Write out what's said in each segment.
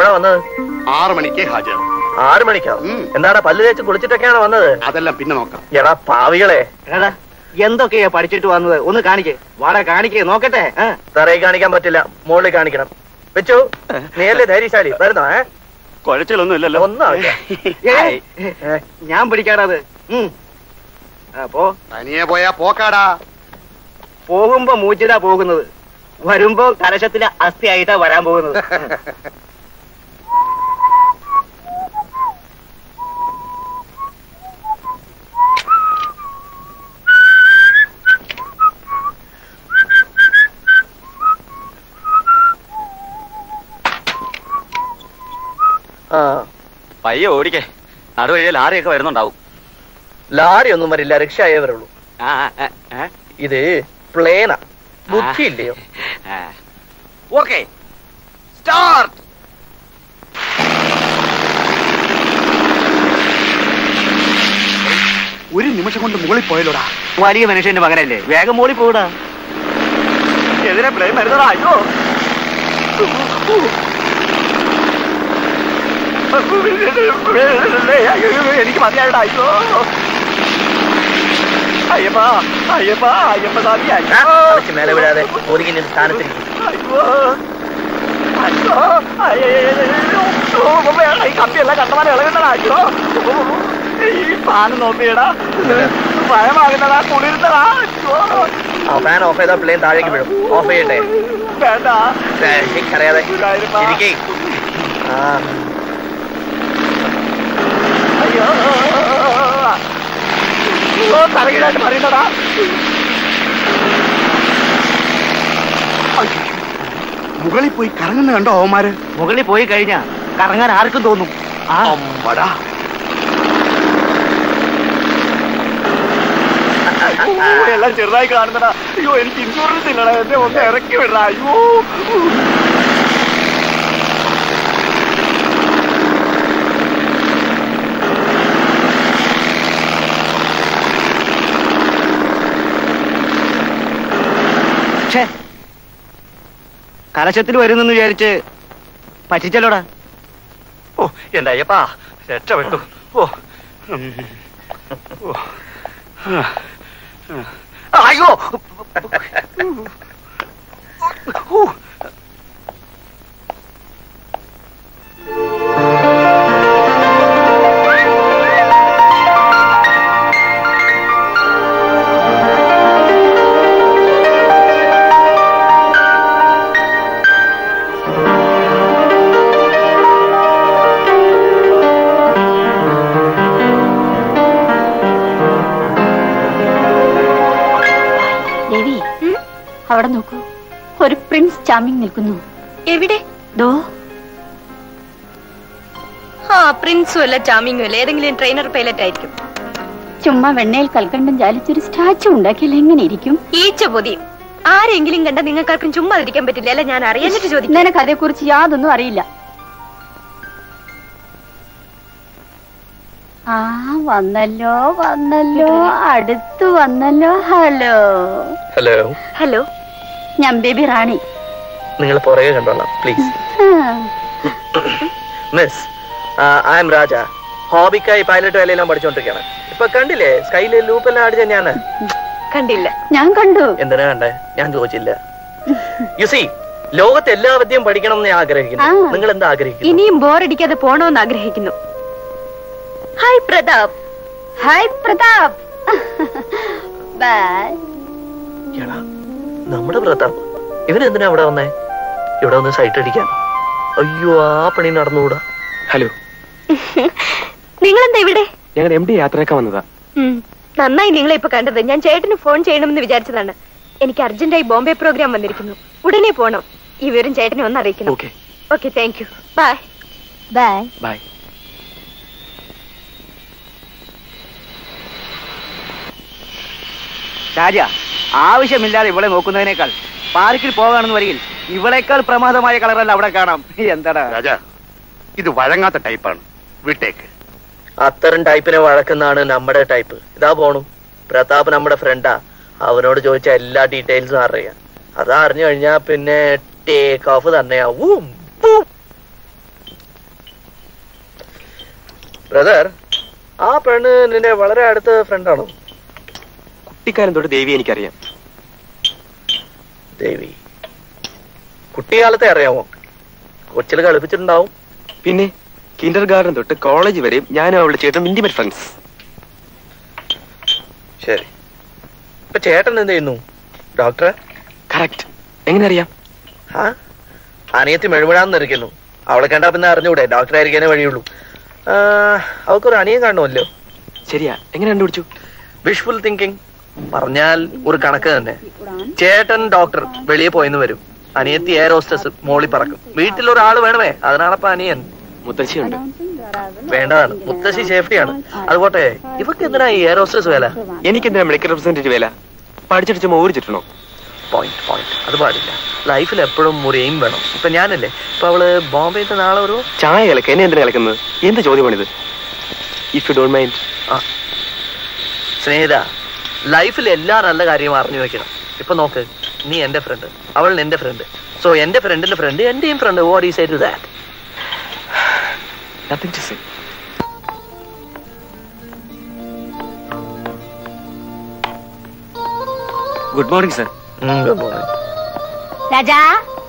എപ്പോഴാ വന്നത് ആറ് മണിക്ക് ഹാജർ ആറു മണിക്കോ ഉം. എന്താണ് പല്ല് തേച്ച് കുളിച്ചിട്ടൊക്കെയാണ് വന്നത് അതെല്ലാം പിന്നെ നോക്കാം എടാ പാവികളെ എടാ എന്തൊക്കെയാ പഠിച്ചിട്ട് വന്നത് ഒന്ന് കാണിക്കേ വാടാ കാണിക്കേ നോക്കട്ടെ ആ. തറയിൽ കാണിക്കാൻ പറ്റില്ല മുകളിൽ കാണിക്കണം വെച്ചു നീയല്ലേ ധൈര്യശാലി വരുന്നോ ഏ കുഴച്ചിലൊന്നും ഇല്ലല്ലോ ഒന്നും ആവില്ല. ഏയ്, ഏ, ഞാൻ പിടിക്കാടത് ഉം. അപ്പോ തനിയെ പോയാ പോക്കാടാ പോകുമ്പോ മൂച്ചിലാ പോകുന്നത് വരുമ്പോ കലശത്തിലെ അസ്ഥിയായിട്ടാ വരാൻ പോകുന്നത് ആ പയ്യെ ഓടിക്കേ നടുവഴിയെ ലാറിയൊക്കെ വരുന്നുണ്ടാവും ലാരി ഒന്നും വരില്ല റിക്ഷായേ വരുള്ളൂ ആ, ആ, ആ, ഇത് പ്ലേനാ ബുദ്ധിയില്ലയോ ആ. ഓക്കേ സ്റ്റാർട്ട് ഒരു നിമിഷം കൊണ്ട് മുകളിൽ പോയല്ലോടാ വലിയ മനുഷ്യന്റെ മകനല്ലേ വേഗം മോളി പോടാ എതിരെ പ്ലെയിൻ വരുന്നതാ അയ്യോ എനിക്ക് മതിയായിട്ടാ അയ്യോ അയ്യപ്പാ അയ്യപ്പാ അയ്യപ്പ സ്വാമി അയ്യോ മേലെ വിടാതെ ഒതുങ്ങി സ്ഥാനത്തിരിക്കും അയ്യോ അയ്യോ അയ്യോ ഈ കമ്പിയെല്ലാം കണ്ടമാനം ഇളകുന്നതാ അയ്യോ ഈ സാധനം നോക്കിയടാ ഭയമാകുന്നതാ കുളിരുന്നതാ അയ്യോ ഫാൻ ഓഫ് ചെയ്താൽ പ്ലെയിൻ താഴേക്ക് വീഴും ഓഫ് ചെയ്യട്ടെ വേണ്ട അറിയാതെ ഇരിക്കേ ആ അയ്യോ ഓ തലകീഴായിട്ട് പറയുന്നതാ മുകളിൽ പോയി കറങ്ങുന്ന കണ്ടോ അവന്മാര് മുകളിൽ പോയി കഴിഞ്ഞാ കറങ്ങാൻ ആർക്കും തോന്നും ആ അമ്പടാ എല്ലാം ചെറുതായി കാണുന്നടാ അയ്യോ എനിക്ക് ഇൻഷുറൻസ് ഇല്ലടാ എന്നെ ഒന്ന് ഇറക്കി വിടടാ അയ്യോ ഛേ കലശത്തിൽ വരുന്നെന്ന് വിചാരിച്ച് പറ്റിച്ചല്ലോടാ ഓ എന്റെ അയ്യപ്പാ രക്ഷപ്പെട്ടു ഓ ഓ. അയ്യോ ഊ. ദേവി അവിടെ നോക്കൂ ഒരു പ്രിൻസ് ചാമിങ് നിൽക്കുന്നു എവിടെ ദോ ആ പ്രിൻസും അല്ല ചാമിങ്ങും അല്ല ഏതെങ്കിലും ട്രെയിനർ പൈലറ്റ് ആയിരിക്കും ചുമ്മാ വെണ്ണയിൽ കൽക്കണ്ടം ചാലിച്ചൊരു സ്റ്റാച്ചു ഉണ്ടാക്കിയാൽ എങ്ങനെ ഇരിക്കും ഈച്ച പൊതിയും ആരെങ്കിലും കണ്ട നിങ്ങൾക്കാർക്കും ചുമ്മാ ഇരിക്കാൻ പറ്റില്ല അല്ല ഞാൻ അറിയാഞ്ഞിട്ട് ചോദിക്കും നിനക്ക് അതേക്കുറിച്ച് യാതൊന്നും അറിയില്ല ആ വന്നല്ലോ വന്നല്ലോ അടുത്തു വന്നല്ലോ ഹലോ ഹലോ ഹലോ ഞാൻ ബേബി റാണി നിങ്ങൾ പുറകെ കണ്ടോളാം പ്ലീസ് ആ, മിസ് ഐ എം രാജ ഹോബിക്കായി പൈലറ്റ് വേലയെല്ലാം പഠിച്ചോണ്ടിരിക്കുകയാണ് ഇപ്പൊ കണ്ടില്ലേ സ്കൈയിലെ ലൂപ്പെല്ലാം അടിച്ച ഞാൻ കണ്ടില്ല ഞാൻ കണ്ടു എന്തിനാ കണ്ടേ ഞാൻ ചോദിച്ചില്ല യു സി ലോകത്ത് എല്ലാ വിദ്യയും പഠിക്കണം എന്ന് ഞാൻ ആഗ്രഹിക്കുന്നു ആ. നിങ്ങൾ എന്താ ആഗ്രഹിക്കുന്നു ഇനിയും ബോറടിക്കാതെ പോണോന്ന് ആഗ്രഹിക്കുന്നു hi Pratap hi Pratap bye എടാ നമ്മുടെ പ്രതാപ് ഇവനെന്തിനാ ഇവിടെ വന്നേ ഇവിടെ വന്ന് സൈറ്റ് അടിക്കാൻ അയ്യോ ആ പണി നടന്നുകൂടാ ഹലോ നിങ്ങളെന്താ ഇവിടെ ഞങ്ങൾ എം ഡി യാത്രയൊക്കെ വന്നതാ ഉം, നന്നായി നിങ്ങളെ ഇപ്പൊ കണ്ടത് ഞാൻ ചേട്ടന് ഫോൺ ചെയ്യണമെന്ന് വിചാരിച്ചതാണ് എനിക്ക് അർജന്റായി ബോംബെ പ്രോഗ്രാം വന്നിരിക്കുന്നു ഉടനെ പോണം ഈ വിവരം ചേട്ടനെ ഒന്ന് അറിയിക്കണം okay okay thank you bye bye bye ഷാജ ആവശ്യമില്ലാതെ ഇവളെ നോക്കുന്നതിനേക്കാൾ പാർക്കിൽ പോകാണെന്ന് വരികിൽ ഇവളേക്കാൾ പ്രമാദമായ കളറല്ല അവിടെ കാണാം എന്താടാ രാജ ഇത് വഴങ്ങാത്ത ടൈപ്പാണ് വിട്ടേക്ക് അത്തരം ടൈപ്പിനെ വഴക്കുന്നതാണ് നമ്മുടെ ടൈപ്പ് ഇതാ പോണു പ്രതാപ് നമ്മുടെ ഫ്രണ്ടാ അവനോട് ചോദിച്ച എല്ലാ ഡീറ്റെയിൽസും അറിയാം അതാ അറിഞ്ഞു കഴിഞ്ഞാ പിന്നെ ടേക്ക് ഓഫ് തന്നെയാ ഊം, പൂം. ബ്രദർ ആ പെണ്ണ് നിന്റെ വളരെ അടുത്ത ഫ്രണ്ടാണോ കുട്ടിക്കാലം തൊട്ട് ദേവി എനിക്കറിയാം ദേവി കുട്ടിക്കാലത്തെ അറിയാമോ കൊച്ചിൽ കളിപ്പിച്ചിട്ടുണ്ടാവും പിന്നെ കിൻഡർ ഗാർഡൻ തൊട്ട് കോളേജ് വരെയും ഞാനും അവളുടെ ചേട്ടൻ ഇന്റിമേറ്റ് ഫ്രണ്ട്സ് ശരി ഇപ്പൊ ചേട്ടൻ എന്ത് ചെയ്യുന്നു ഡോക്ടറെ കറക്റ്റ് എങ്ങനെ അറിയാം ആ അനിയത്തി മെഴുമിഴാന്ന് ഇരിക്കുന്നു അവളെ കണ്ടാ പിന്നെ അറിഞ്ഞൂടെ ഡോക്ടർ ആയിരിക്കാനേ വഴിയുള്ളൂ ആ, അവൾക്കൊരു അനിയൻ കാണുമല്ലോ ശരിയാ എങ്ങനെ കണ്ടുപിടിച്ചു വിഷ്ഫുൾ തിങ്കിങ് പറഞ്ഞാൽ ഒരു കണക്ക് തന്നെ ചേട്ടൻ ഡോക്ടർ വെളിയെ പോയിന്ന് വരും അനിയത്തി എയർ ഹോസ്റ്റസ് മോളി പറക്കും വീട്ടിൽ ഒരാൾ വേണമേ അതിനാണപ്പ അനിയൻ മുത്തശ്ശിയുണ്ട് വേണ്ടതാണ് മുത്തശ്ശി സേഫ്റ്റിയാണ് അതുപോട്ടെ ഇവക്ക് എന്തിനാ ഈ എയർ ഹോസ്റ്റസ് വേല എനിക്കെന്തിനാ മെഡിക്കൽ റെപ്രസെന്റേറ്റീവ് വില പഠിച്ചിട്ട് മോര് ചുറ്റണോ പോയിന്റ് പോയിന്റ് അത് പാടില്ല ലൈഫിൽ എപ്പോഴും ഒരു എയിം വേണം ഇപ്പൊ ഞാനല്ലേ ഇപ്പൊ അവള് ബോംബെത്തെ നാളെ ഒരു ചായ കലക്ക എന്നെ എന്തിനാ കലക്കുന്നത് എന്ത് ചോദ്യമാണിത് ഇഫ് യു ഡോണ്ട് മൈൻഡ് സ്നേഹിത ലൈഫിൽ എല്ലാ നല്ല കാര്യവും അറിഞ്ഞു വെക്കണം ഇപ്പൊ നോക്ക് നീ എന്റെ ഫ്രണ്ട് അവൾ നിന്റെ ഫ്രണ്ട് സോ എന്റെ ഫ്രണ്ടിന്റെ ഫ്രണ്ട് എന്റെയും ഫ്രണ്ട് വാട്ട് ഈ say to that nothing to say good morning sir Raja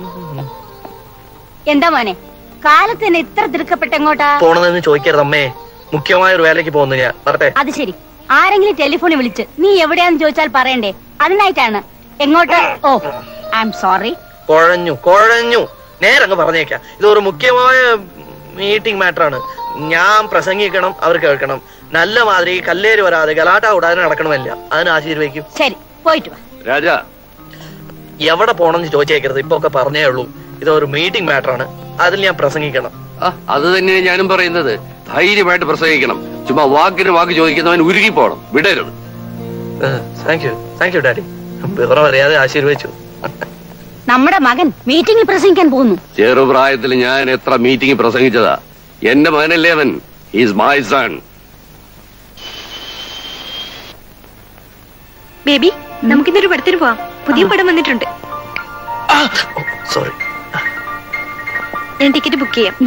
എന്താ മോനെ കാലത്ത് തന്നെ ഇത്ര തിടുക്കപ്പെട്ട എങ്ങോട്ടാ പോണെന്ന് ചോദിക്കരുത് അമ്മേ മുഖ്യമായ ഒരു വേലയ്ക്ക് പോകുന്നു ഞാൻ പറഞ്ഞേ അത് ശരി ആരെങ്കിലും ടെലിഫോണിൽ വിളിച്ച് നീ എവിടെയാന്ന് ചോദിച്ചാൽ പറയണ്ടേ അതിനായിട്ടാണ് എങ്ങോട്ട് ഓ ഐ എം സോറി കുഴഞ്ഞു കുഴഞ്ഞു നേരങ്ങ് പറഞ്ഞേക്കാം ഇതൊരു മുഖ്യമായ മീറ്റിംഗ് മാറ്റർ ആണ് ഞാൻ പ്രസംഗിക്കണം അവർ കേൾക്കണം നല്ല മാതിരി കല്ലേര് വരാതെ ഗലാട്ട കൂടാതെ നടക്കണമല്ല അതിന് ആശീർവദിക്കും ശരി പോയിട്ട് വാ രാജാ എവിടെ പോണെന്ന് ചോദിച്ചേക്കരുത് ഇപ്പൊ ഒക്കെ പറഞ്ഞേ ഉള്ളൂ ഇതൊരു മീറ്റിംഗ് മാറ്റർ ആണ് അതിൽ ഞാൻ പ്രസംഗിക്കണം ആ, അത് തന്നെയാണ് ഞാനും പറയുന്നത് ധൈര്യമായിട്ട് പ്രസംഗിക്കണം ചുമ്മാ വാക്കിന് വാക്ക് ചോദിക്കുന്നവൻ ഉരുകി പോണം വിടരുത് thank you thank you daddy വിവരം അറിയാതെ ആശീർവദിച്ചു നമ്മുടെ മകൻ മീറ്റിംഗിൽ പ്രസംഗിക്കാൻ പോകുന്നു ചെറുപ്രായത്തിൽ ഞാൻ എത്ര മീറ്റിംഗ് പ്രസംഗിച്ചതാ എന്റെ മകനല്ലേ അവൻ ഈസ് മൈ സൺ ബേബി നമുക്കിന്നൊരു പടത്തിന് പോവാം പുതിയ പടം വന്നിട്ടുണ്ട് സോറി ഞാൻ ടിക്കറ്റ് ബുക്ക് ചെയ്യാം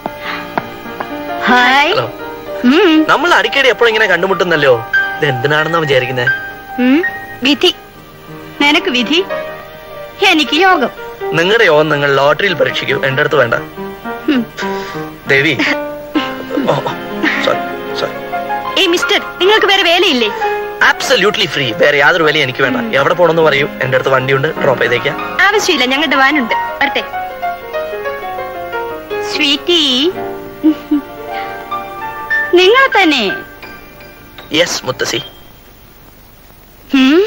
ഹായ് ഹലോ ഉം. നമ്മൾ അടിക്കടി എപ്പോഴും ഇങ്ങനെ കണ്ടുമുട്ടുന്നല്ലോ ഇത് എന്തിനാണെന്നാ വിചാരിക്കുന്നത് ഉം, വിധി നിനക്ക് വിധി എനിക്ക് യോഗം നിങ്ങളുടെ യോഗം നിങ്ങൾ ലോട്ടറിയിൽ പരീക്ഷിക്കൂ എന്റെ അടുത്ത് വേണ്ട ഉം. ദേവി സോറി സോറി ഏയ് മിസ്റ്റർ നിങ്ങൾക്ക് വേറെ വേലയില്ലേ ആബ്സല്യൂട്ട്ലി ഫ്രീ വേറെ യാതൊരു വിലയും എനിക്ക് വേണ്ട എവിടെ പോണെന്ന് പറയൂ എന്റെ അടുത്ത് വണ്ടിയുണ്ട് ഡ്രോപ്പ് ചെയ്തേക്കാം ആവശ്യമില്ല ഞങ്ങളുടെ വാനുണ്ട് വരട്ടെ സ്വീറ്റി നിങ്ങൾ തന്നെ യെസ് മുത്തശ്ശി ഉം.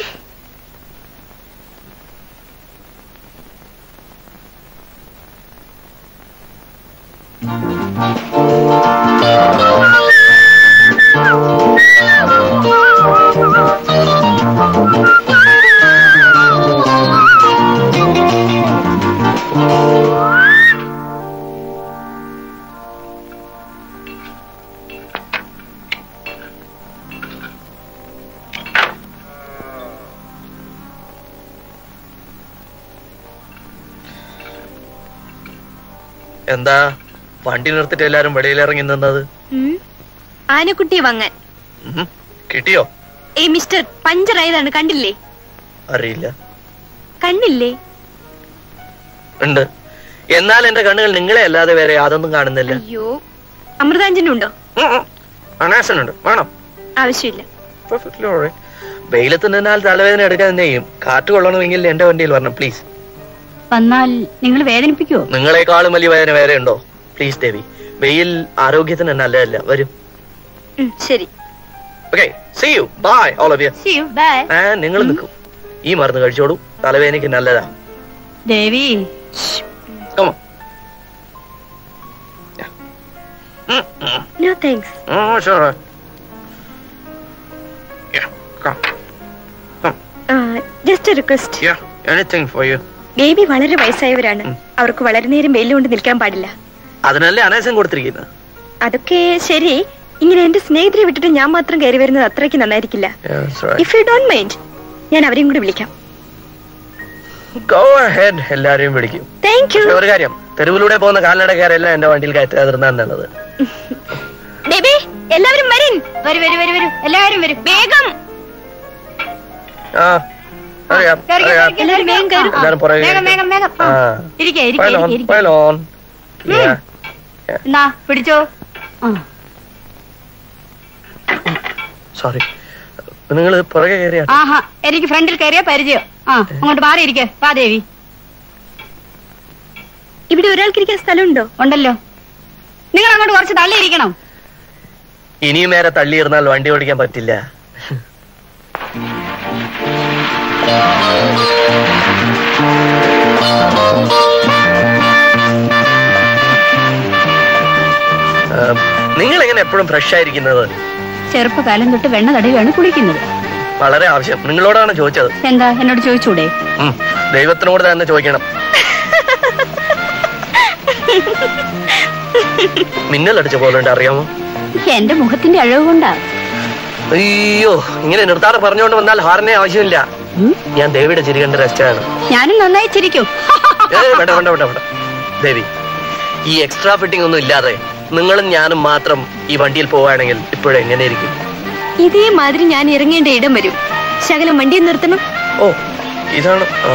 എന്താ വണ്ടി നിർത്തിട്ട് എല്ലാരും വെളിയിലിറങ്ങി നിന്നത് ഉം. ആനക്കുട്ടിയെ വാങ്ങാൻ ഉം. കിട്ടിയോ ഏയ് മിസ്റ്റർ പഞ്ചറായതാണ് കണ്ടില്ലേ അറിയില്ല കണ്ടില്ലേ ഉണ്ട് എന്നാൽ എന്റെ കണ്ണുകൾ നിങ്ങളെ അല്ലാതെ വേറെ യാതൊന്നും കാണുന്നില്ല അയ്യോ അമൃതാഞ്ജനുണ്ടോ അനാസനുണ്ട് വേണം ആവശ്യമില്ല പെർഫെക്റ്റ്ലി ഓൾറൈറ്റ് വെയിലത്ത് നിന്നാൽ തലവേദന എടുക്കാൻ തന്നെ ചെയ്യും കാറ്റ് കൊള്ളണമെങ്കിൽ എന്റെ വണ്ടിയിൽ വരണം പ്ലീസ് വന്നാൽ നിങ്ങൾ വേദനിപ്പിക്കുവോ നിങ്ങളെക്കാളും വലിയ വേദന വേറെ ഉണ്ടോ പ്ലീസ് ദേവി വെയിൽ ആരോഗ്യത്തിന് നല്ലതല്ല വരും ഉം, ശരി okay see you bye all of you See you. Bye. നിങ്ങൾ നിൽക്കും ഈ മരുന്ന് കഴിച്ചോളൂ തലവേദനയ്ക്ക് നല്ലതാ Devi Come on. Yeah. Mm, mm. No thanks Oh, sure. Yeah, come. Just request Yeah, anything for you. Baby വളരെ വയസ്സായവരാണ് അവർക്ക് വളരെ നേരം വെയിലുകൊണ്ട് നിൽക്കാൻ പാടില്ല അതിനല്ലേ അനേസം കൊടുത്തിരിക്കുന്നത് അതൊക്കെ ശരി ഇങ്ങനെ എന്റെ സ്നേഹിതരെ വിട്ടിട്ട് ഞാൻ മാത്രം കയറി വരുന്നത് അത്രയ്ക്ക് നന്നായിരിക്കില്ല Yeah, that's right. If you don't mind ഞാൻ അവരെയും കൂടി വിളിക്കാം Go ahead, എല്ലാരെയും വിളിക്കും താങ്ക് യു പക്ഷെ ഒരു കാര്യം തെരുവിലൂടെ പോകുന്ന കാൽനടക്കാരെല്ലാം എന്റെ വണ്ടിയിൽ കയറ്റാതിരുന്നാൽ നല്ലത് ബേബി എല്ലാവരും വരിൻ വരൂ വരൂ വരൂ വരൂ എല്ലാവരും വരും വേഗം ആ അറിയാം കേറി, കേറി, അറിയാം കേറി, എല്ലാവരും വേഗം കയറും. എല്ലാവരും പുറകെ വേഗം വേഗം വേഗം ആ. ആ. ഇരിക്കെ ഇരിക്കെ Pile on, ഇരിക്കെ pile on. Yeah. എന്നാ പിടിച്ചോ ആ സോറി നിങ്ങൾ പുറകെ കയറിയാ ആഹാ എനിക്ക് ഫ്രണ്ടിൽ കയറിയ പരിചയം ആ അങ്ങോട്ട് മാറിയിരിക്കെ വാ ദേവി ഇവിടെ ഒരാൾക്കിരിക്കാൻ സ്ഥലമുണ്ടോ ഉണ്ടല്ലോ നിങ്ങൾ അങ്ങോട്ട് കുറച്ച് തള്ളിയിരിക്കണം ഇനിയും നേരെ തള്ളിയിരുന്നാൽ വണ്ടി ഓടിക്കാൻ പറ്റില്ല നിങ്ങൾ എങ്ങനെ എപ്പോഴും ഫ്രഷ് ആയിരിക്കുന്നത് ചെറുപ്പകാലം തൊട്ട് വെണ്ണ തടവിയാണ് കുളിക്കുന്നത് വളരെ ആവശ്യം നിങ്ങളോടാണ് ചോദിച്ചത് എന്താ എന്നോട് ചോദിച്ചൂടെ ഉം, ദൈവത്തിനോട് തന്നെ ചോദിക്കണം മിന്നലടിച്ച പോലുണ്ട് അറിയാമോ എന്റെ മുഖത്തിന്റെ അഴവ് കൊണ്ടാ അയ്യോ ഇങ്ങനെ നിർത്താതെ പറഞ്ഞുകൊണ്ട് വന്നാൽ ഹാറിനെ ആവശ്യമില്ല ഉം, ഞാൻ ദേവിയുടെ ചിരി കണ്ട് രസിച്ചാണ് ഞാനും നന്നായി ചിരിക്കും ഏയ് വേണ്ട വേണ്ട വേണ്ട വേണ്ട ദേവി ഈ എക്സ്ട്രാ ഫിറ്റിംഗ് ഒന്നും ഇല്ലാതെ നിങ്ങളും ഞാനും മാത്രം ഈ വണ്ടിയിൽ പോവുകയാണെങ്കിൽ ഇപ്പോഴെങ്ങനെ ഇരിക്കും ഇതേമാതിരി ഞാൻ ഇറങ്ങേണ്ട ഇടം വരും ശകലം വണ്ടി നിർത്തണം ഓ ഇതാണ് ആ.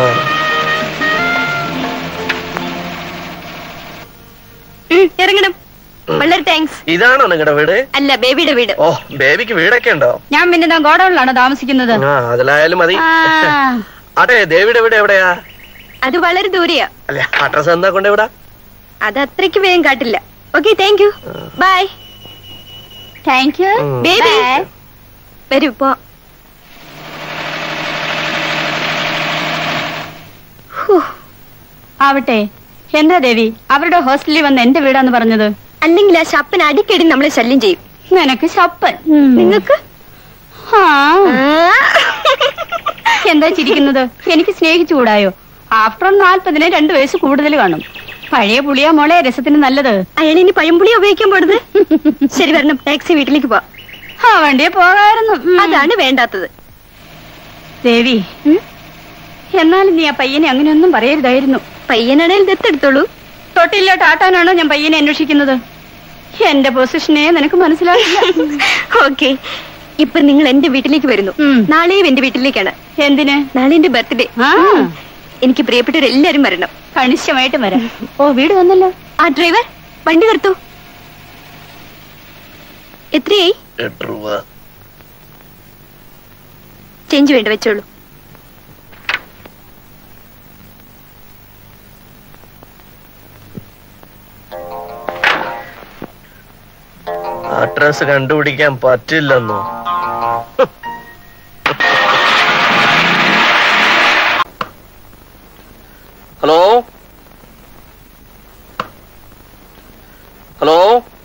ഉം, ഇറങ്ങണം വളരെ താങ്ക്സ് ഇതാണോ നിങ്ങളുടെ വീട് അല്ല ബേബിയുടെ വീട് ഓ ബേബിക്ക് വീടൊക്കെ ഉണ്ടോ ഞാൻ പിന്നെ ഞാൻ ഗോഡൌണിലാണ് താമസിക്കുന്നത് ആ അതിലായാലും മതി ആ, അതെ ദേവിയുടെ വീട് എവിടെയാ അത് വളരെ ദൂരെയാ അല്ല അഡ്രസ് എന്താ കൊണ്ട് ഇവിടെ അത് അത്രയ്ക്ക് വേഗം കാട്ടില്ല okay thank you bye thank you ഉം. Baby Bye. വരൂ പോ ഹൂ, ആവട്ടെ എന്താ ദേവി അവരുടെ ഹോസ്റ്റലിൽ വന്ന് എന്റെ വീടാന്ന് പറഞ്ഞത് അല്ലെങ്കിൽ ആ ശപ്പൻ അടിക്കടി നമ്മളെ ശല്യം ചെയ്യും നിനക്ക് ശപ്പൻ നിങ്ങൾക്ക് ആ, എന്താ ചിരിക്കുന്നത് എനിക്ക് സ്നേഹിച്ചുകൂടായോ ആഫ്റ്റർ നാൽപ്പതിന് രണ്ടു വയസ്സ് കൂടുതൽ കാണും പഴയ പുളിയാ മോളെ രസത്തിന് നല്ലത് അയാൾ ഇനി പഴംപുളി ഉപയോഗിക്കാൻ പോടുന്നത് ശരി വരണം ടാക്സി വീട്ടിലേക്ക് പോ ആ വണ്ടിയെ പോകായിരുന്നു ഉം. അതാണ് വേണ്ടാത്തത് ദേവി ഉം? എന്നാലും നീ ആ പയ്യനെ അങ്ങനെയൊന്നും പറയരുതായിരുന്നു പയ്യനാണേൽ ദത്തെടുത്തോളൂ തൊട്ടിലോട്ട് ആട്ടാനാണോ ഞാൻ പയ്യനെ അന്വേഷിക്കുന്നത് എന്റെ പൊസിഷനെ നിനക്ക് മനസ്സിലാവില്ല ഓക്കെ ഇപ്പൊ നിങ്ങൾ എന്റെ വീട്ടിലേക്ക് വരുന്നു ഉം. നാളെയും എന്റെ വീട്ടിലേക്കാണ് എന്തിന് നാളെ എന്റെ ബർത്ത്ഡേ ആ എനിക്ക് പ്രിയപ്പെട്ടവരെല്ലാരും വരണം കണിശമായിട്ട് വരാം ഓ വീട് വന്നല്ലോ ആ ഡ്രൈവർ വണ്ടി നിർത്തൂ എത്രയായി എട്ട് രൂപ ചേഞ്ച് വേണ്ട വെച്ചോളൂ അഡ്രസ് കണ്ടുപിടിക്കാൻ പറ്റില്ലെന്നോ ഹലോ ഹലോ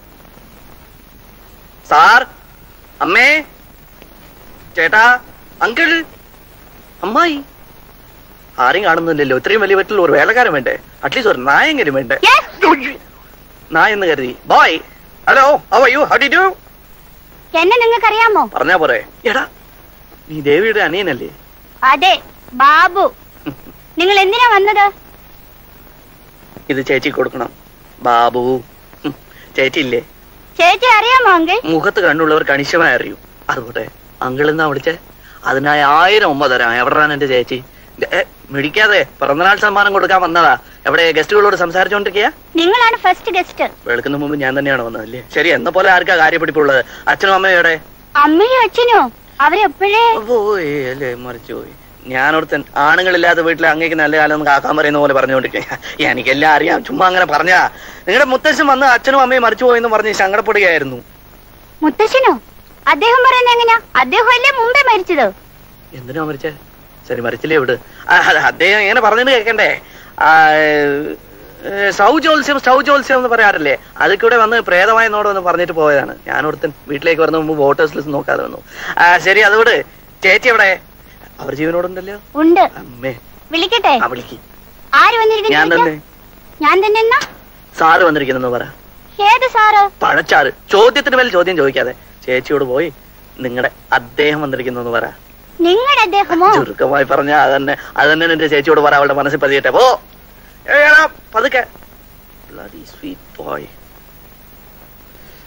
സാർ അമ്മേ ചേട്ടാ അങ്കിൾ അമ്മായി ആരെയും കാണുന്നില്ലല്ലോ ഇത്രയും വലിയ വീട്ടിൽ ഒരു വേലക്കാരൻ വേണ്ടേ അറ്റ്ലീസ്റ്റ് ഒരു നായെങ്കിലും വേണ്ടേ നായ എന്ന് കരുതി boy hello how are you how did you എന്നെ നിങ്ങൾക്കറിയാമോ പറഞ്ഞാ പോരെ എടാ നീ ദേവിയുടെ അനിയനല്ലേ അതെ ബാബു നിങ്ങൾ എന്തിനാ വന്നത് ഇത് ചേച്ചി കൊടുക്കണം ബാബു ഹും, ചേച്ചി ഇല്ലേ ചേച്ചി അറിയാമോ അങ്കിൾ മുഖത്ത് കണ്ണുള്ളവർ കണിശമായി അറിയൂ അതുപോലെ അങ്കിൾ എന്നാ വിളിച്ചേ അതിനായി ആയിരം ഉമ്മ തരാം എവിടെയാണ് എന്റെ ചേച്ചി ഏ, മിടിക്കാതെ പിറന്നനാൾ സമ്മാനം കൊടുക്കാൻ വന്നതാ എവിടെ ഗസ്റ്റുകളോട് സംസാരിച്ചോണ്ടിരിക്കുക നിങ്ങളാണ് ഫസ്റ്റ് ഗസ്റ്റ് വെളുക്കുന്ന മുമ്പ് ഞാൻ തന്നെയാണ് വന്നതല്ലേ ശരി എന്ന പോലെ ആർക്കാ കാര്യപ്പിടിപ്പുള്ളത് അച്ഛനും അമ്മയും എവിടെ അമ്മയും അച്ഛനോ അവരെപ്പോഴേ പോയി അല്ലേ മറിച്ചു പോയി ഞാനോടത്തൻ ആണുങ്ങളില്ലാത്ത വീട്ടിൽ അങ്ങേക്ക് നല്ല കാലം എന്ന് കാക്കാൻ പറയുന്ന പോലെ പറഞ്ഞുകൊണ്ടിരിക്കുക എനിക്കെല്ലാം അറിയാം ചുമ്മാ അങ്ങനെ പറഞ്ഞാ നിങ്ങളുടെ മുത്തശ്ശൻ വന്ന് അച്ഛനും അമ്മയും മറിച്ചു പോയെന്ന് പറഞ്ഞ് സങ്കടപ്പെടുകയായിരുന്നു മുത്തശ്ശനോ അദ്ദേഹം പറയുന്നത് എങ്ങനെയാ അദ്ദേഹം അല്ലേ മുമ്പേ മരിച്ചത് എന്തിനാ മരിച്ചേ ശരി മരിച്ചില്ലേ ഇവിടെ ആ, അത് അദ്ദേഹം എങ്ങനെ പറഞ്ഞിട്ട് കേൾക്കണ്ടേ ആ, ഏ, സൗജോത്സ്യം സൗജോത്സ്യം എന്ന് പറയാറില്ലേ അതിൽ കൂടെ വന്ന് പ്രേതമായ നോടെന്ന് പറഞ്ഞിട്ട് പോയതാണ് ഞാനോടത്തൻ വീട്ടിലേക്ക് വരുന്ന മുമ്പ് വോട്ടേഴ്സ് ലിസ്റ്റ് നോക്കാതെ വന്നു ആ ശരി അതുകൊണ്ട് ചേച്ചി എവിടെ അവർ ജീവനോടുണ്ടല്ലോ ഉണ്ട് അമ്മേ വിളിക്കട്ടെ ആ വിളിക്ക് ആര് ഞാൻ വന്നിരിക്കുന്നു തന്നെ ഞാൻ തന്നെ എന്നാ സാറ് വന്നിരിക്കുന്നെന്ന് പറ ഏത് സാറ് പഴച്ചാറ് ചോദ്യത്തിന് മേൽ ചോദ്യം ചോദിക്കാതെ ചേച്ചിയോട് പോയി നിങ്ങളുടെ അദ്ദേഹം വന്നിരിക്കുന്നു പറ നിങ്ങളുടെ അദ്ദേഹമോ ചുരുക്കമായി പറഞ്ഞ അതന്നെ അതന്നെ എന്റെ ചേച്ചിയോട് പറ അവളുടെ മനസ്സിൽ പതിയട്ടെ പോ ഏടാ പതുക്കെ സ്വീറ്റ് ബോയ്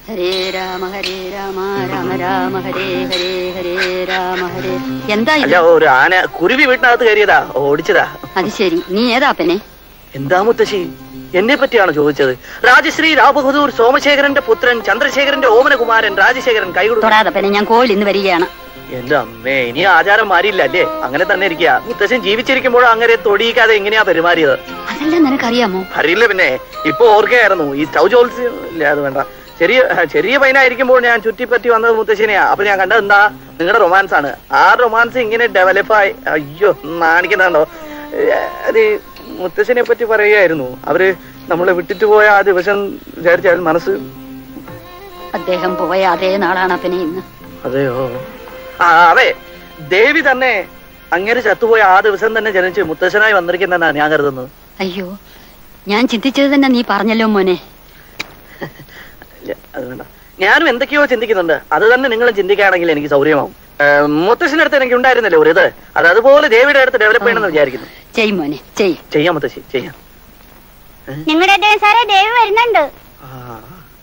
ഹരേ രാമ ഹരേ രാമ രാമ രാമ ഹരേ ഹരേ ഹരേ രാമ ഹരേ എന്താ ഇത് അല്ല ഒരു ആന കുരുവി വീട്ടിനകത്ത് കയറിയതാ ഓടിച്ചതാ അത് ശരി നീ ഏതാപ്പനെ എന്താ മുത്തശ്ശി എന്നെ പറ്റിയാണ് ചോദിച്ചത് രാജശ്രീ രാബഹദൂർ സോമശേഖരന്റെ പുത്രൻ ചന്ദ്രശേഖരന്റെ ഓമനകുമാരൻ രാജശേഖരൻ കൈകൊടുത്തു തൊടാതപ്പനെ ഞാൻ കോവിൽ ഇന്ന് വരികയാണ് എന്റെ അമ്മേ ഇനി ആചാരം മാറിയില്ല അല്ലേ അങ്ങനെ തന്നെ ഇരിക്കുക മുത്തശ്ശൻ ജീവിച്ചിരിക്കുമ്പോഴും അങ്ങനെ തൊടിയിക്കാതെ എങ്ങനെയാ പെരുമാറിയത് അതെല്ലാം നിനക്കറിയാമോ അറിയില്ല പിന്നെ ഇപ്പൊ ഓർക്കുകയായിരുന്നു ഈ സ്റ്റൗ ജോത്സ്യം ഇല്ല അത് വേണ്ട ചെറിയ ചെറിയ പയ്യനായിരിക്കുമ്പോൾ ഞാൻ ചുറ്റിപ്പറ്റി വന്നത് മുത്തശ്ശിനെയാ അപ്പൊ ഞാൻ കണ്ടത് എന്താ നിങ്ങളുടെ റൊമാൻസ് ആണ് ആ റൊമാൻസ് ഇങ്ങനെ ഡെവലപ്പായി അയ്യോ നാണിക്കുന്നുണ്ടോ അത് മുത്തശ്ശനെ പറ്റി പറയുകയായിരുന്നു അവര് നമ്മളെ വിട്ടിട്ട് പോയ ആ ദിവസം വിചാരിച്ചാൽ മനസ്സ് അദ്ദേഹം പോയ അതേ നാളാണ് അപ്പനെ ഇന്ന് അതെയോ ആ അതെ ദേവി തന്നെ അങ്ങനെ ചത്തുപോയ ആ ദിവസം തന്നെ ജനിച്ച് മുത്തശ്ശനായി വന്നിരിക്കുന്നതാണ് ഞാൻ കരുതുന്നത് അയ്യോ ഞാൻ ചിന്തിച്ചത് തന്നെ നീ പറഞ്ഞല്ലോ മോനെ ഇല്ല, അത് വേണ്ട ഞാനും എന്തൊക്കെയോ ചിന്തിക്കുന്നുണ്ട് അത് തന്നെ നിങ്ങൾ ചിന്തിക്കുകയാണെങ്കിൽ എനിക്ക് സൗകര്യമാവും ഏഹ്, മുത്തശ്ശന്റെ അടുത്ത് എനിക്ക് ഉണ്ടായിരുന്നല്ലോ ഒരു ഇത് അത് അതുപോലെ ദേവിയുടെ അടുത്ത് ഡെവലപ്പ് ചെയ്യണമെന്ന് വിചാരിക്കുന്നു ചെയ് മോനെ ചെയ് ചെയ്യാം മുത്തശ്ശി ചെയ്യാം നിങ്ങളുടെ സാറേ ദേവി വരുന്നുണ്ട് ആ.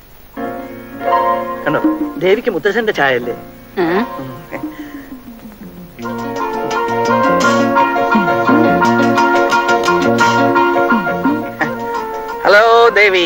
കണ്ടോ ദേവിക്ക് മുത്തശ്ശന്റെ ചായ അല്ലേ ആ? ഹലോ ദേവി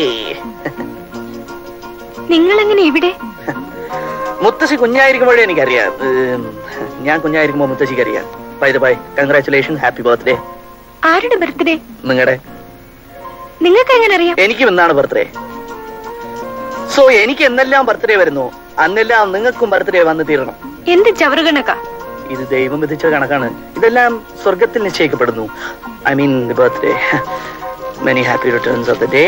നിങ്ങൾ എങ്ങനെ ഇവിടെ മുത്തശ്ശി കുഞ്ഞായിരിക്കുമ്പോഴേ എനിക്കറിയാം ഉം, ഞാൻ കുഞ്ഞായിരിക്കുമ്പോ മുത്തശ്ശിക്ക് അറിയാം bye bye congratulation happy birthday ആരുടെ ബർത്ത്ഡേ നിങ്ങളുടെ നിങ്ങൾക്ക് എങ്ങനെ അറിയാം എനിക്കും ഇന്നാണ് ബർത്ത്ഡേ സോ എനിക്ക് എന്തെല്ലാം ബർത്ത്ഡേ വരുന്നു അന്നെല്ലാം നിങ്ങൾക്കും ബർത്ത്ഡേ വന്ന് തീരണം എന്ത് ചവറുകണക്കാ ഇത് ദൈവം വിധിച്ച കണക്കാണ് ഇതെല്ലാം സ്വർഗത്തിൽ നിശ്ചയിക്കപ്പെടുന്നു I mean the birthday many happy returns of the day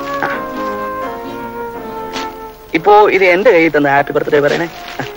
ഇപ്പോ ഇത് എന്റെ കയ്യിൽ തന്ന ഹാപ്പി ബർത്ത്ഡേ പറയണേ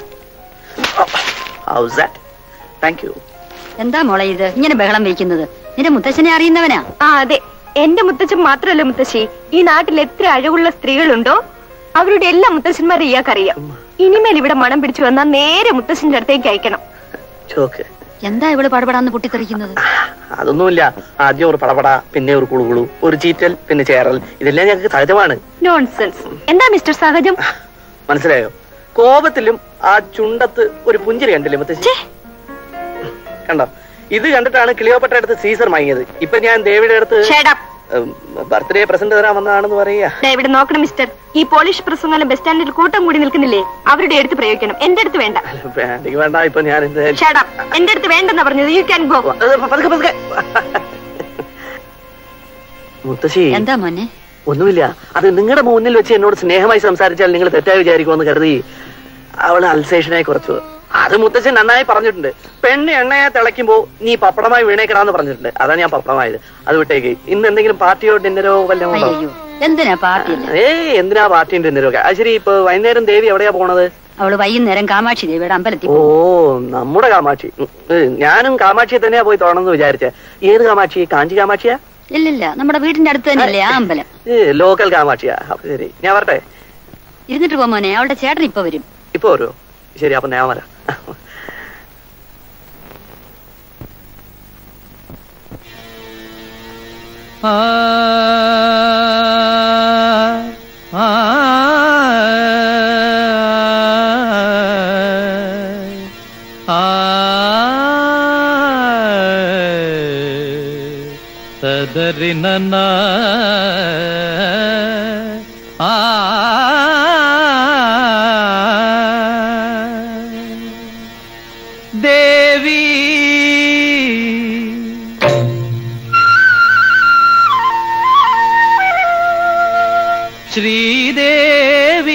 ഹൗസ് ദാറ്റ് താങ്ക് യു എന്താ മോളെ ഇത് ഇങ്ങനെ ബഹളം വയ്ക്കുന്നത് നിന്റെ മുത്തച്ഛനെ അറിയുന്നവനാ ആ അതെ എന്റെ മുത്തച്ഛൻ മാത്രമല്ല മുത്തശ്ശി ഈ നാട്ടിൽ എത്ര അഴകുള്ള സ്ത്രീകളുണ്ടോ അവരുടെ എല്ലാ മുത്തശ്ശന്മാരും ഇയാൾക്കറിയാം ഇനിമേൽ ഇവിടെ മണം പിടിച്ചു വന്നാൽ നേരെ മുത്തശ്ശന്റെ അടുത്തേക്ക് അയക്കണം ചോക്ക് എന്താ ഇവള് പടപടാന്ന് പൊട്ടിത്തെറിക്കുന്നത് അതൊന്നുമില്ല ആദ്യം ഒരു പടപട പിന്നെ ഒരു കുളുകുളു ഒരു ചീറ്റൽ പിന്നെ ചേറൽ ഇതെല്ലാം ഞങ്ങൾക്ക് സഹജമാണ് നോൺസെൻസ് എന്താ മിസ്റ്റർ സഹജം മനസ്സിലായോ കോപത്തിലും ആ ചുണ്ടത്ത് ഒരു പുഞ്ചിരി കണ്ടില്ലേ മുത്തശ്ശി കണ്ടോ ഇത് കണ്ടിട്ടാണ് ക്ലിയോപ്പറ്റ അടുത്ത് സീസർ മയങ്ങിയത് ഇപ്പൊ ഞാൻ ദേവിയുടെ അടുത്ത് ഷേഡപ്പ് ബർത്ത്ഡേ പ്രസന്റ് തരാൻ വന്നതാണെന്ന് പറയാ ഇവിടെ നോക്കണം മിസ്റ്റർ ഈ പോളിഷ് പ്രസംഗം ബസ് സ്റ്റാൻഡിൽ കൂട്ടം കൂടി നിൽക്കുന്നില്ലേ അവരുടെ അടുത്ത് പ്രയോഗിക്കണം എന്റെ അടുത്ത് വേണ്ട എനിക്ക് വേണ്ട ഇപ്പൊ ഞാൻ ഇത് ഷേഡപ്പ് എന്റെ അടുത്ത് വേണ്ടെന്നാ പറഞ്ഞത് യു ക്യാൻ ഗോ അത് പതുക്കെ പതുക്കെ മുത്തശ്ശി എന്താ മോനെ ഒന്നുമില്ല അത് നിങ്ങളുടെ മുന്നിൽ വെച്ച് എന്നോട് സ്നേഹമായി സംസാരിച്ചാൽ നിങ്ങൾ തെറ്റായി വിചാരിക്കുമെന്ന് കരുതി അവള് അൽസേഷനായി കുറച്ചു അത് മുത്തച്ഛൻ നന്നായി പറഞ്ഞിട്ടുണ്ട് പെണ്ണ് എണ്ണയെ തിളയ്ക്കുമ്പോ നീ പപ്പടമായി വീണേക്കടാന്ന് പറഞ്ഞിട്ടുണ്ട് അതാണ് ഞാൻ പപ്പടമായത് അത് വിട്ടേക്ക് ഇന്ന് എന്തെങ്കിലും പാർട്ടിയോ ഡിന്നറോ വല്ലതും ഉണ്ടോ അയ്യോ എന്തിനാ പാർട്ടിയില്ല ഏയ് എന്തിനാ പാർട്ടിയും ഡിന്നറോ ഒക്കെ അത് ശരി ഇപ്പൊ വൈകുന്നേരം ദേവി എവിടെയാ പോണത് അവള് വൈകുന്നേരം കാമാക്ഷി ദേവിയുടെ അമ്പലത്തിൽ ഓ പോകും. നമ്മുടെ കാമാക്ഷി ഉം, ഏ, ഞാനും കാമാക്ഷിയെ തന്നെയാ പോയി തോണമെന്ന് വിചാരിച്ചേ ഏത് കാമാക്ഷി കാഞ്ചി കാമാക്ഷിയാ ഇല്ലില്ല നമ്മുടെ വീടിന്റെ അടുത്ത് തന്നെയല്ലേ ആ അമ്പലം ഏ, ലോക്കൽ കാമാക്ഷിയാ അപ്പൊ ശരി ഞാൻ വരട്ടെ ഇരുന്നിട്ട് പോ മോനെ അവളുടെ ചേട്ടൻ ഇപ്പൊ വരും ഇപ്പൊ വരുമോ ശരി അപ്പൊ ഞാൻ വരാം ಸದರಿ ನನ್ನ ಆ ದೇವಿ ಶ್ರೀದೇವಿ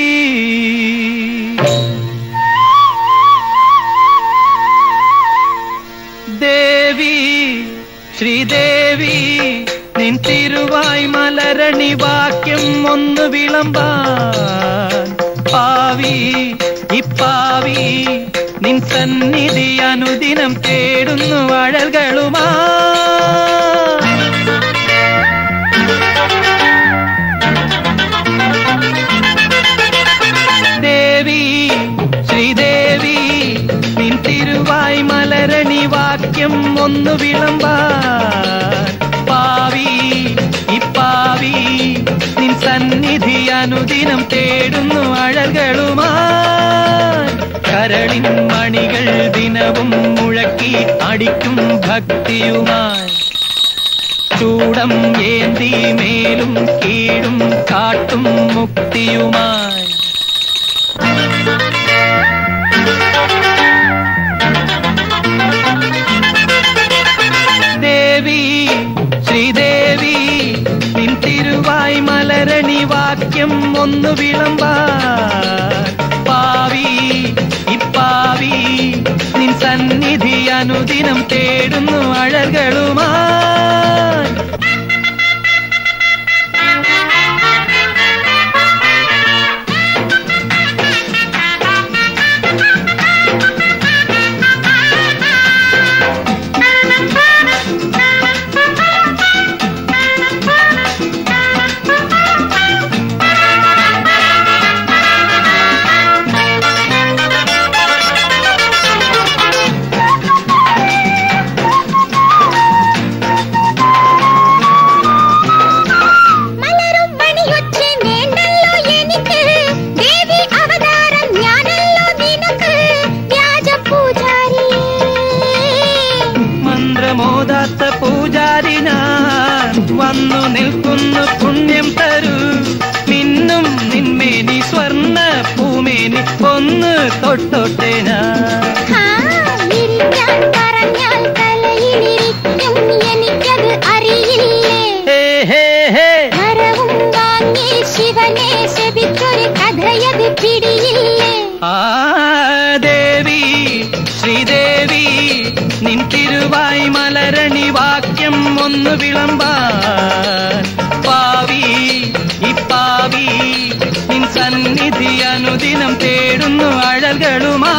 ദേവി ശ്രീദേവി നിൻ തിരുവായ് മലരണി വാക്യം ഒന്ന് വിളമ്പാൻ പാവി ഇപ്പാവി നിൻ സന്നിധി അനുദിനം തേടുന്നു അഴൽകളുമാ ദേവി ശ്രീദേവി നിൻ തിരുവായ് മലരണി വാക്യം ഒന്ന് വിളമ്പാൻ പാവി ഇപ്പാവി നിൻ സന്നിധി അനുദിനം തേടുന്നു അഴകളുമായി കരളിൻ മണികൾ ദിനവും മുഴക്കി അടിക്കും ഭക്തിയുമായി ചൂടം ഏന്തി മേലും കീഴും കാട്ടും മുക്തിയുമായി ദേവി ശ്രീദേവി നിൻ തിരുവായ് മലരണി വാക്യം ഒന്ന് വിളമ്പാ പാവി ഇപ്പാവി നിൻ സന്നിധി അനുദിനം തേടുന്നു അഴകളുമായി മലരും മണിയൊച്ച വേണ്ടല്ലോ എനിക്ക് ദേവി അവതാരം ഞാനല്ലോ നിനക്ക് വ്യാജ പൂജാരി മന്ത്രമോദാത്ത പൂജാരി ഞാൻ വന്നു നിൽക്കുന്നു പുണ്യം തരൂ മിന്നും നിന്മേനി സ്വർണ്ണ പൂമേനി ഒന്ന് തൊട്ടോട്ടെ ഞാൻ ആ, ഇരിക്കാൻ പറഞ്ഞാൽ തലയിലിരിക്കും എനിക്കത് അറിയില്ലേ ഹേ ഹേ ഹേ ഹരവും വാങ്ങി ശിവനെ ശപിച്ചൊരു കഥയത് പിടിയില്ലേ ആ ദേവി ശ്രീദേവി നിൻ തിരുവായ് മലരണി വാക്യം ഒന്ന് വിളമ്പാൻ പാവി ഇപ്പാവി നിൻ സന്നിധി അനുദിനം തേടുന്നു അഴകളുമായി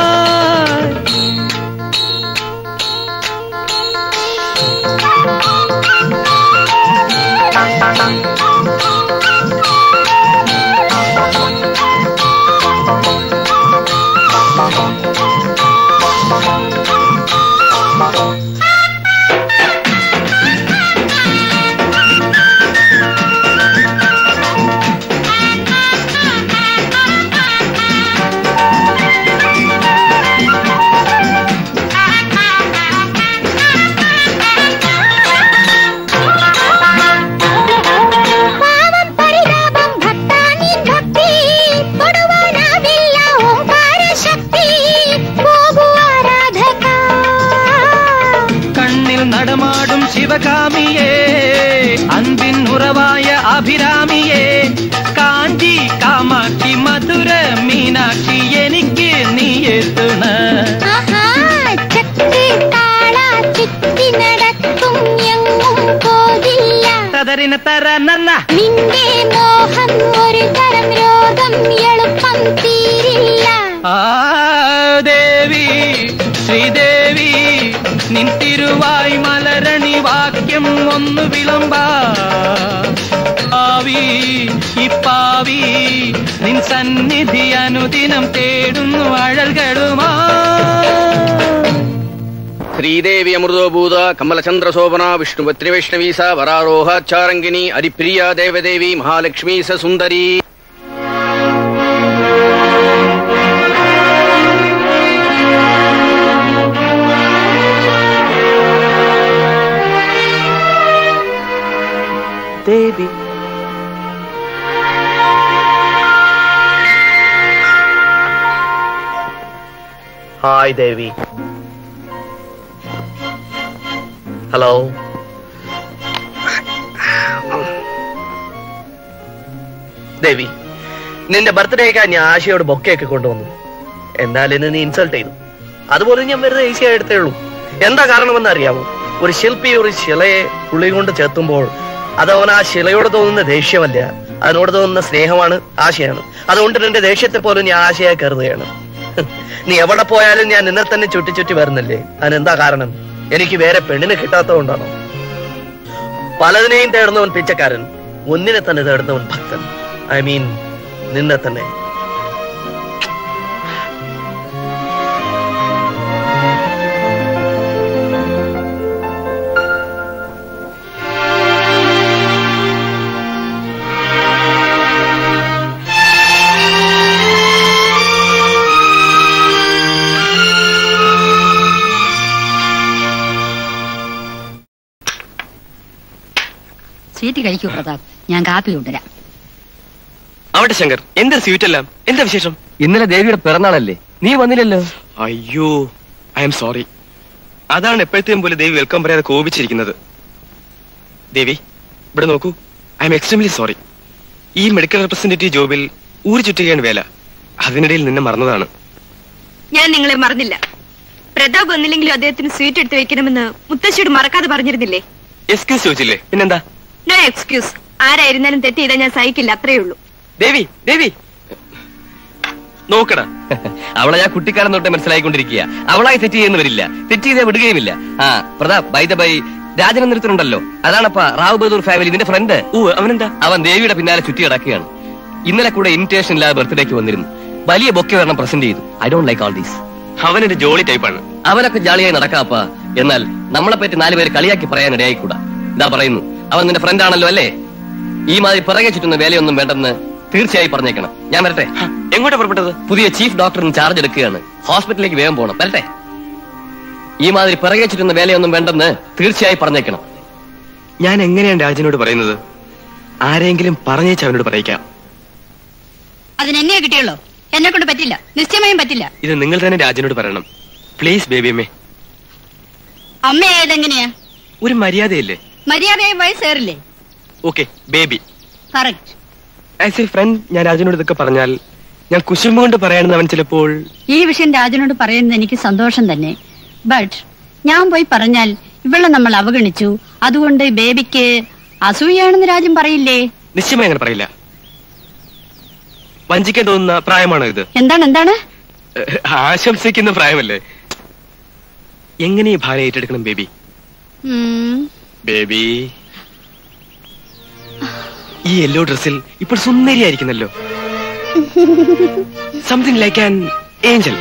പാവം പരിതാപം ഭക്താനി ഭക്തി തൊടുവാനാവില്ല ഓംകാര ശക്തി പോകൂ ആരാധക കണ്ണിൽ നടമാടും ശിവകാമിയേ അൻപിൻ ഉറവായ അഭിരാമിയേ കാഞ്ചി കാമാക്ഷി മധുര മീനാക്ഷി എനിക്ക് നീ എത്തുണ ആഹാ ചക്ക് കാള ചുറ്റി നടക്കും എങ്ങും പോകില്ല തതറിന തര നന്ന നിന്റെ മോഹം ഒരു തരം രോഗം എളുപ്പം തീരില്ല ആ ദേവി ശ്രീദേവി നിൻ തിരുവായ് മലരണി വാക്യം ഒന്ന് വിളമ്പാ ആവി ഇപ്പാവി നിൻ സന്നിധി അനുദിനം തേടുന്നു അഴകളുമാ ശ്രീദേവി അമൃതോഭൂത കമലചന്ദ്രശോഭന വിഷ്ണുപത്നി വൈഷ്ണവീസ വരാരോഹാച്ചാരംഗിനി ഹരിപ്രിയ ദേവദേവി മഹാലക്ഷ്മീ സ സുന്ദരി ദേവി ഹായ് ദേവി ഹലോ ദേവി നിന്റെ ബർത്ത്ഡേക്കാ ഞാൻ ആശയോട് ബൊക്കെയൊക്കെ കൊണ്ടുവന്നു എന്നാൽ ഇന്ന് നീ ഇൻസൾട്ട് ചെയ്തു അതുപോലെ ഞാൻ വെറുതെ ഈസിയായി എടുത്തേ ഉള്ളൂ എന്താ കാരണമെന്ന് അറിയാമോ ഒരു ശില്പി ഒരു ശിലയെ ഉള്ളി കൊണ്ട് ചേർത്തുമ്പോൾ അത് അവൻ ആ ശിലയോട് തോന്നുന്ന ദേഷ്യമല്ല അതിനോട് തോന്നുന്ന സ്നേഹമാണ് ആശയാണ് അതുകൊണ്ട് നിന്റെ ദേഷ്യത്തെ പോലും ഞാൻ ആശയായി കരുതുകയാണ് നീ എവിടെ പോയാലും ഞാൻ നിന്നെ തന്നെ ചുറ്റി ചുറ്റി വരുന്നില്ലേ അതിനെന്താ കാരണം എനിക്ക് വേറെ പെണ്ണിനെ കിട്ടാത്തതുകൊണ്ടാണോ പലതിനെയും തേടുന്നവൻ പിച്ചക്കാരൻ ഒന്നിനെ തന്നെ തേടുന്നവൻ ഭക്തൻ ഐ മീൻ നിന്നെ തന്നെ സ്വീറ്റ് കഴിക്കൂ പ്രതാപ് ഞാൻ കാപ്പി കൊണ്ടുവരാം അവിടെ ശങ്കർ എന്താ സ്വീറ്റ് എല്ലാം എന്താ വിശേഷം ഇന്നലെ ദേവിയുടെ പിറന്നാളല്ലേ നീ വന്നില്ലല്ലോ അയ്യോ ഐ എം സോറി അതാണ് എപ്പോഴത്തെയും പോലെ ദേവി വെൽക്കം പറയാതെ കോപിച്ചിരിക്കുന്നത് ദേവി ഇവിടെ നോക്കൂ ഐ എം എക്സ്ട്രീംലി സോറി ഈ മെഡിക്കൽ റെപ്രസെന്റേറ്റീവ് ജോബിൽ ഊര് ചുറ്റുകയാണ് വേല അതിനിടയിൽ നിന്നെ മറന്നതാണ് ഞാൻ നിങ്ങളെ മറന്നില്ല പ്രതാപ് വന്നില്ലെങ്കിലും അദ്ദേഹത്തിന് സ്വീറ്റ് എടുത്ത് വെക്കണമെന്ന് മുത്തശ്ശിയോട് മറക്കാതെ പറഞ്ഞിരുന്നില്ലേ എക്സ്ക്യൂസ് ചോദിച്ചില്ലേ പിന്നെന്താ നോ എക്സ്ക്യൂസ് ആരായിരുന്നാലും തെറ്റ് ചെയ്താൽ ഞാൻ സഹിക്കില്ല അത്രേ ഉള്ളൂ ദേവി ദേവി നോക്കടാ അവളെ ഞാൻ കുട്ടിക്കാലം തൊട്ടേ മനസ്സിലായിക്കൊണ്ടിരിക്കുക അവളായി തെറ്റ് ചെയ്യുന്ന വരില്ല തെറ്റ് ചെയ്തേ വിടുകയുമില്ല ആ പ്രതാപ് ബൈ ദ ബൈ രാജനന്ദ്രത്തിനുണ്ടല്ലോ അതാണപ്പ റാവു ബഹദൂർ ഫാമിലി നിന്റെ ഫ്രണ്ട് ഓ അവനെന്താ അവൻ ദേവിയുടെ പിന്നാലെ ചുറ്റി കിടക്കുകയാണ് ഇന്നലെ കൂടെ ഇൻവിറ്റേഷൻ ഇല്ലാതെ ബർത്ത്ഡേക്ക് വന്നിരുന്നു വലിയ ബൊക്കെ വരണം പ്രസന്റ് ചെയ്തു I don't like all these അവൻ എന്റെ ജോളി ടൈപ്പാണ് അവനൊക്കെ ജാളിയായി നടക്കാപ്പ എന്നാൽ നമ്മളെ പറ്റി നാലുപേര് കളിയാക്കി പറയാൻ ഇടയായിക്കൂടാ ഇതാ പറയുന്നു അവൻ നിന്റെ ഫ്രണ്ട് ആണല്ലോ അല്ലേ ഈ മാതിരി പിറകെ ചുറ്റുന്ന വേലയൊന്നും വേണ്ടെന്ന് തീർച്ചയായും പറഞ്ഞേക്കണം ഞാൻ വരട്ടെ എങ്ങോട്ടാ പുറപ്പെട്ടത് പുതിയ ചീഫ് ഡോക്ടറിന് ചാർജ് എടുക്കുകയാണ് ഹോസ്പിറ്റലിലേക്ക് വേഗം പോകണം വരട്ടെ ഈ മാതിരി പിറകെ ചുറ്റുന്ന വേലയൊന്നും വേണ്ടെന്ന് തീർച്ചയായും പറഞ്ഞേക്കണം ഞാൻ എങ്ങനെയാണ് രാജനോട് പറയുന്നത് ആരെങ്കിലും പറഞ്ഞേച്ച് അവനോട് പറയിക്കാം അതിനെന്നെയാ കിട്ടിയുള്ളൂ എന്നെ കൊണ്ട് പറ്റില്ല നിശ്ചയമായും പറ്റില്ല ഇത് നിങ്ങൾ തന്നെ രാജനോട് പറയണം പ്ലീസ് ബേബി അമ്മേ അമ്മ ഏതെങ്ങനെയാ ഒരു മര്യാദയില്ലേ മര്യാദയായി വയസ്സേറില്ലേ okay baby correct as a friend ഞാൻ രാജനോട് ഇതൊക്കെ പറഞ്ഞാൽ ഞാൻ കുശുമ്പ് കൊണ്ട് പറയാണെന്ന് അവൻ ചിലപ്പോൾ ഈ വിഷയം രാജനോട് പറയുന്നത് എനിക്ക് സന്തോഷം തന്നെ ബട്ട് ഞാൻ പോയി പറഞ്ഞാൽ ഇവളെ നമ്മൾ അവഗണിച്ചു അതുകൊണ്ട് ബേബിക്ക് അസൂയാണെന്ന് രാജൻ പറയില്ലേ നിശ്ചയമായി അങ്ങനെ പറയില്ല വഞ്ചിക്കാൻ തോന്നുന്ന പ്രായമാണോ ഇത് എന്താണ് എന്താണ് ഏഹ്, ആശംസിക്കുന്ന പ്രായമല്ലേ എങ്ങനെ ഈ ഭാര്യ ഏറ്റെടുക്കണം ബേബി ഉം, ബേബി ഈ യെല്ലോ ഡ്രസ്സിൽ ഇപ്പോൾ സുന്ദരിയായിരിക്കുന്നല്ലോ സംതിങ് ലൈക്ക് ആൻ ഏഞ്ചൽ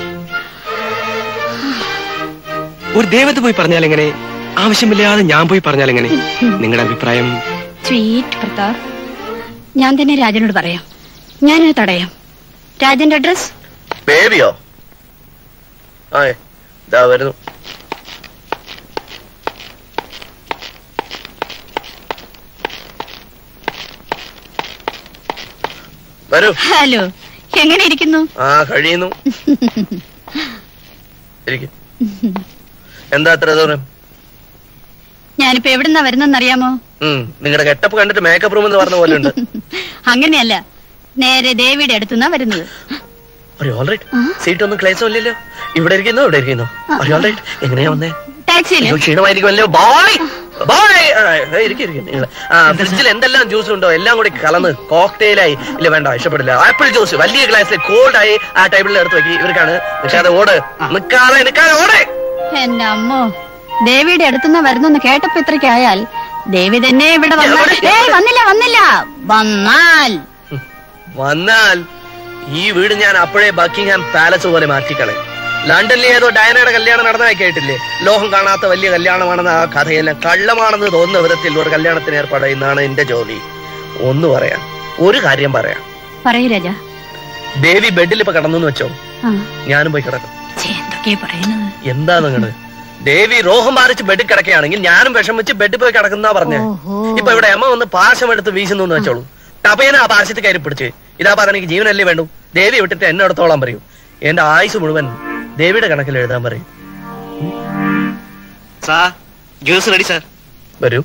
ഒരു ദേവത പോയി പറഞ്ഞാൽ എങ്ങനെ ആവശ്യമില്ലാതെ ഞാൻ പോയി പറഞ്ഞാൽ എങ്ങനെ നിങ്ങളുടെ അഭിപ്രായം സ്വീറ്റ് പ്രതാപ് ഞാൻ തന്നെ രാജനോട് പറയാം ഞാനത് തടയാം രാജന്റെ അഡ്രസ് ബേബിയോ ആ ഇതാ വരുന്നു വരൂ ഹലോ എങ്ങനെ ഇരിക്കുന്നു ആ കഴിയുന്നു ഇരിക്കും എന്താ അത്ര ദൂരം ഞാനിപ്പോ എവിടുന്നാ വരുന്നെന്നറിയാമോ നിങ്ങളുടെ ഗെട്ടപ്പ് കണ്ടിട്ട് മേക്കപ്പ് റൂം എന്ന് പറഞ്ഞ പോലെ ഉണ്ട് അങ്ങനെയല്ല നേരെ ദേവിയുടെ അടുത്തുനിന്നാ വരുന്നത് ഓൾറൈറ്റ് സീറ്റ് ഒന്നും ക്ലേശം ഇല്ലല്ലോ ഇവിടെ ഇരിക്കുന്നു ഇവിടെ ഇരിക്കുന്നു ഓൾറൈറ്റ് എങ്ങനെയാ വന്നേ ടാക്സിയില് അയ്യോ, ക്ഷീണമായിരിക്കുമല്ലോ ബോയ് ബോയ് ഫ്രിഡ്ജിൽ എന്തെല്ലാം ജ്യൂസ് ഉണ്ടോ എല്ലാം കൂടി കലന്ന് കോക്ടെയിലായി ഇല്ല വേണ്ട ഇഷ്ടപ്പെടില്ല ആപ്പിൾ ജ്യൂസ് വലിയ ഗ്ലാസ്സിൽ കോൾഡ് ആയി ആ ടേബിളിൽ എടുത്ത് വെക്കി ഇവർക്കാണ് നിൽക്കാതെ ഓട് നിൽക്കാതെ നിൽക്കാതെ ഓട് എന്റെ അമ്മോ ദേവിയുടെ അടുത്തുനിന്ന് വരുന്നെന്ന് കേട്ടപ്പോ ഇത്രയ്ക്കായാൽ ദേവി തന്നെ ഇവിടെ വന്നാൽ ഏയ് വന്നില്ല വന്നില്ല വന്നാൽ വന്നാൽ ഈ വീട് ഞാൻ അപ്പോഴേ ബക്കിംഗ്ഹാം പാലസ് പോലെ മാറ്റിക്കളെ ലണ്ടനിലെ ഏതോ ഡയനയുടെ കല്യാണം നടന്നതായി കേട്ടില്ലേ ലോഹം കാണാത്ത വലിയ കല്യാണമാണെന്ന് ആ കഥയെല്ലാം കള്ളമാണെന്ന് തോന്നുന്ന വിധത്തിൽ ഒരു കല്യാണത്തിന് ഏർപ്പാട് ചെയ്യുന്നതാണ് എന്റെ ജോലി ഒന്ന് പറയാം ഒരു കാര്യം പറയാം പറയൂ രാജ ദേവി ബെഡിൽ ഇപ്പൊ കിടന്നു വെച്ചോ ആ ഞാനും പോയി കിടക്കും ഛേ, എന്തൊക്കെയാ പറയുന്നത് എന്താ നിങ്ങള് ദേവി രോഹം ബാധിച്ച് ബെഡിൽ കിടക്കുകയാണെങ്കിൽ ഞാനും വിഷം വെച്ച് ബെഡിൽ പോയി കിടക്കുന്ന പറഞ്ഞേ ഓഹോ. ഇപ്പൊ ഇവിടെ അമ്മ വന്ന് പാശം എടുത്ത് വീശുന്നു എന്ന് വെച്ചോളൂ ടപേന ആ പാശത്തിൽ കയറി പിടിച്ച് ഇതാ പറഞ്ഞ എനിക്ക് ജീവനല്ലേ വേണ്ടു ദേവി വിട്ടിട്ട് എന്നെ എടുത്തോളാൻ പറയൂ എന്റെ ആയുസ് മുഴുവൻ ദേവിയുടെ കണക്കിൽ എഴുതാൻ പറയും സാർ ജ്യൂസ് റെഡി സാർ വരൂ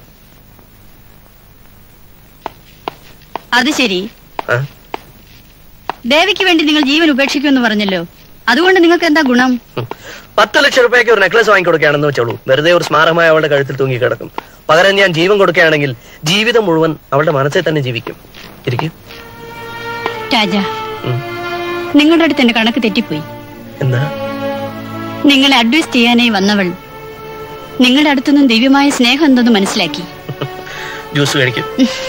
അത് ശരി ആ ദേവിക്ക് വേണ്ടി നിങ്ങൾ ജീവൻ ഉപേക്ഷിക്കുമെന്ന് പറഞ്ഞല്ലോ അതുകൊണ്ട് നിങ്ങൾക്ക് എന്താ ഗുണം ഉം. പത്ത് ലക്ഷം രൂപയ്ക്ക് ഒരു നെക്ലസ് വാങ്ങിക്കൊടുക്കുകയാണെന്ന് വെച്ചോളൂ വെറുതെ ഒരു സ്മാരകമായി അവളുടെ കഴുത്തിൽ തൂങ്ങി കിടക്കും പകരം ഞാൻ ജീവൻ കൊടുക്കുകയാണെങ്കിൽ ജീവിതം മുഴുവൻ അവളുടെ മനസ്സിൽ തന്നെ ജീവിക്കും ഇരിക്കും രാജ നിങ്ങളുടെ അടുത്ത് എന്റെ കണക്ക് തെറ്റിപ്പോയി എന്താ നിങ്ങളെ അഡ്വൈസ് ചെയ്യാനായി വന്നവൾ നിങ്ങളുടെ അടുത്തുനിന്നും ദിവ്യമായ സ്നേഹം എന്തെന്ന് മനസ്സിലാക്കി ജ്യൂസ് കഴിക്കും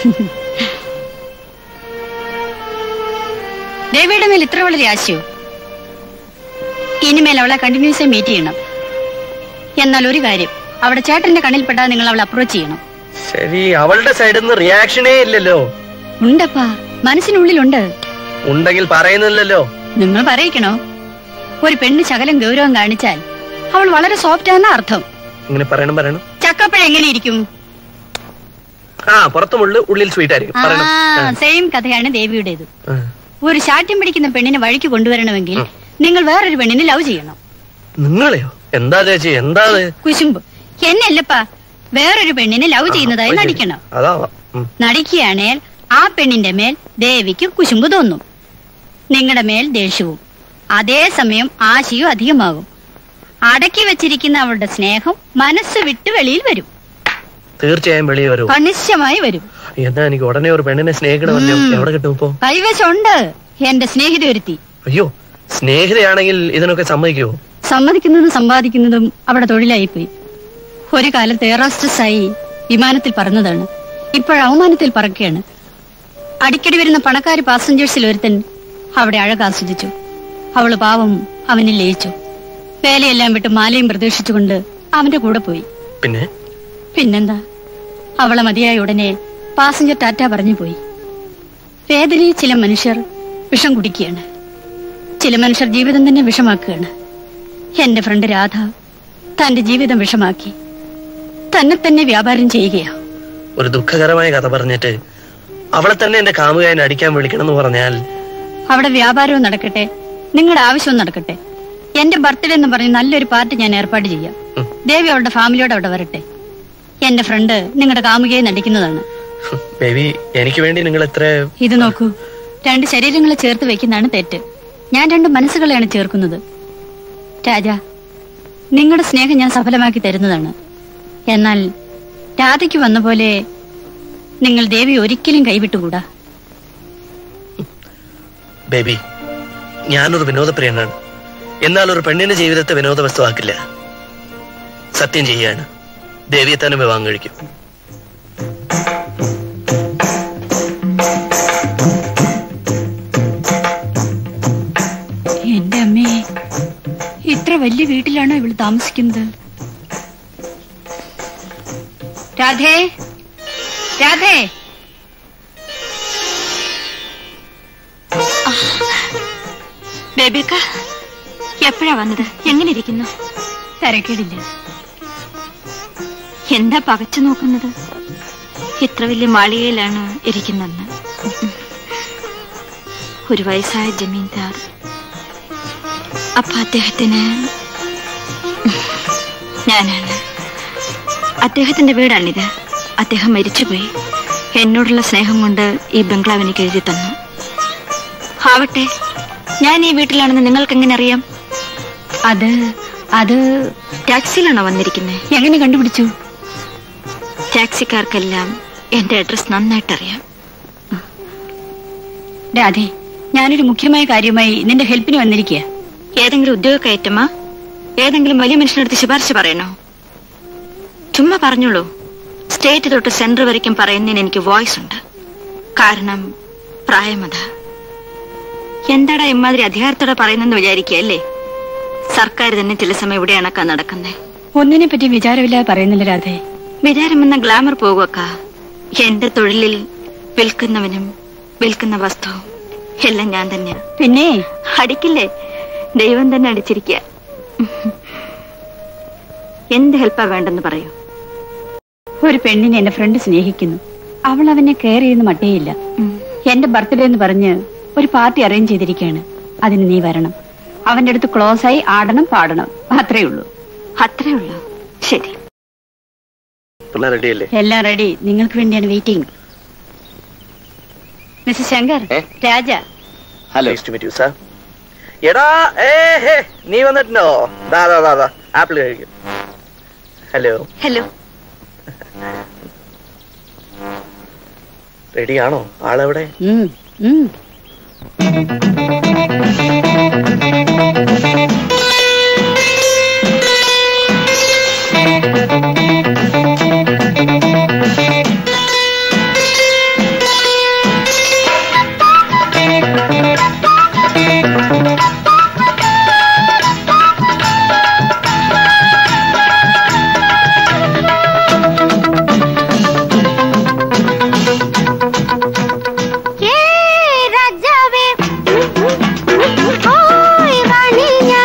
ദേവിയുടെ മേൽ ഇത്ര വളരെ ആശയോ ഇനിമേൽ അവളെ കണ്ടിന്യൂസ് മീറ്റ് ചെയ്യണം എന്നാൽ ഒരു കാര്യം അവിടെ ചേട്ടന്റെ കണ്ണിൽപ്പെട്ടാൽ നിങ്ങൾ അവളെ അപ്രോച്ച് ചെയ്യണം ശരി അവളുടെ സൈഡിൽ നിന്ന് റിയാക്ഷനേ ഇല്ലല്ലോ ഉണ്ടപ്പാ മനസ്സിനുള്ളിലുണ്ട് ഉണ്ടെങ്കിൽ പറയുന്നില്ലല്ലോ നിങ്ങൾ പറയിക്കണോ ഒരു പെണ്ണ് ശകലം ഗൗരവം കാണിച്ചാൽ അവൾ വളരെ സോഫ്റ്റ് ആണെന്ന അർത്ഥം ഇങ്ങനെ പറയണം പറയണം ചക്കപ്പഴം എങ്ങനെ ഇരിക്കും ആ പുറത്ത് മുള്ളു ഉള്ളിൽ സ്വീറ്റ് ആയിരിക്കും പറയണം ആ. സെയിം കഥയാണ് ദേവിയുടേത് ആ. ഒരു ശാഠ്യം പിടിക്കുന്ന പെണ്ണിനെ വഴിക്ക് കൊണ്ടുവരണമെങ്കിൽ നിങ്ങൾ വേറൊരു പെണ്ണിനെ ലവ് ചെയ്യണം നിങ്ങളെയോ എന്താ ചേച്ചി എന്താ അത്? കുശുമ്പ് എന്നല്ലപ്പാ വേറൊരു പെണ്ണിനെ ലവ് ചെയ്യുന്നതായി അത് ശരി. നടിക്കണം അതാവാം ഉം. നടിക്കുകയാണേൽ ആ പെണ്ണിന്റെ മേൽ ദേവിക്ക് കുശുമ്പ് തോന്നും നിങ്ങളുടെ മേൽ ദേഷ്യവും അതേസമയം ആശയും അധികമാകും അടക്കി വെച്ചിരിക്കുന്ന അവളുടെ സ്നേഹം മനസ്സ് വിട്ട് വെളിയിൽ വരും തീർച്ചയായും വെളിയിൽ വരൂ കണിശമായി വരും എന്നാ എനിക്ക് ഉടനെ ഒരു പെണ്ണിനെ സ്നേഹിക്കണമല്ലോ ഉം. എവിടെ കിട്ടും ഇപ്പോ കൈവശമുണ്ട് എന്റെ സ്നേഹിത ഒരുത്തി അയ്യോ സ്നേഹിതയാണെങ്കിൽ ഇതിനൊക്കെ സമ്മതിക്കുവോ സമ്മതിക്കുന്നതും സമ്പാദിക്കുന്നതും അവിടെ തൊഴിലായിപ്പോയി ഒരു കാലത്ത് എയറോസ്റ്റസ് ആയി വിമാനത്തിൽ പറന്നതാണ് ഇപ്പോൾ അവമാനത്തിൽ പറക്കുകയാണ് അടിക്കടി വരുന്ന പണക്കാരി പാസഞ്ചേഴ്സിൽ ഒരുത്തൻ അവിടെ അഴക് ആസ്വദിച്ചു അവള് പാവം അവനിൽ ലയിച്ചു വേലയെല്ലാം വിട്ട് മാലയും പ്രതീക്ഷിച്ചുകൊണ്ട് അവന്റെ കൂടെ പോയി പിന്നെ പിന്നെന്താ അവളെ മതിയായ ഉടനെ പാസഞ്ചർ ടാറ്റ പറഞ്ഞു പോയി വേദനയിൽ ചില മനുഷ്യർ വിഷം കുടിക്കുകയാണ് ചില മനുഷ്യർ ജീവിതം തന്നെ വിഷമാക്കുകയാണ് എന്റെ ഫ്രണ്ട് രാധ തന്റെ ജീവിതം വിഷമാക്കി തന്നെ തന്നെ വ്യാപാരം ചെയ്യുകയാ ഒരു ദുഃഖകരമായ കഥ പറഞ്ഞിട്ട് അവളെ തന്നെ എന്റെ കാമുകായനെ അടിക്കാൻ വിളിക്കണം എന്ന് പറഞ്ഞാൽ അവിടെ വ്യാപാരവും നടക്കട്ടെ നിങ്ങളുടെ ആവശ്യവും നടക്കട്ടെ എന്റെ ബർത്ത്ഡേ എന്ന് പറഞ്ഞ് നല്ലൊരു പാർട്ടി ഞാൻ ഏർപ്പാട് ചെയ്യാം ദേവി അവളുടെ ഫാമിലിയോട് അവിടെ വരട്ടെ എന്റെ ഫ്രണ്ട് നിങ്ങളുടെ കാമുകയെ നടിക്കുന്നതാണ് ബേബി എനിക്ക് വേണ്ടി നിങ്ങൾ എത്ര ഇത് നോക്കൂ രണ്ട് ശരീരങ്ങളെ ചേർത്ത് വെക്കുന്നതാണ് തെറ്റ് ഞാൻ രണ്ട് മനസ്സുകളെയാണ് ചേർക്കുന്നത് രാജ നിങ്ങളുടെ സ്നേഹം ഞാൻ സഫലമാക്കി തരുന്നതാണ് എന്നാൽ രാധയ്ക്ക് വന്ന പോലെ നിങ്ങൾ ദേവി ഒരിക്കലും കൈവിട്ടുകൂടാ ബേബി ഞാനൊരു വിനോദപ്രിയനാണ് എന്നാൽ ഒരു പെണ്ണിന്റെ ജീവിതത്തെ വിനോദ വസ്തുവാക്കില്ല സത്യം ചെയ്യാണ് ദേവിയെ തന്നെ വിവാഹം കഴിക്കും എന്റെ അമ്മേ ഇത്ര വലിയ വീട്ടിലാണോ ഇവള് താമസിക്കുന്നത് രാധേ രാധേ ബേബിക്ക എപ്പോഴാ വന്നത് എങ്ങനെ ഇരിക്കുന്നു തരക്കേടില്ല എന്താ പകച്ചു നോക്കുന്നത് ഇത്ര വലിയ മാളികയിലാണ് ഇരിക്കുന്നതെന്ന് ഒരു വയസ്സായ ജമീന്ദാർ അപ്പൊ അദ്ദേഹത്തിന് ഞാനാണ് അദ്ദേഹത്തിന്റെ വീടാണിത് അദ്ദേഹം മരിച്ചുപോയി എന്നോടുള്ള സ്നേഹം കൊണ്ട് ഈ ബംഗ്ലാവ് എനിക്ക് എഴുതി തന്നു ആവട്ടെ ഞാൻ ഈ വീട്ടിലാണെന്ന് നിങ്ങൾക്ക് എങ്ങനെ അറിയാം അത് അത് ടാക്സിയിലാണോ വന്നിരിക്കുന്നത് എങ്ങനെ കണ്ടുപിടിച്ചു ടാക്സിക്കാർക്കെല്ലാം എന്റെ അഡ്രസ് നന്നായിട്ട് അറിയാം രാധേ ഞാനൊരു മുഖ്യമായ കാര്യമായി നിന്റെ ഹെൽപ്പിന് വന്നിരിക്കുക ഏതെങ്കിലും ഉദ്യോഗ കയറ്റമാ ഏതെങ്കിലും വലിയ മനുഷ്യനടുത്ത് ശുപാർശ പറയണോ ചുമ്മാ പറഞ്ഞോളൂ സ്റ്റേറ്റ് തൊട്ട് സെൻട്രൽ വരയ്ക്കും പറയുന്നതിന് എനിക്ക് വോയിസ് ഉണ്ട് കാരണം പ്രായമത എന്താടാ ഇമാതിരി അധികാരത്തോടെ പറയുന്നെന്ന് വിചാരിക്കുകയല്ലേ സർക്കാർ തന്നെ ചില സമയം ഇവിടെ അണക്കാ നടക്കുന്നേ ഒന്നിനെ പറ്റി വിചാരമില്ലാതെ പറയുന്നില്ല രാധേ വിചാരം എന്ന ഗ്ലാമർ പോകുവക്ക എന്റെ തൊഴിലിൽ വിൽക്കുന്നവനും വിൽക്കുന്ന വസ്തുവും എല്ലാം ഞാൻ തന്നെയാ പിന്നെ അടിക്കില്ലേ ദൈവം തന്നെ അടിച്ചിരിക്കുക എന്ത് ഹെൽപ്പാ വേണ്ടെന്ന് പറയൂ ഒരു പെണ്ണിനെ എന്റെ ഫ്രണ്ട് സ്നേഹിക്കുന്നു അവൾ അവനെ കെയർ ചെയ്യുന്ന മട്ടേയില്ല എന്റെ ബർത്ത്ഡേ എന്ന് പറഞ്ഞ് ഒരു പാർട്ടി അറേഞ്ച് ചെയ്തിരിക്കുകയാണ് അതിന് നീ വരണം അവന്റെ അടുത്ത് ക്ലോസ് ആയി ആടണം പാടണം അത്രേ ഉള്ളൂ അത്രേ ഉള്ളൂ ശരി പിള്ളേർ റെഡിയല്ലേ എല്ലാം റെഡി നിങ്ങൾക്ക് വേണ്ടിയാണ് waiting mister Shankar Raja hello to meet you sir എടാ ഏ ഹേ നീ വന്നിട്ടുണ്ടോ ദാ ദാ ദാ ദാ ആപ്പിൾ കഴിക്കും ഹലോ ഹലോ റെഡിയാണോ ആളെവിടെ ഉം, ഉം. ഏ രാജാവേ ഓയ് റാണി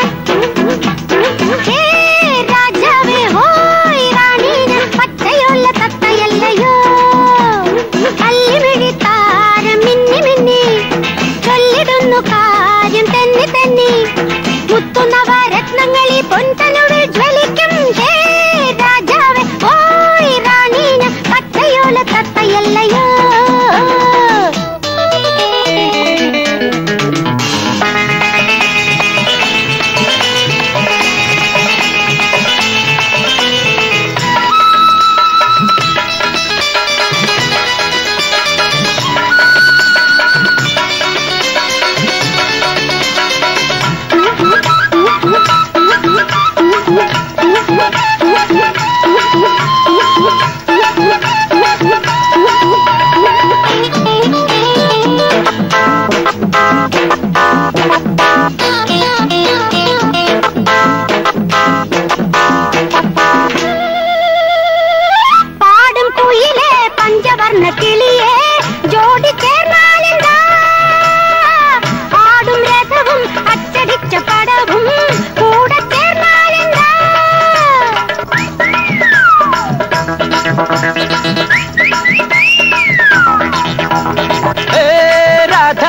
ഏ രാധ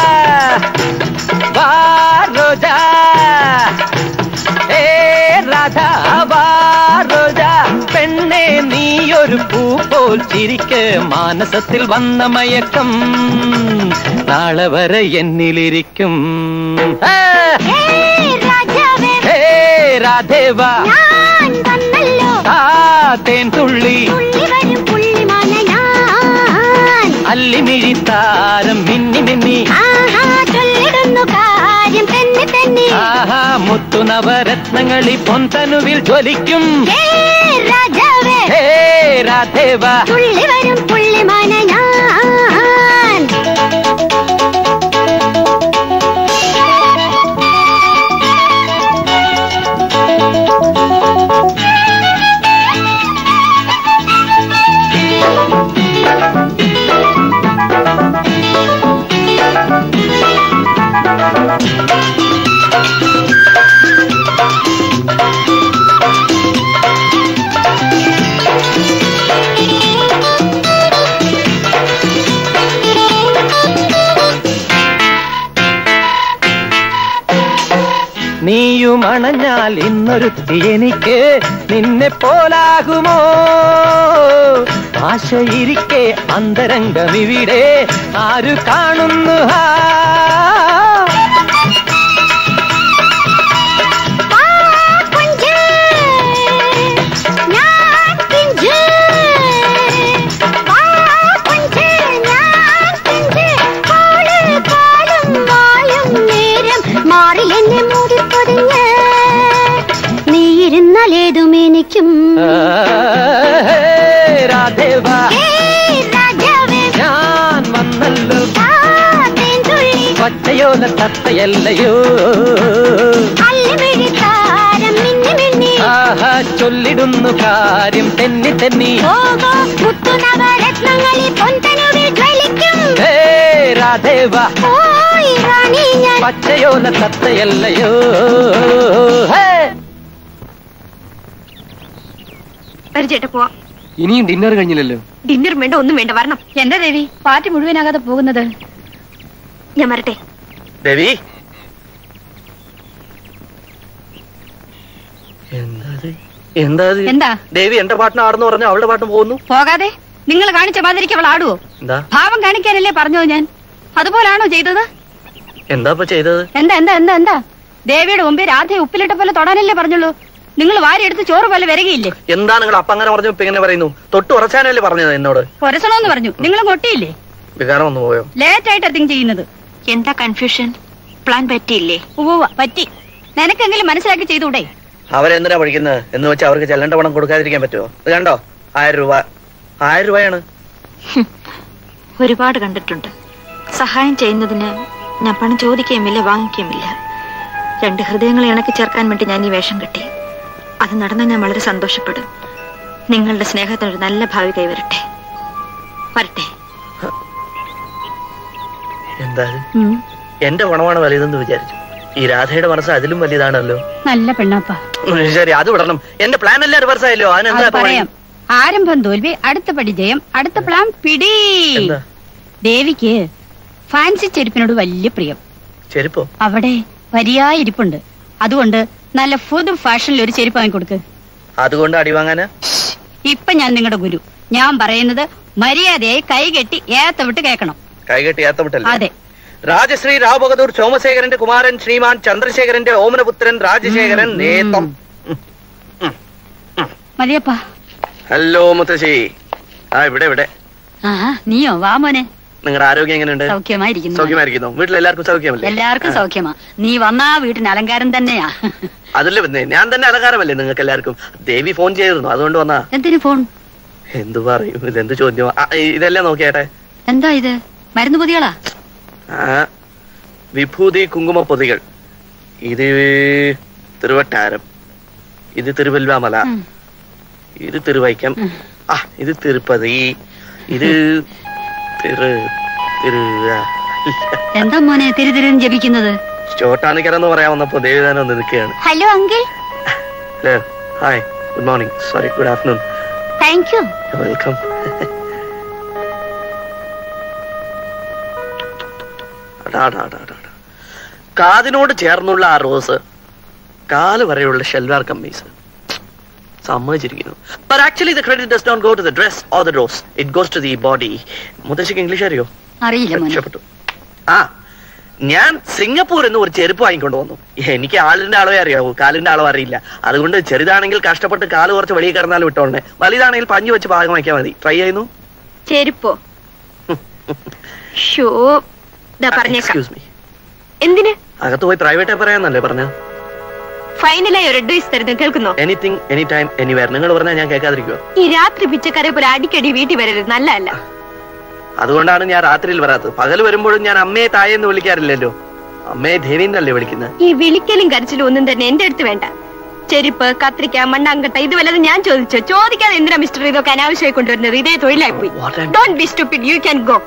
വാ രോജ ഏ രാധ വാ രോജ പെണ്ണെ നീയൊരു പൂ പോൽ ചിരിക്ക് മാനസത്തിൽ വന്ന മയക്കം നാളെ വരെ എന്നിലിരിക്കും ആ, രാജാവേ ഏ രാധേവ ഞാൻ വന്നല്ലോ ആ തേൻ തുള്ളി പുള്ളി വരും പുള്ളിമാന ഞാൻ അല്ലിമിഴി താരം മിന്നി മിന്നി ആഹാ ചൊല്ലിടുന്നു കാര്യം തന്നെ തന്നെ ആഹാ മുത്തു നവരത്നങ്ങളി പൊന്തനുവിൽ ജ്വലിക്കും ഏ രാജാവേ ഹേ രാധേവ പുള്ളി വരും പുള്ളിമാന ഞാൻ നീയും അണഞ്ഞാൽ ഇന്നൊരുത്തി എനിക്ക് നിന്നെ പോലാകുമോ ആശയിരിക്കെ അന്തരംഗമിവിടെ ആരു കാണുന്നു ഹാ വാ കുഞ്ച് ഞാൻ പിഞ്ച് വാ കുഞ്ച് ഞാൻ പിഞ്ച് കോള് കോളും വായും നേരം മാറിൽ എന്നെ മൂടിപ്പൊതിഞ്ഞ് നീ ഇരുന്നാൽ ഏതും എനിക്കും ആ, ഹേ, രാധേവ ഏയ് രാജാവേ ഞാൻ വന്നല്ലോ ആ തേൻതുള്ളി പച്ചയോല തത്തയല്ലയോ അല്ലിമിഴി താരം മിന്നി മിന്നി ആഹാ ചൊല്ലിടുന്നു കാര്യം തെന്നി തെന്നി ഓഹോ മുത്തുനവരത്നങ്ങളിൽ പൊന്തനുവിൽ ജ്വലിക്കും ഹേ രാധേവ ഓയ് റാണി ഞാൻ പച്ചയോല തത്തയല്ലയോ ഹേ പരിചയട്ടെ പോവാം ഇനിയും ഡിന്നർ കഴിഞ്ഞില്ലല്ലോ ഡിന്നർ വേണ്ട ഒന്നും വേണ്ട വരണം എന്താ ദേവി പാർട്ടി മുഴുവനാകാതെ പോകുന്നത് ഞാൻ വരട്ടെ ദേവി എന്താ എന്താ ഇത്? എന്താ ദേവി എന്റെ പാട്ടിന് ആടുന്നു പറഞ്ഞു അവളുടെ പാട്ടും പോകുന്നു പോകാതെ നിങ്ങൾ കാണിച്ച മാതിരിക്ക് അവൾ ആടുവോ എന്താ ഭാവം കാണിക്കാനല്ലേ പറഞ്ഞത് ഞാൻ അതുപോലാണോ ചെയ്തത് എന്താ ഇപ്പൊ ചെയ്തത് എന്താ എന്താ എന്താ എന്താ ദേവിയുടെ മുമ്പേ രാധയെ ഉപ്പിലിട്ട പോലെ തൊടാനല്ലേ പറഞ്ഞുള്ളൂ നിങ്ങൾ വാരിയെടുത്ത് ചോറ് പോലെ വരികയില്ലേ എന്താ നിങ്ങൾ അപ്പ അങ്ങനെ പറഞ്ഞു ഇപ്പൊ ഇങ്ങനെ പറയുന്നു തൊട്ട് ഉറച്ചാനല്ലേ പറഞ്ഞത് എന്നോട് പൊരസണമെന്ന് പറഞ്ഞു നിങ്ങൾ കൊട്ടിയില്ലേ വികാരം ഒന്ന് പോയോ ലേറ്റ് ആയിട്ട് തിങ്ക് ചെയ്യുന്നത് എന്താ കൺഫ്യൂഷൻ പ്ലാൻ പറ്റിയില്ലേ ഉവ്വ പറ്റി നിനക്കെങ്കിലും മനസ്സിലാക്കി ചെയ്തൂടെ അവരെന്തിനാ പഠിക്കുന്നത് എന്ന് വെച്ചാൽ അവർക്ക് ചെല്ലേണ്ട പണം കൊടുക്കാതിരിക്കാൻ പറ്റുമോ ഇത് കണ്ടോ ആയിരം രൂപ ആയിരം രൂപയാണ് ഒരുപാട് കണ്ടിട്ടുണ്ട് സഹായം ചെയ്യുന്നതിന് ഞാൻ പണം ചോദിക്കുകയുമില്ല വാങ്ങിക്കുകയുമില്ല രണ്ട് ഹൃദയങ്ങളെ ഇണക്കി ചേർക്കാൻ വേണ്ടി ഞാൻ ഈ വേഷം കെട്ടി അത് നടന്നാൽ ഞാൻ വളരെ സന്തോഷപ്പെടും നിങ്ങളുടെ സ്നേഹത്തിന് ഒരു നല്ല ഭാവി കൈവരട്ടെ വരട്ടെ എന്താ ഇത്? എന്റെ പണമാണ് വലുതെന്ന് വിചാരിച്ചു ഈ രാധയുടെ മനസ്സ് അതിലും വലുതാണല്ലോ നല്ല പെണ്ണാപ്പ ഉം, ശരി അത് വിടണം എന്റെ പ്ലാൻ എല്ലാം റിവേഴ്സ് ആയല്ലോ അതിനെന്താ അത് ഇപ്പൊ വഴി? പറയാം ആരംഭം തോൽവി അടുത്ത പടി ജയം അടുത്ത പ്ലാൻ പിടി എന്താ ദേവിക്ക് ഫാൻസി ചെരുപ്പിനോട് വലിയ പ്രിയം ചെരുപ്പോ അവിടെ വരിയായി ഇരിപ്പുണ്ട് അതുകൊണ്ട് നല്ല ഫുഡ് ഫാഷനിൽ ഒരു ചെരുപ്പ് വാങ്ങി കൊടുക്ക് അതുകൊണ്ട് അടി വാങ്ങാന് ഇപ്പൊ ഞാൻ നിങ്ങളുടെ ഗുരു ഞാൻ പറയുന്നത് മര്യാദയായി കൈകെട്ടി ഏത്തവിട്ട് കേൾക്കണം കൈകെട്ടി ഏത്തമിട്ടല്ലേ അതെ രാജശ്രീ റാവ് ബഹദൂർ സോമശേഖരന്റെ കുമാരൻ ശ്രീമാൻ ചന്ദ്രശേഖരന്റെ ഓമനപുത്രൻ രാജശേഖരൻ നേതം മതിയപ്പാ ഹലോ മുത്തശ്ശി ആ ഇവിടെ ഇവിടെ ആ നീയോ വാ മോനെ നിങ്ങളുടെ ആരോഗ്യം എങ്ങനെയുണ്ട് സൗഖ്യമായിരിക്കുന്നു സൗഖ്യമായിരിക്കുന്നു വീട്ടിൽ എല്ലാവർക്കും സൗഖ്യമല്ലേ എല്ലാവർക്കും സൗഖ്യമാ നീ വന്നാ വീട്ടിന് അലങ്കാരം തന്നെയാ അതല്ലേ പിന്നെ ഞാൻ തന്നെ അലങ്കാരമല്ലേ നിങ്ങൾക്ക് എല്ലാവർക്കും ദേവി ഫോൺ ചെയ്തിരുന്നു അതുകൊണ്ട് വന്നാ എന്തിനു ഫോൺ എന്തു പറയും ഇതെന്ത് ചോദ്യം ആ, ഇതെല്ലാം നോക്കിയാട്ടെ എന്താ ഇത് മരുന്ന് പൊതികളാ ആ വിഭൂതി കുങ്കുമ പൊതികൾ ഇത് തിരുവട്ടാരം ഇത് തിരുവല്വാമല ഉം. ഇത് തിരുവൈക്കം ആ ഇത് തിരുപ്പതി ഇത് തിരു തിരു ആ, എന്താ മോനെ തിരി തിരിഞ്ഞ് ജപിക്കുന്നത് ചോട്ടാനിക്കരെന്ന് പറയാൻ വന്നപ്പോ ദേവിദാനം ഒന്ന് നിൽക്കുകയാണ് hello uncle hello hi good morning sorry good afternoon thank you welcome കാതിനോട് ചേർന്നുള്ള ആ റോസ് കാല് വരെയുള്ള ഷെൽവാർ കമ്മീസ് സമ്മതിച്ചിരിക്കുന്നു but actually the credit does not go to the dress or the rose it goes to the body മുത്തശ്ശിക്ക് English അറിയോ അറിയില്ല മോനെ രക്ഷപ്പെട്ടു ആ ഞാൻ സിംഗപ്പൂർ എന്ന് ഒരു ചെരുപ്പ് വാങ്ങിക്കൊണ്ട് വന്നു എനിക്ക് ആളിന്റെ അളവേ അറിയാവൂ കാലിന്റെ അളവ് അറിയില്ല അതുകൊണ്ട് ചെറുതാണെങ്കിൽ കഷ്ടപ്പെട്ട് കാല് കുറച്ച് വെളിയിൽ കിടന്നാലും വിട്ടോളെ വലുതാണെങ്കിൽ പഞ്ഞു വെച്ച് പാകം വയ്ക്കാൻ മതി ട്രൈ ചെയ്യുന്നു ചെരുപ്പോ ഷോ ഇതാ പറഞ്ഞേക്കാം എക്സ്ക്യൂസ് മീ എന്തിന് അകത്ത് പോയി പ്രൈവറ്റായി പറയാന്നല്ലേ പറഞ്ഞ ഫൈനലായി ഒരു അഡ്വൈസ് തരുന്നു കേൾക്കുന്നോ എനിത്തിങ് എനി ടൈം എനിവെയർ നിങ്ങൾ പറഞ്ഞാൽ ഞാൻ കേൾക്കാതിരിക്കുവോ ഈ രാത്രി പിച്ചക്കാരെ പോലെ അടിക്കടി വീട്ടിൽ വരരുത് നല്ലതല്ല അതുകൊണ്ടാണ് ഞാൻ രാത്രിയിൽ വരാത്തത് പകൽ വരുമ്പോഴും ഞാൻ അമ്മയെ തായെന്ന് വിളിക്കാറില്ലല്ലോ അമ്മയെ ദേവീന്നല്ലേ വിളിക്കുന്നത് ഈ വിളിക്കലും കരച്ചിലും ഒന്നും തന്നെ എന്റെ അടുത്ത് വേണ്ട ചെരുപ്പ് കത്രിക്ക മണ്ണാങ്കട്ട ഇത് വല്ലതും ഞാൻ ചോദിച്ചോ ചോദിക്കാതെ എന്തിനാ മിസ്റ്റർ ഇതൊക്കെ അനാവശ്യമായി കൊണ്ടുവരുന്നത് ഇതേ തൊഴിലായി പോയി don't be stupid you can go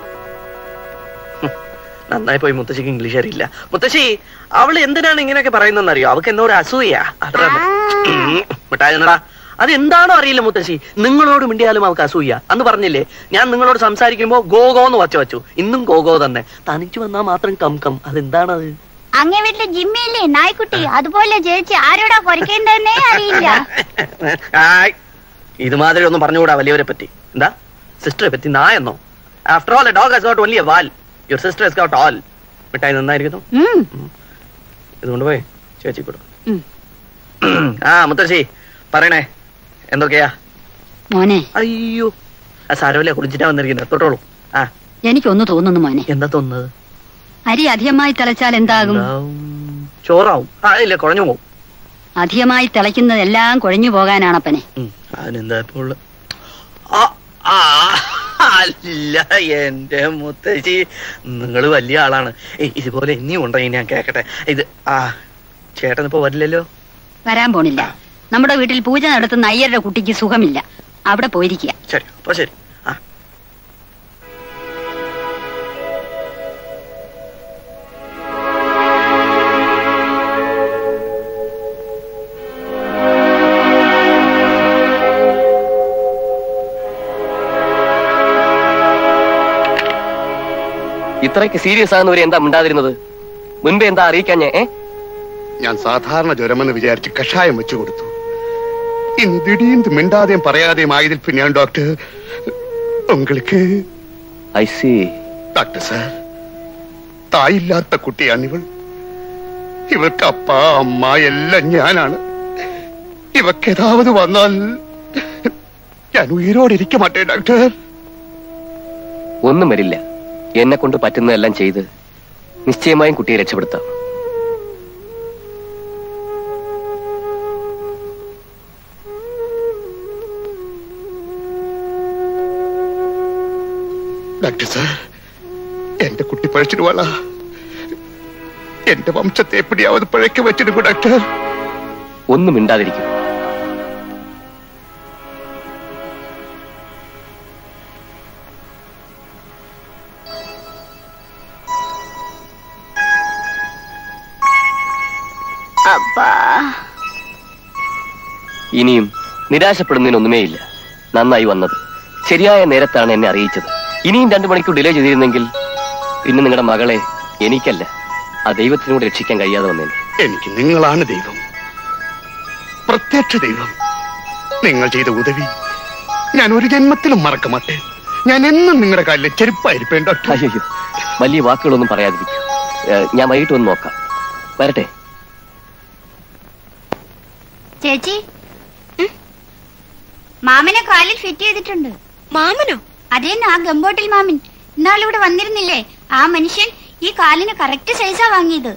നന്നായി പോയി മുത്തശ്ശിക്ക് ഇംഗ്ലീഷ് അറിയില്ല മുത്തശ്ശി അവൾ എന്തിനാണ് ഇങ്ങനെയൊക്കെ പറയുന്നതെന്ന് അറിയോ അവൾക്ക് എന്നോട് അസൂയ അതാണ് മിഠായി എന്നടാ അതെന്താണോ അറിയില്ല മുത്തശ്ശി നിങ്ങളോട് മിണ്ടിയാലും അവൾക്ക് അസൂയ അന്ന് പറഞ്ഞില്ലേ ഞാൻ നിങ്ങളോട് സംസാരിക്കുമ്പോ ഗോഗോ എന്ന് വച്ചു വച്ചു ഇന്നും ഗോഗോ തന്നെ തനിച്ചു വന്നാൽ മാത്രം കം കം അതെന്താണത് അങ്ങേ വീട്ടിലെ ജിമ്മിയില്ലേ നായ്ക്കുട്ടി അതുപോലെ ചേച്ചി ആരോടാ കുറയ്ക്കേണ്ടതെന്നേ അറിയില്ല ആയ്. ഇതുമാതിരി ഒന്നും പറഞ്ഞുകൂടാ വലിയവരെ പറ്റി എന്താ സിസ്റ്ററെ പറ്റി നായെന്നോ after all a dog has got only a വാൽ your sister has got all മിഠായി നന്നായിരിക്കുന്നു ഇതുകൊണ്ട് പോയി ചേച്ചി കൊടുക്കും ആ മുത്തശ്ശി പറയണേ എന്തൊക്കെയാ മോനെ അയ്യോ ആ സാരമില്ല കുളിച്ചിട്ടാ വന്നിരിക്കുന്നത് തൊട്ടോളൂ ആ എനിക്കൊന്ന് തോന്നുന്നു മോനെ എന്താ തോന്നുന്നത് അരി അധികമായി തിളച്ചാൽ എന്താകും ചോറാവും ആ ഇല്ല കുഴഞ്ഞു പോകും അധികമായി തിളയ്ക്കുന്നതെല്ലാം കുഴഞ്ഞു പോകാനാണപ്പനെ അതിനെന്താ ഇപ്പോൾ ഉള്ള- ആ, ആ, അല്ല എന്റെ മുത്തശ്ശി നിങ്ങൾ വലിയ ആളാണ് ഏയ്, ഇതുപോലെ ഇനിയും ഉണ്ടെങ്കിൽ ഞാൻ കേക്കട്ടെ ഇത് ആ ചേട്ടൻ ഇപ്പൊ വരില്ലല്ലോ വരാൻ പോണില്ല നമ്മുടെ വീട്ടിൽ പൂജ നടത്തുന്ന അയ്യരുടെ കുട്ടിക്ക് സുഖമില്ല അവിടെ പോയിരിക്കുക ശരി അപ്പൊ ശരി ആ ഇത്രയ്ക്ക് സീരിയസ് ആകുന്നവരെ എന്താ മിണ്ടാതിരുന്നത് മുൻപേ എന്താ അറിയിക്കാൻ ഏ ഞാൻ സാധാരണ ജ്വരമെന്ന് വിചാരിച്ച് കഷായം വെച്ചു കൊടുത്തു ഇന്ന് ദിടീർന്ന് മിണ്ടാതെയും പറയാതെയും ആയതിൽ പിന്നെയാണ് ഡോക്ടർ ഉങ്ങൾക്ക് ഐ സി ഡോക്ടർ സാർ തായില്ലാത്ത കുട്ടിയാണിവൾ ഇവർക്ക് അപ്പ അമ്മ എല്ലാം ഞാനാണ് ഇവക്ക് ഏതാവത് വന്നാൽ ഞാൻ ഉയരോടെ ഇരിക്ക മാട്ടേ ഡോക്ടർ ഒന്നും വരില്ല എന്നെ കൊണ്ട് പറ്റുന്നതെല്ലാം ചെയ്ത് നിശ്ചയമായും കുട്ടിയെ രക്ഷപ്പെടുത്താം ഡോക്ടർ സാർ എന്റെ കുട്ടി പഴച്ചിടുവാളാ എന്റെ വംശത്തെ എപ്പിടിയാവത് പഴയ്ക്ക് വെച്ചിടുക്കൂ ഡോക്ടർ ഒന്നും മിണ്ടാതിരിക്കും അപ്പാ ഇനിയും നിരാശപ്പെടുന്നതിനൊന്നുമേ ഇല്ല നന്നായി വന്നത് ശരിയായ നേരത്താണ് എന്നെ അറിയിച്ചത് ഇനിയും രണ്ടു മണിക്കൂർ ഡിലേ ചെയ്തിരുന്നെങ്കിൽ പിന്നെ നിങ്ങളുടെ മകളെ എനിക്കല്ല ആ ദൈവത്തിനോട് രക്ഷിക്കാൻ കഴിയാതെ വന്നേനെ എനിക്ക് നിങ്ങളാണ് ദൈവം പ്രത്യക്ഷ ദൈവം നിങ്ങൾ ചെയ്ത ഉദവി ഞാൻ ഒരു ജന്മത്തിലും മറക്ക മാട്ടേ ഞാൻ എന്നും നിങ്ങളുടെ കാലിലെ ചെരുപ്പായിരിപ്പേൻ ഡോക്ടർ അയ്യോ വലിയ വാക്കുകളൊന്നും പറയാതിരിക്കും ഏ, ഞാൻ വൈകിട്ട് ഒന്ന് നോക്കാം വരട്ടെ ചേച്ചി മാമനെ കാലിൽ ഫിറ്റ് ചെയ്തിട്ടുണ്ട് മാമനോ അതേന്ന് ആ ഗംബോട്ടിൽ മാമൻ ഇന്നാളിവിടെ വന്നിരുന്നില്ലേ ആ മനുഷ്യൻ ഈ കാലിന് കറക്റ്റ് സൈസാ വാങ്ങിയത്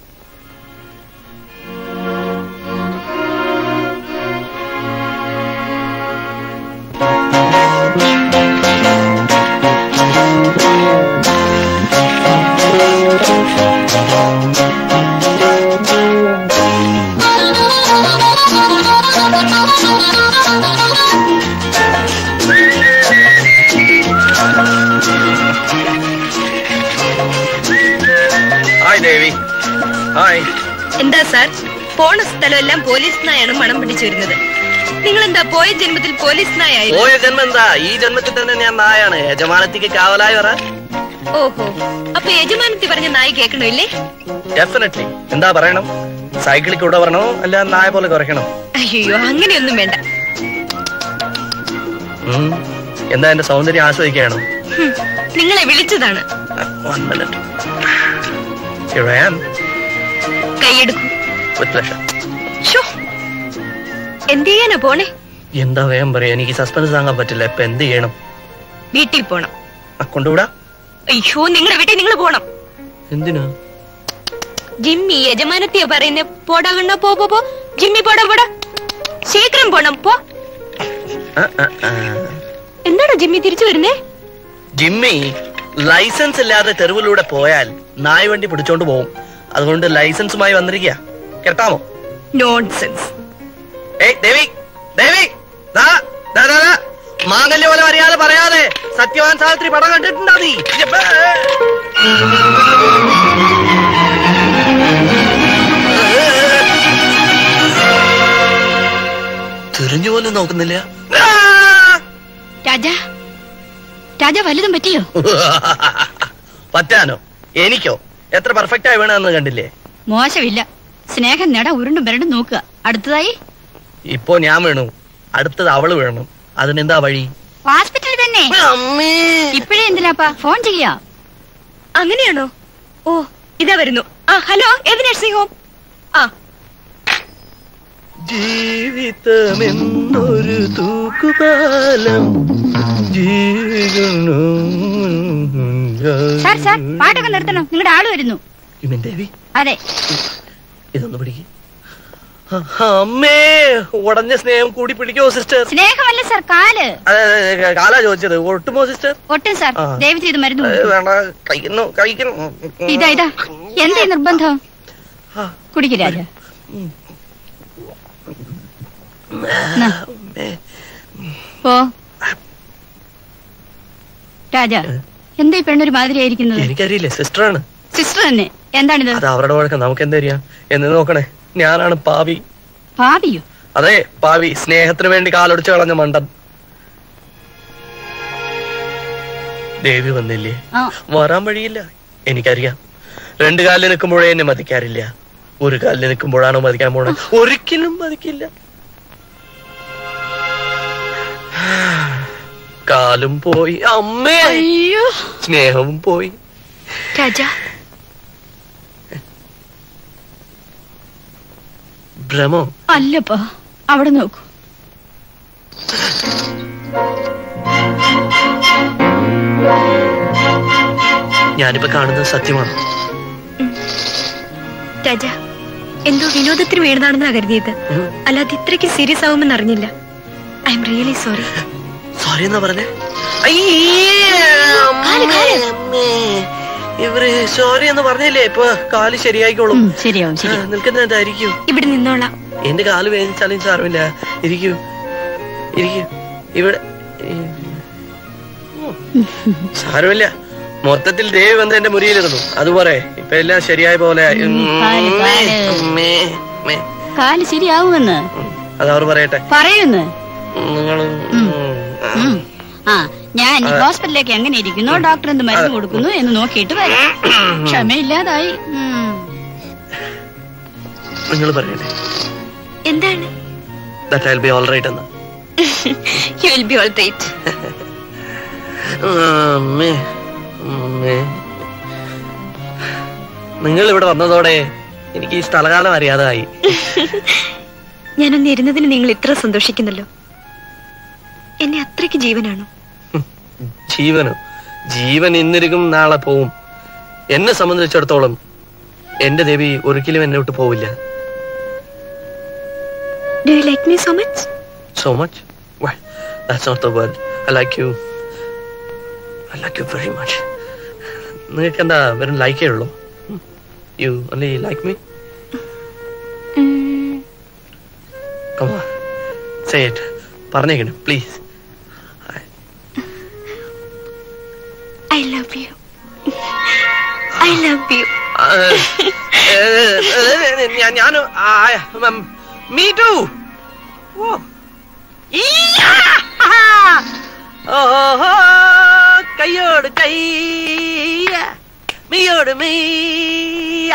ഹായ് ദേവി ഹായ് എന്താ സാർ പോണ സ്ഥലമെല്ലാം പോലീസ് നായാണ് മണം പിടിച്ചു വരുന്നത് നിങ്ങൾ എന്താ പോയ ജന്മത്തിൽ പോലീസ് നായായിരുന്നു പോയ ജന്മം എന്താ ഈ ജന്മത്തിൽ തന്നെ ഞാൻ നായാണ് യജമാനത്തിക്ക് കാവലായി വരാൻ ഓഹോ അപ്പൊ യജമാനത്തി പറഞ്ഞ നായി കേൾക്കണമില്ലേ ഡെഫിനറ്റ്ലി എന്താ പറയണം സൈക്കിളിൽ കൂടെ വരണോ അല്ല നായ പോലെ കുറയ്ക്കണോ അയ്യോ അങ്ങനെയൊന്നും വേണ്ട ഉം. എന്താ എന്റെ സൗന്ദര്യം ആസ്വദിക്കുകയാണോ ഹും, നിങ്ങളെ വിളിച്ചതാണ് one minute Here I am, കൈയെടുക്കൂ with pleasure. ഷോ എന്ത് ചെയ്യാനാ പോണേ എന്താ വേഗം പറയാ എനിക്ക് സസ്പെൻസ് താങ്ങാൻ പറ്റില്ല ഇപ്പൊ എന്ത് ചെയ്യണം വീട്ടിൽ പോണം ആ, കൊണ്ടുവിടാ അയ്യോ നിങ്ങളുടെ വീട്ടിൽ നിങ്ങൾ പോണം എന്തിനാ ജിമ്മി യജമാനത്തിയാ പറയുന്നേ പോടാ കണ്ണ പോ പോ പോ ജിമ്മി പോടാ പോടാ ശീഘ്രം പോണം പോ ആ, ആ, ആ. എന്താണോ ജിമ്മി തിരിച്ചു വരുന്നേ ജിമ്മി ലൈസൻസ് ഇല്ലാതെ തെരുവിലൂടെ പോയാൽ നായ വണ്ടി പിടിച്ചോണ്ട് പോകും അതുകൊണ്ട് ലൈസൻസുമായി വന്നിരിക്കുക കേട്ടാമോ നോൺസെൻസ് ഏയ് ദേവി ദേവി ദാ, ദാ, ദാ, ദാ. മാംഗല്യ പോലെ അറിയാതെ പറയാതെ സത്യവാൻ സാവിത്രി പടം കണ്ടിട്ടുണ്ടാ നീ ജബ്ബേ. തിരിഞ്ഞു പോലും നോക്കുന്നില്ല രാജ രാജ വലുതും പറ്റിയോ പറ്റാനോ എനിക്കോ എത്ര പെർഫെക്റ്റ് ആയി വീണെന്ന് കണ്ടില്ലേ മോശമില്ല സ്നേഹം നേട ഉരുണ്ടും വരണ്ടും നോക്കുക അടുത്തതായി ഇപ്പോ ഞാൻ വീണു അടുത്തത് അവള് വീഴണം അതിനെന്താ വഴി ഹോസ്പിറ്റലിൽ തന്നെ ഇപ്പോഴേ എന്തിനാപ്പാ ഫോൺ ചെയ്യാം അങ്ങനെയാണോ ഓ ഇതാ വരുന്നു ആ ഹലോ ഏത് നഴ്സിംഗ് ഹോം ആ ജീവിതമെന്നൊരു തൂക്കുപാലം സാർ സാർ പാട്ടൊക്കെ നിർത്തണം നിങ്ങളുടെ ആള് വരുന്നു ദേവി അതെ ഇതൊന്ന് പിടിക്ക് അമ്മേ ഉടഞ്ഞ സ്നേഹം കൂടി പിടിക്കോ സിസ്റ്റർ സ്നേഹമല്ല സാർ കാല് കാലാ ചോദിച്ചത് ഒട്ടുമോ സിസ്റ്റർ ഒട്ടും സാർ ആ. ദയവ് ചെയ്ത് മരുന്ന് ഏ, കൊടുക്കൂ. വേണ്ട കഴിക്കുന്നു കഴിക്കുന്നു ഇതാ ഇതാ എന്തേ നിർബന്ധം കുടിക്ക് രാജ നാ. പോ രാജ എന്താ ഈ പെണ്ണൊരു മാതിരിയായിരിക്കുന്നത് എനിക്കറിയില്ലേ സിസ്റ്ററാണ് സിസ്റ്റർ തന്നെ എന്താണിത് അത് അവരുടെ വഴക്കം നമുക്ക് എന്തറിയാം എന്ന് നോക്കണേ ഞാനാണ് പാവി ഭാവിയോ അതെ പാവി സ്നേഹത്തിന് വേണ്ടി കാലൊടിച്ച് കളഞ്ഞ മണ്ടൻ ദേവി വന്നില്ലേ ആ വരാൻ വഴിയില്ല എനിക്കറിയാം രണ്ടു കാലിൽ നിൽക്കുമ്പോഴേ എന്നെ മതിക്കാറില്ല ഒരു കാലിൽ നിൽക്കുമ്പോഴാണോ മതിക്കാൻ പോണേ ഒരിക്കലും മതിക്കില്ല കാലും പോയി അമ്മേ അയ്യോ സ്നേഹവും പോയി രാജ ഭ്രമോ അല്ലപ്പാ അവിടെ നോക്കൂ ഞാനിപ്പോ കാണുന്നത് സത്യമാണ് രാജ എന്തോ വിനോദത്തിന് വീണതാണെന്നാ കരുതിയത് അല്ലാതെ ഇത്രയ്ക്ക് സീരിയസ് ആവുമെന്ന് അറിഞ്ഞില്ല I am really sorry sorry എന്നാ പറഞ്ഞേ ഇവര് സോറി എന്ന് പറഞ്ഞില്ലേ ഇപ്പൊ കാല് ശരിയായിക്കോളും ശരിയാവും ശരി നിൽക്കുന്നതായിരിക്കും ഇവിടെ നിന്നോളാം എന്റെ കാല് വേദനിച്ചാലും സാരമില്ല ഇരിക്കൂ ഇരിക്കൂ ഇവിടെ സാരമില്ല മൊത്തത്തിൽ ദേവി വന്ന് എന്റെ മുറിയിലിരുന്നു അതുപോലെ ഇപ്പൊ എല്ലാം ശരിയായ പോലെ ആയി. കാല്, കാല്. ഉമ്മേ, ഉമ്മേ. കാല് ശരിയാവുമെന്ന് അത് അവർ പറയട്ടെ പറയുന്നു നിങ്ങൾ ഉം. ആ ഞാൻ ഈ ഹോസ്പിറ്റലിലേക്ക് എങ്ങനെ ഇരിക്കുന്നു ഡോക്ടർ എന്ത് മരുന്ന് കൊടുക്കുന്നു എന്ന് നോക്കിയിട്ട് വരാം ക്ഷമയില്ലാതായി ഉം. നിങ്ങൾ പറയട്ടെ എന്താണ് that I be all right എന്ന് you will be all right അമ്മേ, അമ്മേ. നിങ്ങൾ ഇവിടെ വന്നതോടെ എനിക്ക് ഈ സ്ഥലകാലം അറിയാതായി ഞാനൊന്ന് ഇരുന്നതിന് നിങ്ങൾ ഇത്ര സന്തോഷിക്കുന്നല്ലോ എന്നെ അത്രയ്ക്ക് ജീവനാണോ ജീവനോ ജീവൻ ഇന്നിരിക്കും നാളെ പോവും എന്നെ സംബന്ധിച്ചിടത്തോളം എന്റെ ദേവി ഒരിക്കലും എന്നെ വിട്ട് പോവില്ല do you like me so much so much that's not the word I like you I like you very much നിങ്ങൾക്ക് എന്താ വെറും ലൈക്കേ ഉള്ളൂ you only like me come on say it പറഞ്ഞേക്കണം please I love you I love you ഞാൻ me too കൈയോട് കൈ മെയ്യോട് മെയ്യ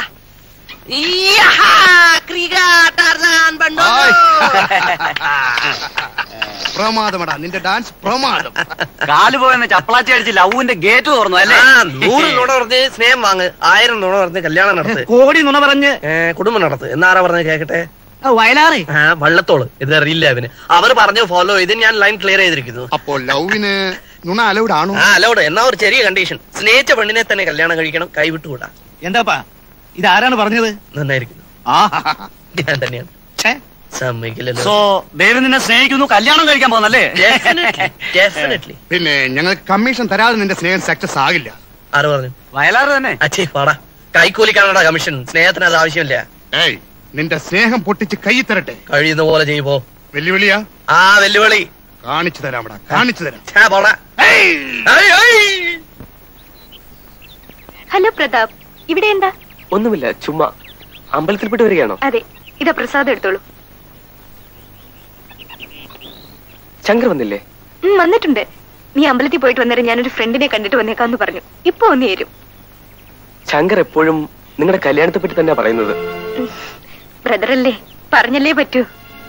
പ്രമാദമടാ നിന്റെ ഡാൻസ് പ്രമാദം കാല് പോയെന്ന് ചപ്പളാച്ചി അടിച്ച് ലവിന്റെ ഗേറ്റ് തുറന്നു അല്ലേ ആ, നൂറ് നുണ പറഞ്ഞ് സ്നേഹം വാങ്ങ് ആയിരം നുണ പറഞ്ഞ് കല്യാണം നടത്ത് കോടി നുണ പറഞ്ഞ് ഏ, കുടുംബം നടത്ത് എന്നാരാ പറഞ്ഞ് കേക്കട്ടെ വയലാറ് ആ വള്ളത്തോള് ഇത് അറിയില്ല അവന് അവര് പറഞ്ഞു ഫോളോ ചെയ്ത് ഞാൻ ലൈൻ ക്ലിയർ ചെയ്തിരിക്കുന്നു അപ്പോൾ ലവിന് നുണ അലൗഡ് ആണോ ആ അലൗഡ് എന്നാ ഒരു ചെറിയ കണ്ടീഷൻ സ്നേഹിച്ച പെണ്ണിനെ തന്നെ കല്യാണം കഴിക്കണം കൈവിട്ടുകൂടാ എന്താപ്പാ ഇതാരാണ് പറഞ്ഞത് നന്നായിരിക്കുന്നു ആ ഞാൻ തന്നെയാണ് സമ്മതിക്കില്ലല്ലോ സോ ദേവി നിന്നെ സ്നേഹിക്കുന്നു കല്യാണം കഴിക്കാൻ പോകുന്നല്ലേ ഡെഫിനറ്റ്ലി പിന്നെ ഞങ്ങൾക്ക് കമ്മീഷൻ തരാതെ നിന്റെ സ്നേഹം സക്സസ് ആകില്ല ആര് പറഞ്ഞു വയലാറ് തന്നെ അച്ഛേ പാടാ കൈക്കൂലിക്കാണോടാ കമ്മീഷൻ സ്നേഹത്തിന് അത് ആവശ്യമില്ല ഏയ് നിന്റെ സ്നേഹം പൊട്ടിച്ച് കൈ തരട്ടെ കഴിയുന്ന പോലെ ചെയ്യുമ്പോ വെല്ലുവിളിയാ ആ വെല്ലുവിളി കാണിച്ചു തരാമടാ കാണിച്ചു തരാം ഛേ, പോടാ ഹലോ പ്രതാപ് ഇവിടെ എന്താ ഒന്നുമില്ല ചുമ്മാ അമ്പലത്തിൽപ്പെട്ട് വരികയാണോ അതെ ഇതാ പ്രസാദം എടുത്തോളൂ ശങ്കർ വന്നില്ലേ ഉം, വന്നിട്ടുണ്ട് നീ അമ്പലത്തിൽ പോയിട്ട് വന്നേരം ഞാനൊരു ഫ്രണ്ടിനെ കണ്ടിട്ട് വന്നേക്കാന്ന് പറഞ്ഞു ഇപ്പൊ ഒന്ന് തരും ശങ്കർ എപ്പോഴും നിങ്ങളുടെ കല്യാണത്തെ പറ്റി തന്നെ പറയുന്നത് ബ്രദറല്ലേ പറഞ്ഞല്ലേ പറ്റൂ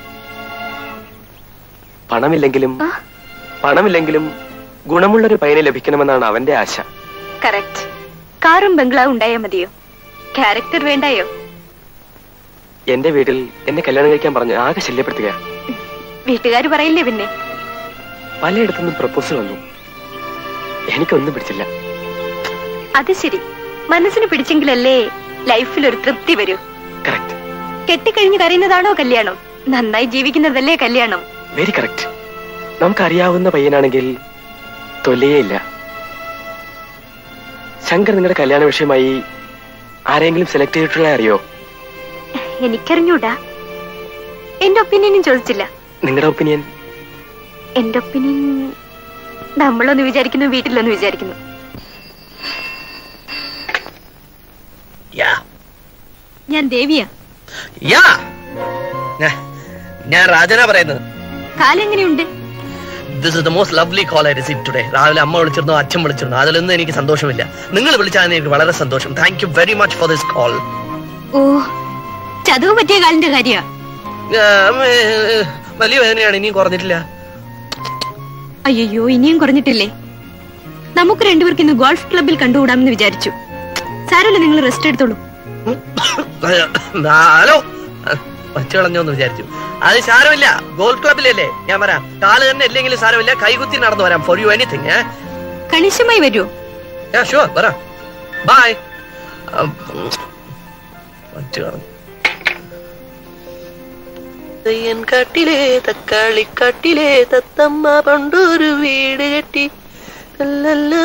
പണമില്ലെങ്കിലും പണമില്ലെങ്കിലും ഗുണമുള്ളൊരു പയ്യനെ ലഭിക്കണമെന്നാണ് അവന്റെ ആശ കറക്റ്റ് കാറും ബംഗ്ലാവും ഉണ്ടായാ മതിയോ ക്യാരക്ടർ വേണ്ടായോ എന്റെ വീട്ടിൽ എന്നെ കല്യാണം കഴിക്കാൻ പറഞ്ഞ് ആകെ ശല്യപ്പെടുത്തുക വീട്ടുകാര് പറയില്ലേ പിന്നെ പലയിടത്തുനിന്നും പ്രപ്പോസൽ വന്നു എനിക്കൊന്നും പിടിച്ചില്ല അത് ശരി മനസ്സിന് പിടിച്ചെങ്കിലല്ലേ ലൈഫിൽ ഒരു തൃപ്തി വരൂ കറക്റ്റ് കെട്ടിക്കഴിഞ്ഞ് കരയുന്നതാണോ കല്യാണം നന്നായി ജീവിക്കുന്നതല്ലേ കല്യാണം വെരി കറക്റ്റ് നമുക്കറിയാവുന്ന പയ്യനാണെങ്കിൽ തൊല്ലിയേയില്ല ശങ്കർ നിങ്ങളുടെ കല്യാണ വിഷയമായി ആരെങ്കിലും സെലക്ട് ചെയ്തിട്ടുള്ള അറിയോ എനിക്കറിഞ്ഞൂടാ എന്റെ ഒപ്പീനിയനും ചോദിച്ചില്ല നിങ്ങളുടെ ഒപ്പീനിയൻ എന്റെ ഒപ്പീനിയൻ നമ്മളൊന്ന് വിചാരിക്കുന്നു വീട്ടിലൊന്ന് വിചാരിക്കുന്നു യാ ഞാൻ ദേവിയാ യാ ഞാ- ഞാൻ രാജനാ പറയുന്നത് കാലെങ്ങനെയുണ്ട് this is the most lovely call I receive today രാവിലെ അമ്മ വിളിച്ചിരുന്നു അച്ഛൻ വിളിച്ചിരുന്നു അതിലൊന്നും എനിക്ക് സന്തോഷമില്ല നിങ്ങൾ വിളിച്ചാൽ എനിക്ക് വളരെ സന്തോഷം thank you very much for this call ഓ ചതവ് പറ്റിയ കാലിന്റെ കാര്യ വലിയ വേദനയാണ് ഇനിയും കുറഞ്ഞിട്ടില്ല അയ്യോ ഇനിയും കുറഞ്ഞിട്ടില്ലേ നമുക്ക് രണ്ടുപേർക്ക് ഇന്ന് ഗോൾഫ് ക്ലബിൽ കണ്ടുകൂടാമെന്ന് വിചാരിച്ചു സാരമില്ല നിങ്ങൾ റെസ്റ്റ് എടുത്തോളൂ ഹലോ വച്ചു കളഞ്ഞോന്ന് വിചാരിച്ചു അത് സാരമില്ല ഗോൾഡ് ക്ലബിലല്ലേ ഞാൻ വരാം കാല് തന്നെ ഇല്ലെങ്കിലും സാരമില്ല കൈകുത്തി നടന്നു വരാം ഫോർ യു എനിത്തിങ് കണിശമായി വരുമോ ഷുവർ വരാം ബൈ വച്ചു കളഞ്ഞു തെയ്യൻ കാട്ടിലെ തക്കാളി കാട്ടിലെ തത്തമ്മ പണ്ടൊരു വീട് കെട്ടി ലല്ലല്ലാ.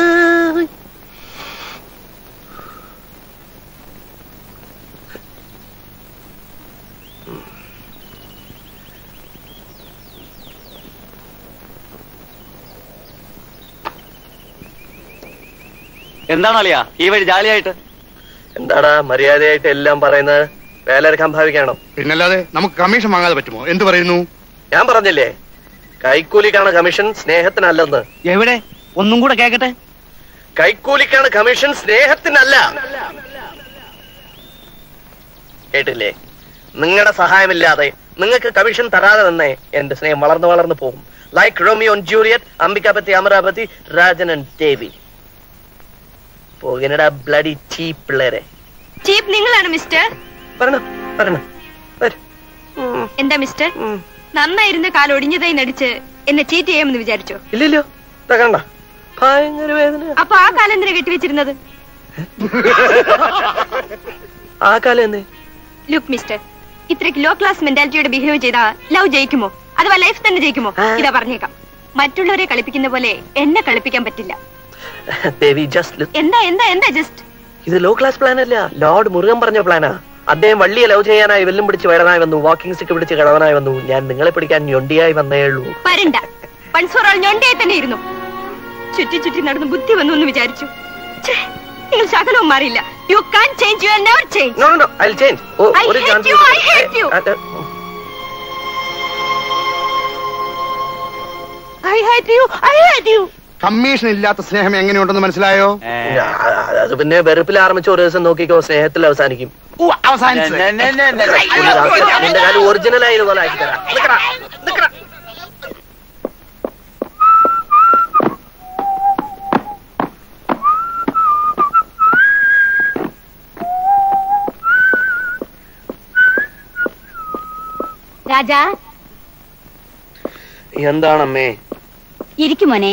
എന്താണ് അളിയാ ഈ വഴി ജാലിയായിട്ട് എന്താടാ മര്യാദയായിട്ട് എല്ലാം പറയുന്നത് വേലെടുക്കാൻ ഭാവിക്കണം പിന്നല്ലാതെ നമുക്ക് കമ്മീഷൻ വാങ്ങാതെ പറ്റുമോ എന്ത് പറയുന്നു ഞാൻ പറഞ്ഞില്ലേ കൈക്കൂലിക്കാണ് കമ്മീഷൻ സ്നേഹത്തിനല്ലെന്ന് എവിടെ ഒന്നും കൂടെ കേക്കട്ടെ കൈക്കൂലിക്കാണ് കമ്മീഷൻ സ്നേഹത്തിനല്ല കേട്ടില്ലേ നിങ്ങളുടെ സഹായമില്ലാതെ നിങ്ങൾക്ക് കമ്മീഷൻ തരാതെ തന്നെ എന്റെ സ്നേഹം വളർന്നു വളർന്നു പോകും like Romeo Juliet Ambikapathi Amarapathi Rajan and Devi പോകിനടാ ബ്ലഡി ചീപ്പ് പിള്ളേരെ ചീപ്പ് നിങ്ങളാണ് മിസ്റ്റർ പറഞ്ഞോ പറഞ്ഞോ എന്താ മിസ്റ്റർ നന്നായിരുന്ന കാൽ ഒടിഞ്ഞതായി നടിച്ച് എന്നെ ചീറ്റ് ചെയ്യാമെന്ന് വിചാരിച്ചോ ഇല്ലല്ലോ കണ്ട ഭയങ്കര വേദന അപ്പൊ ആ കാലം എന്തിനാ കെട്ടിവെച്ചിരുന്നത് ആ കാലം എന്നേ ലുക്ക് മിസ്റ്റർ ഇത്രയ്ക്ക് ലോ ക്ലാസ് മെന്റാലിറ്റിയോടെ ബിഹേവ് ചെയ്താ ലവ് ജയിക്കുമോ അഥവാ ലൈഫ് തന്നെ ജയിക്കുമോ ഇതാ പറഞ്ഞേക്കാം മറ്റുള്ളവരെ കളിപ്പിക്കുന്ന പോലെ എന്നെ കളിപ്പിക്കാൻ പറ്റില്ല ദേവി ജസ്റ്റ് എന്താ എന്താ എന്താ ജസ്റ്റ് ഇത് ലോ ക്ലാസ് പ്ലാൻ അല്ല ലോർഡ് മുരുകൻ പറഞ്ഞ പ്ലാനാ അദ്ദേഹം വള്ളിയെ ലവ് ചെയ്യാനായി വെല്ലും പിടിച്ച് വയറനായി വന്നു വാക്കിംഗ് സ്റ്റിക്ക് പിടിച്ച് കിഴവനായി വന്നു ഞാൻ നിങ്ങളെ പിടിക്കാൻ ഞൊണ്ടിയായി വന്നേ ഉള്ളൂ വരണ്ട പൺസോറാൾ ഞൊണ്ടയായി തന്നെ ഇരുന്നു ചുറ്റി ചുറ്റി നടന്ന് ബുദ്ധി വന്നു എന്ന് വിചാരിച്ചു ഛേ, നിങ്ങൾ ശകലവും മാറിയില്ല you can change you are never change no no I change I ഒരു hate chance you, I hate you. അത് I hate you I hate you commission ഇല്ലാത്ത സ്നേഹം എങ്ങനെയുണ്ടെന്ന് മനസ്സിലായോ അത് പിന്നെ വെറുപ്പിൽ ആരംഭിച്ച ഒരു ദിവസം നോക്കിക്കോ സ്നേഹത്തിൽ അവസാനിക്കും അവസാനിച്ചു നിന്റെ കാര്യം ഒറിജിനൽ ആയത് പോലെ ആക്കി തരാം നിക്കടാ, നിക്കടാ. രാജാ എന്താണമ്മേ ഇരിക്കും മോനെ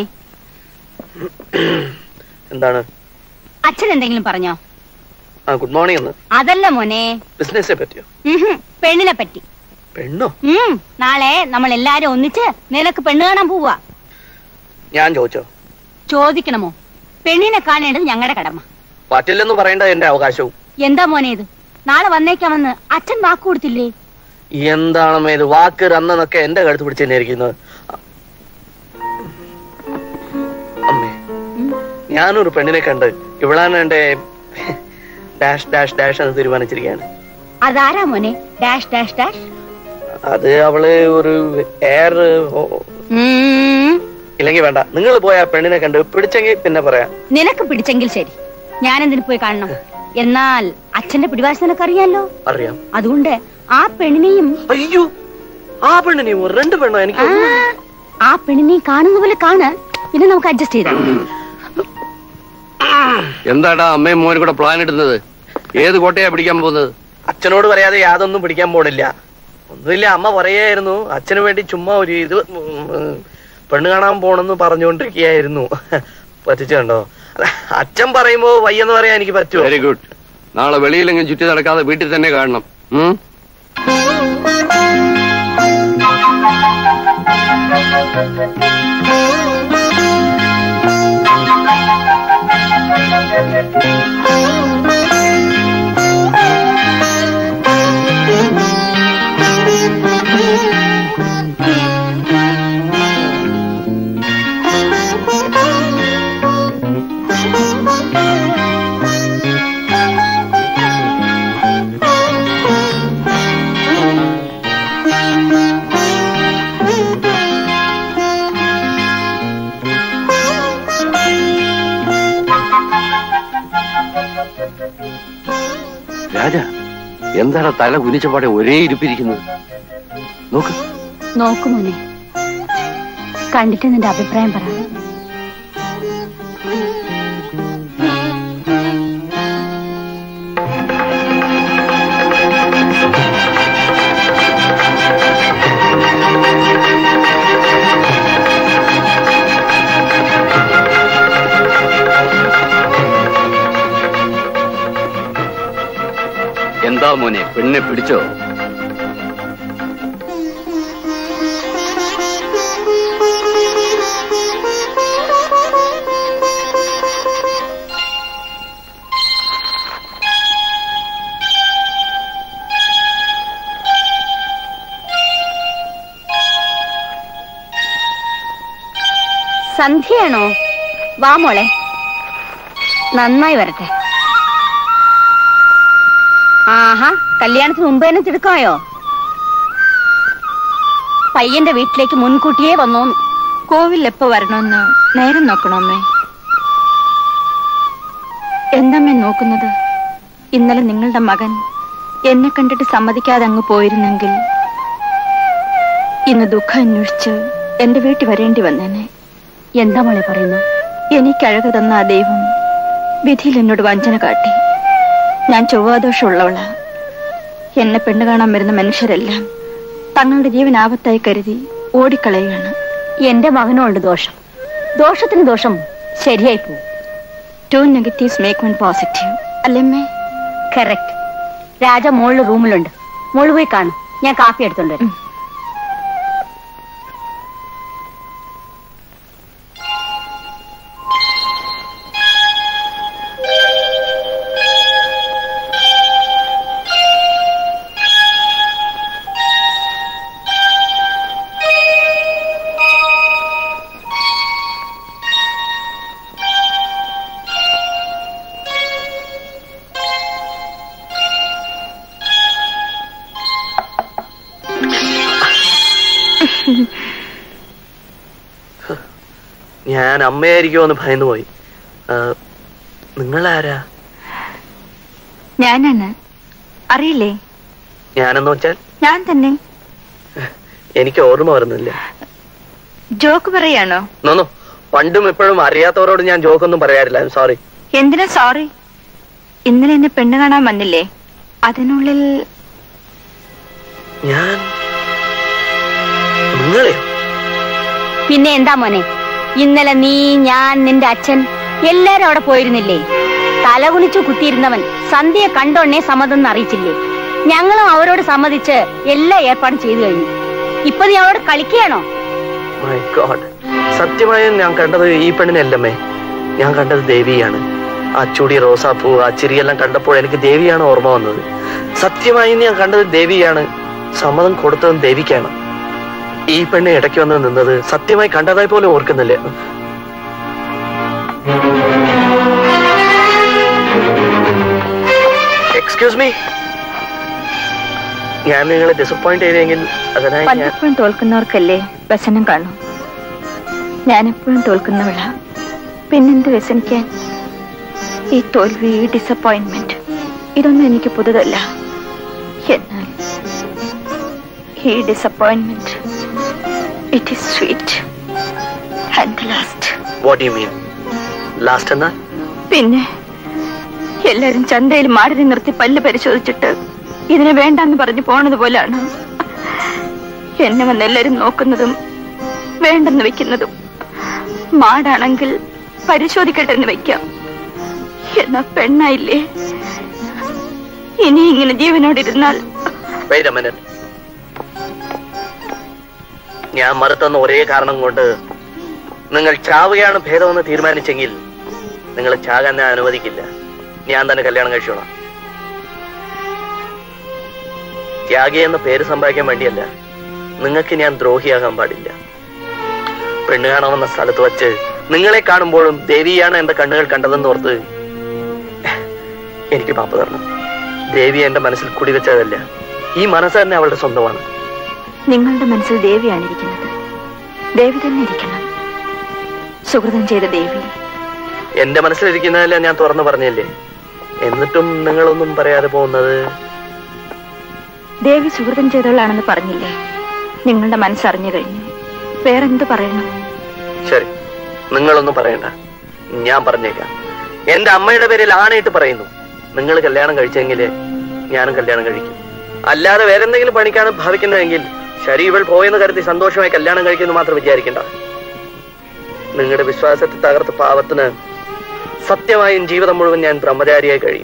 എന്താണ് അച്ഛൻ എന്തെങ്കിലും പറഞ്ഞോ ആ ഗുഡ് മോർണിംഗ് എന്ന് അതല്ല മോനെ ബിസിനസ്സിനെ പറ്റിയോ ഉഹും, പെണ്ണിനെ പറ്റി പെണ്ണോ ഉം, നാളെ നമ്മൾ എല്ലാരും ഒന്നിച്ച് നിനക്ക് പെണ്ണ് കാണാൻ പോവാ ഞാൻ ചോദിച്ചോ ചോദിക്കണമോ പെണ്ണിനെ കാണേണ്ടത് ഞങ്ങളുടെ കടമ പറ്റില്ലെന്ന് പറയേണ്ട എന്റെ അവകാശവും എന്താ മോനെ ഇത് നാളെ വന്നേക്കാമെന്ന് അച്ഛൻ വാക്ക് കൊടുത്തില്ലേ എന്താണമ്മേ ഇത് വാക്ക് റന്നെന്നൊക്കെ എന്റെ കഴുത്ത് പിടിച്ച് തന്നെ ഇരിക്കുന്നത് അമ്മേ ഞാനൊരു പെണ്ണിനെ കണ്ട് ഇവളാണ് എന്റെ ഡാഷ് ഡാഷ് ഡാഷ് എന്ന് തീരുമാനിച്ചിരിക്കുകയാണ് അതാരാ മോനെ ഡാഷ് ഡാഷ് ഡാഷ് അത് അവള് ഒരു എയർ ഉം, ഇല്ലെങ്കിൽ വേണ്ട നിങ്ങൾ പോയി ആ പെണ്ണിനെ കണ്ട് പിടിച്ചെങ്കിൽ പിന്നെ പറയാം നിനക്ക് പിടിച്ചെങ്കിൽ ശരി ഞാൻ എന്തിനു പോയി കാണണം എന്നാൽ അച്ഛന്റെ പിടിവാശി നിനക്കറിയാലോ അറിയാം അതുകൊണ്ട് ആ പെണ്ണിനെയും അയ്യോ ആ പെണ്ണിനെയും ഒരു രണ്ട് പെണ്ണോ എനിക്ക് ആ, ആ പെണ്ണിനെയും കാണുന്ന പോലെ കാണ് പിന്നെ നമുക്ക് അഡ്ജസ്റ്റ് ചെയ്താം എന്താടാ അമ്മയും മോനും കൂടെ പ്ലാൻ ഇടുന്നത് ഏത് കോട്ടയാ പിടിക്കാൻ പോകുന്നത് അച്ഛനോട് പറയാതെ യാതൊന്നും പിടിക്കാൻ പോണില്ല ഒന്നുമില്ല അമ്മ പറയായിരുന്നു അച്ഛന് വേണ്ടി ചുമ്മാ ഒരു ഇത് ഉം, പെണ്ണ് കാണാൻ പോണെന്ന് പറഞ്ഞുകൊണ്ടിരിക്കുകയായിരുന്നു പറ്റിച്ചുണ്ടോ അല്ല, അച്ഛൻ പറയുമ്പോ വയ്യെന്ന് പറയാൻ എനിക്ക് പറ്റുമോ വെരി ഗുഡ് നാളെ വെളിയിലെങ്കിലും ചുറ്റി നടക്കാതെ വീട്ടിൽ തന്നെ കാണണം ഉം? രാജ എന്താണ് തല കുനിച്ചപാടെ ഒരേ ഇരിപ്പിരിക്കുന്നത് നോക്ക് നോക്കു മോനെ കണ്ടിട്ട് നിന്റെ അഭിപ്രായം പറ എന്താ മോനെ പെണ്ണിനെ പിടിച്ചോ സന്ധ്യയാണോ വാ മോളെ നന്നായി വരട്ടെ ആഹാ കല്യാണത്തിന് മുമ്പ് തന്നെ തിടുക്കമായോ പയ്യന്റെ വീട്ടിലേക്ക് മുൻകൂട്ടിയേ വന്നോ കോവിൽ എപ്പോ വരണമെന്ന് നേരം നോക്കണമേ എന്തമ്മേ നോക്കുന്നത് ഇന്നലെ നിങ്ങളുടെ മകൻ എന്നെ കണ്ടിട്ട് സമ്മതിക്കാതെ അങ്ങ് പോയിരുന്നെങ്കിൽ ഇന്ന് ദുഃഖം അന്വേഷിച്ച് എന്റെ വീട്ടിൽ വരേണ്ടി വന്നേനെ എന്താ മോളെ പറയുന്നു എനിക്കഴക് തന്ന ആ ദൈവം വിധിയിൽ എന്നോട് വഞ്ചന കാട്ടി ഞാൻ ചൊവ്വാദോഷമുള്ളവളാ എന്നെ പെണ്ണ് കാണാൻ വരുന്ന മനുഷ്യരെല്ലാം തങ്ങളുടെ ജീവൻ ആപത്തായി കരുതി ഓടിക്കളയുകയാണ് എന്റെ മകനുണ്ട് ദോഷം ദോഷത്തിന് ദോഷം ശരിയായി പോകും two negatives make one positive അല്ലമ്മേ കറക്റ്റ് രാജ മോളില് റൂമിലുണ്ട് മോള് പോയി കാണും ഞാൻ കാപ്പി എടുത്തോണ്ട് വരാം ഞാൻ അമ്മയായിരിക്കുമോ എന്ന് ഭയന്നു പോയി നിങ്ങളാരാ ഞാനാണ് അറിയില്ലേ ഞാനെന്ന് വെച്ചാൽ ഞാൻ തന്നെ എനിക്ക് ഓർമ്മ വരുന്നില്ല ജോക്ക് പറയാണോ നോന്നു പണ്ടും ഇപ്പോഴും അറിയാത്തവരോട് ഞാൻ ജോക്കൊന്നും പറയാറില്ല സോറി എന്തിനാ സോറി ഇന്നലെ എന്നെ പെണ്ണ് കാണാൻ വന്നില്ലേ അതിനുള്ളിൽ ഞാൻ നിങ്ങളെയോ പിന്നെ എന്താ മോനെ ഇന്നലെ നീ ഞാൻ നിന്റെ അച്ഛൻ എല്ലാരും അവിടെ പോയിരുന്നില്ലേ തലകുനിച്ചു കുത്തിയിരുന്നവൻ സന്ധ്യയെ കണ്ടോണ്ണേ സമ്മതം അറിയിച്ചില്ലേ ഞങ്ങളും അവരോട് സമ്മതിച്ച് എല്ലാ ഏർപ്പാടും ചെയ്തു കഴിഞ്ഞു ഇപ്പൊ നീ അവരോട് കളിക്കുകയാണോ മൈ ഗോഡ് സത്യമായും ഞാൻ കണ്ടത് ഈ പെണ്ണിനല്ലമ്മേ ഞാൻ കണ്ടത് ദേവിയാണ് ആ ചുടി റോസാപ്പൂ ആ ചിരിയെല്ലാം കണ്ടപ്പോൾ എനിക്ക് ദേവിയാണ് ഓർമ്മ വന്നത് സത്യമായും ഞാൻ കണ്ടത് ദേവിയാണ് സമ്മതം കൊടുത്തതും ദേവിക്കാണ് ഈ പെണ്ണ് ഇടയ്ക്ക് വന്ന് നിന്നത് സത്യമായി കണ്ടതായി പോലും ഓർക്കുന്നില്ല എക്സ്ക്യൂസ് മീ ഞാൻ നിങ്ങളെ ഡിസപ്പോയിന്റ് ചെയ്തെങ്കിൽ അതിനായി ഞാൻ പലപ്പോഴും തോൽക്കുന്നവർക്കല്ലേ വ്യസനം കാണും ഞാനെപ്പോഴും തോൽക്കുന്നവളാ പിന്നെന്ത് വ്യസനിക്കാൻ ഈ തോൽവി ഈ ഡിസപ്പോയിന്റ്മെന്റ് ഇതൊന്നും എനിക്ക് പുതുതല്ല എന്നാൽ ഈ disappointment it is sweet and last what you mean last എന്നാ പിന്നെ എല്ലാരും ചന്തയിൽ മാടിനെ നിർത്തി പല്ല് പരിശോധിച്ചിട്ട് ഇതിനെ വേണ്ടെന്ന് പറഞ്ഞു പോണത് പോലാണ് എന്നെ വന്ന് എല്ലാരും നോക്കുന്നതും വേണ്ടെന്ന് വെക്കുന്നതും മാടാണെങ്കിൽ പരിശോധിക്കട്ടെ എന്ന് വെക്കാം എന്നാ പെണ്ണായില്ലേ ഇനി ഇങ്ങനെ ജീവനോടിരുന്നാൽ Wait a minute. ഞാൻ മറുത്തെന്ന ഒരേ കാരണം കൊണ്ട് നിങ്ങൾ ചാവുകയാണ് ഭേദമെന്ന് തീരുമാനിച്ചെങ്കിൽ നിങ്ങൾ ചാകാൻ ഞാൻ അനുവദിക്കില്ല ഞാൻ തന്നെ കല്യാണം കഴിച്ചോളാം ത്യാഗി എന്ന പേര് സമ്പാദിക്കാൻ വേണ്ടിയല്ല നിങ്ങൾക്ക് ഞാൻ ദ്രോഹിയാകാൻ പാടില്ല പെണ്ണ് കാണാമെന്ന സ്ഥലത്ത് വച്ച് നിങ്ങളെ കാണുമ്പോഴും ദേവിയാണ് എന്റെ കണ്ണുകൾ കണ്ടതെന്ന് ഓർത്ത് എനിക്ക് പാപ്പ തരണം ദേവി എന്റെ മനസ്സിൽ കുടിവെച്ചതല്ല ഈ മനസ്സ് തന്നെ അവളുടെ സ്വന്തമാണ് നിങ്ങളുടെ മനസ്സിൽ ദേവിയാണ് ഇരിക്കുന്നത് ദേവി തന്നെ ഇരിക്കണം സുഹൃതം ചെയ്ത ദേവി എന്റെ മനസ്സിലിരിക്കുന്നതല്ല ഞാൻ തുറന്നു പറഞ്ഞില്ലേ എന്നിട്ടും നിങ്ങളൊന്നും പറയാതെ പോകുന്നത് ദേവി സുഹൃതം ചെയ്തവളാണെന്ന് പറഞ്ഞില്ലേ നിങ്ങളുടെ മനസ്സറിഞ്ഞു കഴിഞ്ഞു വേറെന്ത് പറയണം ശരി നിങ്ങളൊന്നും പറയണ്ട ഞാൻ പറഞ്ഞേക്കാം എന്റെ അമ്മയുടെ പേരിൽ ആണയിട്ട് പറയുന്നു നിങ്ങൾ കല്യാണം കഴിച്ചെങ്കിൽ ഞാനും കല്യാണം കഴിക്കും അല്ലാതെ വേറെ എന്തെങ്കിലും പണിക്കാണ് ഭാവിക്കുന്നതെങ്കിൽ ശരി ഇവൾ പോയെന്ന് കരുതി സന്തോഷമായി കല്യാണം കഴിക്കുന്നു മാത്രം വിചാരിക്കണ്ട നിങ്ങളുടെ വിശ്വാസത്തെ തകർത്ത പാവത്തിന് സത്യമായും ജീവിതം മുഴുവൻ ഞാൻ ബ്രഹ്മചാരിയായി കഴിയും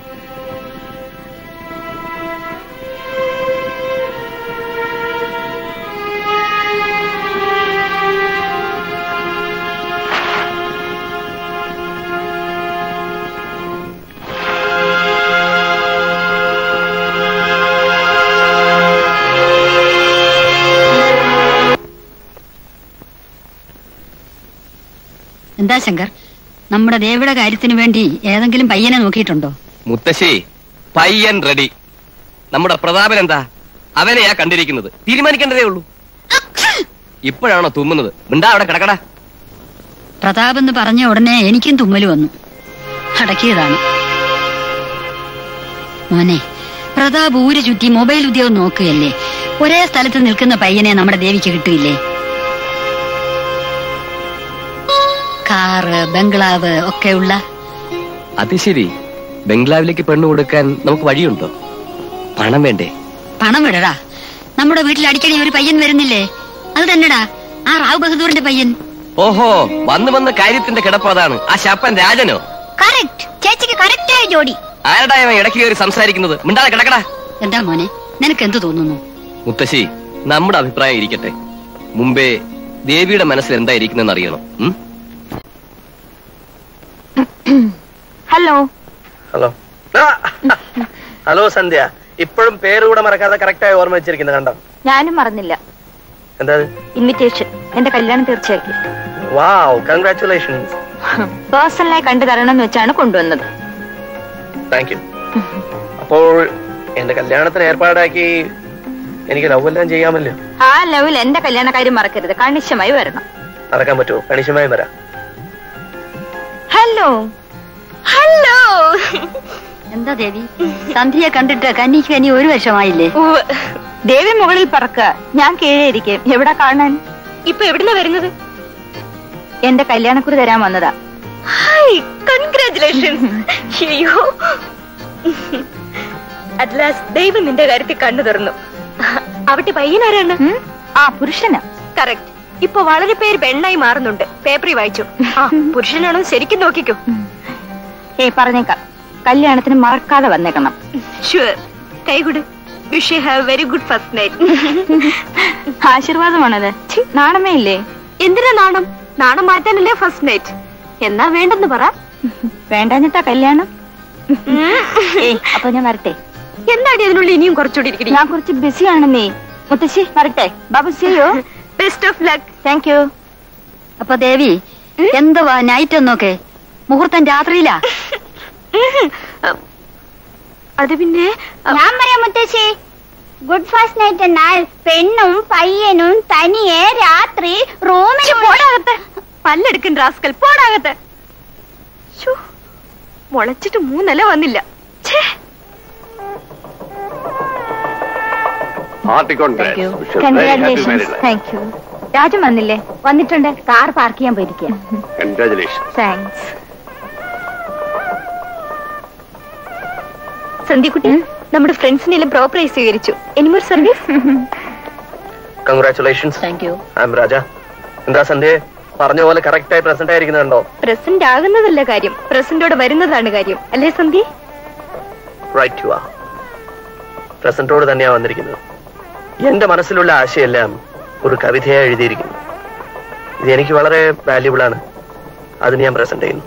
എന്താ ശങ്കർ നമ്മുടെ ദേവിയുടെ കാര്യത്തിന് വേണ്ടി ഏതെങ്കിലും പയ്യനെ നോക്കിയിട്ടുണ്ടോ മുത്തശ്ശി പയ്യൻ റെഡി നമ്മുടെ പ്രതാപൻ എന്താ അവനെയാ കണ്ടിരിക്കുന്നത് തീരുമാനിക്കേണ്ടതേ ഉള്ളൂ ഇപ്പോഴാണോ തുമ്മുന്നത് മിണ്ടാ അവിടെ കിടക്കടാ പ്രതാപ് എന്ന് പറഞ്ഞ ഉടനെ എനിക്കും തുമ്മല് വന്നു അടക്കിയതാണ് മോനെ പ്രതാപ് ഊര് ചുറ്റി മൊബൈൽ ഉദ്യോഗം നോക്കുകയല്ലേ ഒരേ സ്ഥലത്ത് നിൽക്കുന്ന പയ്യനെ നമ്മുടെ ദേവിക്ക് കിട്ടിയില്ലേ കാറ് ബംഗ്ലാവ് ഒക്കെയുള്ള അത് ശരി ബംഗ്ലാവിലേക്ക് പെണ്ണു കൊടുക്കാൻ നമുക്ക് വഴിയുണ്ടോ പണം വേണ്ടേ പണം വിടടാ നമ്മുടെ വീട്ടിൽ അടിക്കടി ഒരു പയ്യൻ വരുന്നില്ലേ അത് തന്നെടാ ആ റാവ് ബഹദൂറിന്റെ പയ്യൻ ഓഹോ വന്ന് വന്ന കാര്യത്തിന്റെ കിടപ്പ് അതാണ് ആ ശപ്പൻ രാജനോ കറക്റ്റ് ചേച്ചിക്ക് കറക്റ്റായ ജോഡി ആരടാ ഇവൻ ഇടയ്ക്ക് കയറി സംസാരിക്കുന്നത് മിണ്ടാതെ കിടക്കടാ എന്താ മോനെ നിനക്ക് എന്ത് തോന്നുന്നു മുത്തശ്ശി നമ്മുടെ അഭിപ്രായം ഇരിക്കട്ടെ മുമ്പേ ദേവിയുടെ മനസ്സിൽ എന്താ ഇരിക്കുന്നെന്ന് അറിയണം ഉം? ഹലോ ഹലോ ആ, ഹലോ സന്ധ്യ ഇപ്പോഴും പേര് കൂടെ മറക്കാതെ കറക്റ്റായി ഓർമ്മ വെച്ചിരിക്കുന്നത് കണ്ടോ ഞാനും മറന്നില്ല എന്താ ഇൻവിറ്റേഷൻ എന്റെ കല്യാണം തീർച്ചയാക്കി വാവ് കൺഗ്രാറ്റുലേഷൻസ് പേഴ്സണലായി കണ്ടു തരണം എന്ന് വെച്ചാണ് കൊണ്ടുവന്നത് താങ്ക് യു അപ്പോൾ എന്റെ കല്യാണത്തിന് ഏർപ്പാടാക്കി എനിക്ക് ലവ് എല്ലാം ചെയ്യാമല്ലോ ആ ലെവൽ എന്റെ കല്യാണക്കാര്യം മറക്കരുത് കണിശമായി വരണം നടക്കാൻ പറ്റുമോ കണിശമായും വരാം ഹലോ ഹലോ എന്താ ദേവി സന്ധ്യയെ കണ്ടിട്ട് കന്നിക്ക് കനി ഒരു വർഷമായില്ലേ ദേവി മുകളിൽ പറക്കുക ഞാൻ കീഴേ ഇരിക്കും എവിടെ കാണാൻ ഇപ്പൊ എവിടുന്ന വരുന്നത് എന്റെ കല്യാണക്കുറി തരാൻ വന്നതാ ഹായ് കൺഗ്രാറ്റുലേഷൻസ് അയ്യോ അറ്റ് ലാസ്റ്റ് ദൈവം നിന്റെ കാര്യത്തിൽ കണ്ണു തുറന്നു അവിടെ പയ്യനാരാണ് ആ പുരുഷനാ കറക്റ്റ് ഇപ്പൊ വളരെ പേര് പെണ്ണായി മാറുന്നുണ്ട് പേപ്പറിൽ വായിച്ചു ആ പുരുഷനാണോ ശരിക്കും നോക്കിക്കോ ഏ പറഞ്ഞേക്കാം കല്യാണത്തിന് മറക്കാതെ വന്നേക്കണം ഷുവർ കൈകൊട് wish have very good first night ആശീർവാദമാണത് ഛി, നാണമേ ഇല്ലേ എന്തിനാ നാണം നാണം മാറ്റാനല്ലേ ഫസ്റ്റ് നൈറ്റ് എന്നാ വേണ്ടെന്ന് പറ വേണ്ടാഞ്ഞിട്ടാ കല്യാണം ഏയ് അപ്പൊ ഞാൻ വരട്ടെ എന്നാടി അതിനുള്ളിൽ ഇനിയും കുറച്ചുകൂടി ഇരിക്കണി ഞാൻ കുറച്ച് ബിസി ആണെന്നേ മുത്തശ്ശി വരട്ടെ ബാബു സിയോ best of luck thank you അപ്പൊ ദേവി എന്തുവാ നൈറ്റ് എന്നൊക്കെ മുഹൂർത്തം രാത്രിയിലാ അത് പിന്നെ ഞാൻ പറയാം മുത്തശ്ശി ഗുഡ് ഫസ്റ്റ് നൈറ്റ് എന്നാൽ പെണ്ണും പയ്യനും തനിയെ രാത്രി റൂമിൽ പോടാകത്ത് പല്ലെടുക്കൻ റാസ്കൽ പോടാകത്ത് ശ്ശോ, മുളച്ചിട്ട് മൂന്നല വന്നില്ല ഛേ hearty congrats congratulations thank you Raju വന്നില്ലേ വന്നിട്ടുണ്ട് കാർ പാർക്ക് ചെയ്യാൻ പോയിരിക്കുക കൺഗ്രാറ്റുലേഷൻ താങ്ക്സ് സന്ധ്യക്കുട്ടി നമ്മുടെ ഫ്രണ്ട്സിനെല്ലാം പ്രോപ്പറായി സ്വീകരിച്ചു anymore service congratulations thank you I am Raja എന്താ സന്ധ്യ പറഞ്ഞ പോലെ കറക്റ്റ് ആയി പ്രസന്റ് ആയിരിക്കുന്നുണ്ടോ പ്രസന്റ് ആകുന്നതല്ല കാര്യം പ്രസന്റോടെ വരുന്നതാണ് കാര്യം അല്ലേ സന്ധ്യ റൈറ്റ് യു ആ പ്രസന്റോട് തന്നെയാ വന്നിരിക്കുന്നത് എന്റെ മനസ്സിലുള്ള ആശയെല്ലാം ഒരു കവിതയായി എഴുതിയിരിക്കുന്നു ഇത് എനിക്ക് വളരെ വാല്യുബിൾ ആണ് അതിന് ഞാൻ പ്രസന്റ് ചെയ്യുന്നു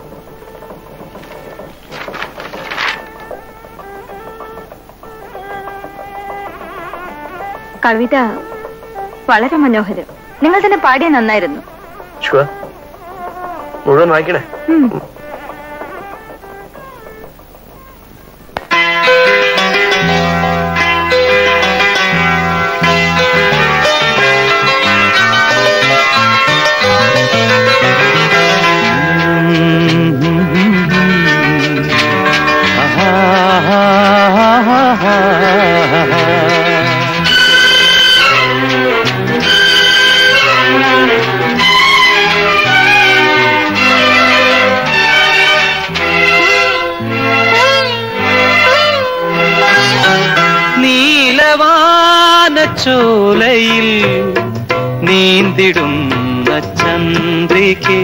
കവിത വളരെ മനോഹരം നിങ്ങൾ തന്നെ പാടിയ നന്നായിരുന്നു ഷുവർ മുഴുവൻ വായിക്കണേ നീലവാനച്ചോലയിൽ നീന്തിടുന്ന ചന്ദ്രികെ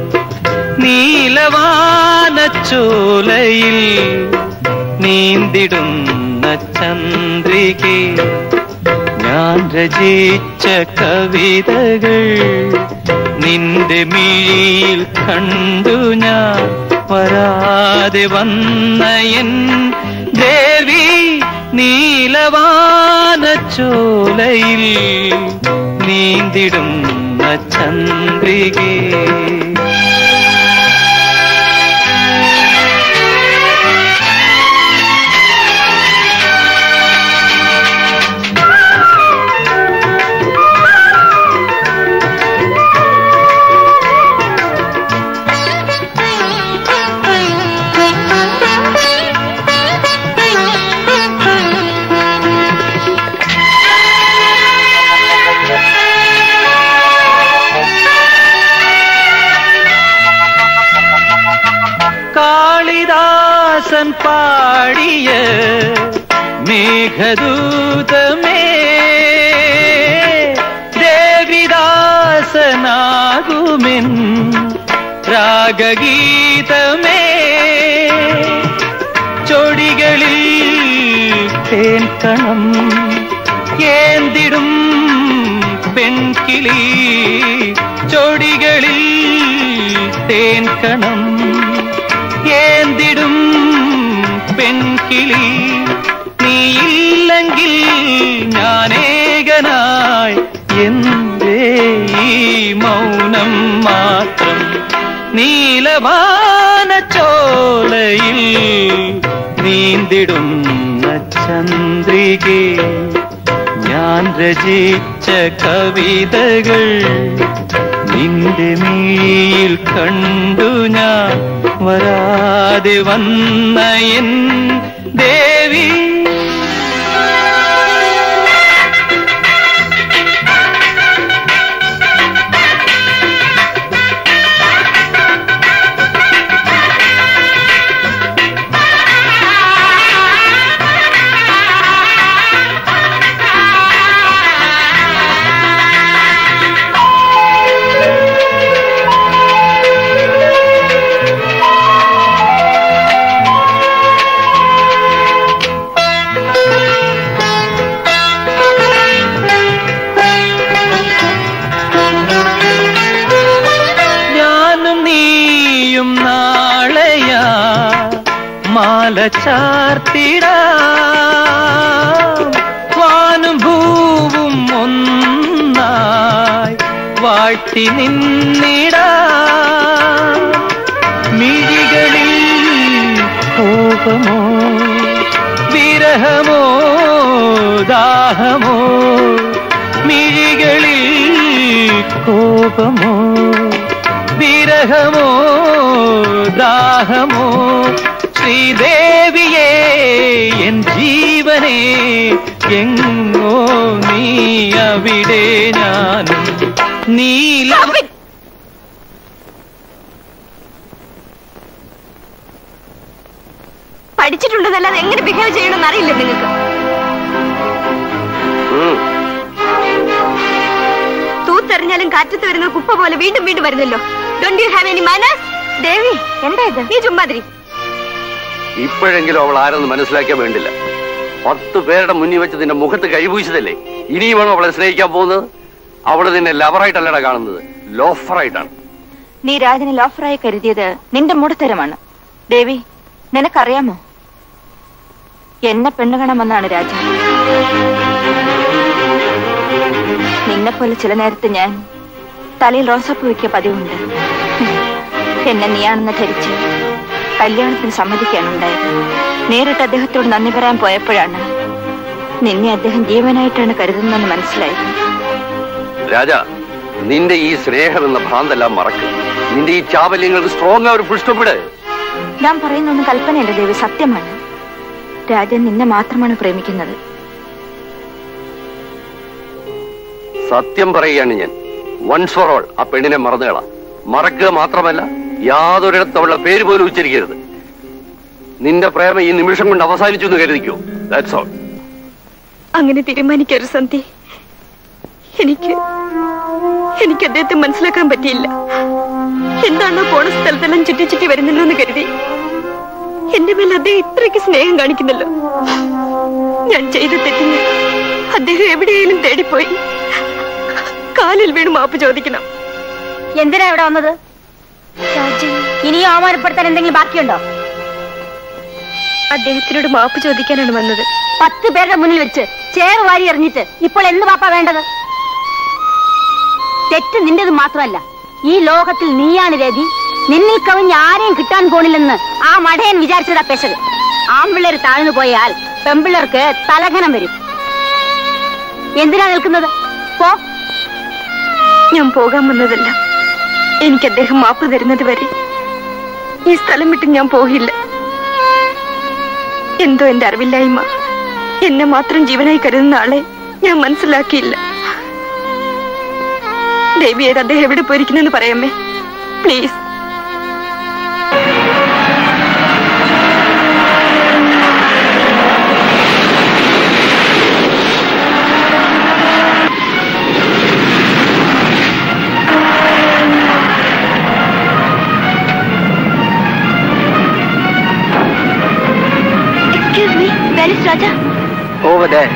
നീലവാനച്ചോലയിൽ നീന്തിടുന്ന ചന്ദ്രികെ ഞാൻ രചിച്ച കവിതകൾ നിന്റെ മിഴിയിൽ കണ്ടു ഞാൻ വരാതെ വന്ന എൻ ദേവി നീലവാനച്ചോലയിൽ നീന്തിടുന്ന ചന്ദ്രികേ കാളിദാസൻ പാടിയ മേഘദൂതമേ ദേവിദാസനാകുമെൻ രാഗഗീതമേ ചൊടികളിൽ തേൻ കണം ഏന്തിടും പെൺകിളി ചൊടികളിൽ തേൻ കണം ഏന്തിടും പെൺകിളി നീയില്ലെങ്കിൽ ഞാനേകനായി എന്തേ ഈ മൗനം മാത്രം നീലവാനച്ചോലയിൽ നീന്തിടുന്ന ചന്ദ്രികെ ഞാൻ രചിച്ച കവിതകൾ നിന്റെ മിഴിയിൽ കണ്ടു ഞാൻ വരാതെ വന്ന എൻ ദേവി ഞാനും നീയും നാളെയാ മാല ചാർത്തിടാ വാനും ഭൂവും ഒന്നായി വാഴ്ത്തി നിന്നിടാ മിഴികളിൽ കോപമോ വിരഹമോ ദാഹമോ മിഴികളിൽ കോപമോ വിരഹമോ ദാഹമോ ശ്രീദേവിയേ എൻ ജീവനേ എങ്ങോ നീ അവിടെ ഞാനും നീല പഠിച്ചിട്ടുണ്ടെന്നല്ലാതെ എങ്ങനെ ബിഹേവ് ചെയ്യണമെന്ന് അറിയില്ല നിങ്ങൾക്ക് തൂത്തെറിഞ്ഞാലും കാറ്റത്ത് വരുന്ന കുപ്പ പോലെ വീണ്ടും വീണ്ടും വരുന്നല്ലോ don't you have any manners Devi എന്താ ഇത് നീ ചുമ്മാതിരി ഇപ്പോഴെങ്കിലും അവൾ ആരെന്ന് മനസ്സിലാക്കാൻ വേണ്ടില്ല പത്ത് പേരുടെ മുന്നിൽ വെച്ച് നിന്റെ മുഖത്ത് കൈപൂശിതല്ലേ ഇനിയും വേണം അവളെ സ്നേഹിക്കാൻ പോകുന്നത് അവള് നിന്നെ ലവറായിട്ടല്ലടാ കാണുന്നത് ലോഫറായിട്ടാണ് നീ രാജനെ ലോഫറായി കരുതിയത് നിന്റെ മൂടത്തരമാണ് ദേവി നിനക്കറിയാമോ എന്നെ പെണ്ണുകണമെന്നാണ് രാജ നിന്നെപ്പോലെ ചില നേരത്ത് ഞാൻ തലയിൽ റോസാപ്പൂ വയ്ക്കിയ പതിവുണ്ട് എന്നെ നീയാണെന്ന് ധരിച്ച് കല്യാണത്തിന് സമ്മതിക്കാനുണ്ടായത് നേരിട്ട് അദ്ദേഹത്തോട് നന്ദി പറയാൻ പോയപ്പോഴാണ് നിന്നെ അദ്ദേഹം ജീവനായിട്ടാണ് കരുതുന്നതെന്ന് മനസ്സിലായത് രാജ നിന്റെ ഈ സ്നേഹം എന്ന ഭ്രാന്തെല്ലാം മറക്കുക നിന്റെ ഈ ചാബല്യങ്ങൾക്ക് സ്ട്രോങ് ഒരു പുഷ്ടപ്പെട് ഞാൻ പറയുന്നൊന്നും കൽപ്പനയല്ല ദേവി സത്യമാണ് രാജൻ നിന്നെ മാത്രമാണ് പ്രേമിക്കുന്നത് സത്യം പറയുകയാണ് ഞാൻ വൺസ് ഫോർ ഓൾ ആ പെണ്ണിനെ മറന്നുകളാ മറക്കുക മാത്രമല്ല യാതൊരിടത്തും അവളുടെ പേര് പോലും ഉച്ചരിക്കരുത് നിന്റെ പ്രേമം ഈ നിമിഷം കൊണ്ട് അവസാനിച്ചു എന്ന് കരുതിക്കോ ദാറ്റ്സ് ഓൾ അങ്ങനെ തീരുമാനിക്കരുത് സന്ധി എനിക്ക് എനിക്ക് അദ്ദേഹത്തെ മനസ്സിലാക്കാൻ പറ്റിയില്ല എന്താണോ പോണ സ്ഥലത്തെല്ലാം ചുറ്റി ചുറ്റി വരുന്നല്ലോ എന്ന് കരുതി എന്റെ മേൽ അദ്ദേഹം ഇത്രയ്ക്ക് സ്നേഹം കാണിക്കുന്നല്ലോ ഞാൻ ചെയ്ത തെറ്റിന് അദ്ദേഹം എവിടെയെങ്കിലും തേടിപ്പോയി കാലിൽ വീണ് മാപ്പ് ചോദിക്കണം എന്തിനാ ഇവിടെ വന്നത് ഇനിയും അവമാനപ്പെടുത്താൻ എന്തെങ്കിലും ബാക്കിയുണ്ടോ അദ്ദേഹത്തിനോട് മാപ്പ് ചോദിക്കാനാണ് വന്നത് പത്ത് പേരുടെ മുന്നിൽ വെച്ച് ചേർ വാരി എറിഞ്ഞിട്ട് ഇപ്പോൾ എന്ത് പാപ്പ വേണ്ടത് തെറ്റ് നിന്റേത് മാത്രമല്ല ഈ ലോകത്തിൽ നീയാണ് രതി നിന്നിൽ കവിഞ്ഞ് ആരെയും കിട്ടാൻ പോണില്ലെന്ന് ആ മടയൻ വിചാരിച്ചതാ പെശക് ആൺപിള്ളേർ താഴ്ന്നു പോയാൽ പെമ്പിള്ളേർക്ക് തലഘനം വരും എന്തിനാ നിൽക്കുന്നത് പോ ഞാൻ പോകാൻ വന്നതല്ല എനിക്ക് അദ്ദേഹം മാപ്പ് തരുന്നത് വരെ ഈ സ്ഥലം വിട്ട് ഞാൻ പോകില്ല എന്തോ എന്റെ അറിവില്ലായ്മ എന്നെ മാത്രം ജീവനായി കരുതുന്ന ആളെ ഞാൻ മനസ്സിലാക്കിയില്ല ദേവി ഏത് അദ്ദേഹം എവിടെ പോയിരിക്കുന്നെന്ന് പറയാമേ please excuse me where is Raja Over there.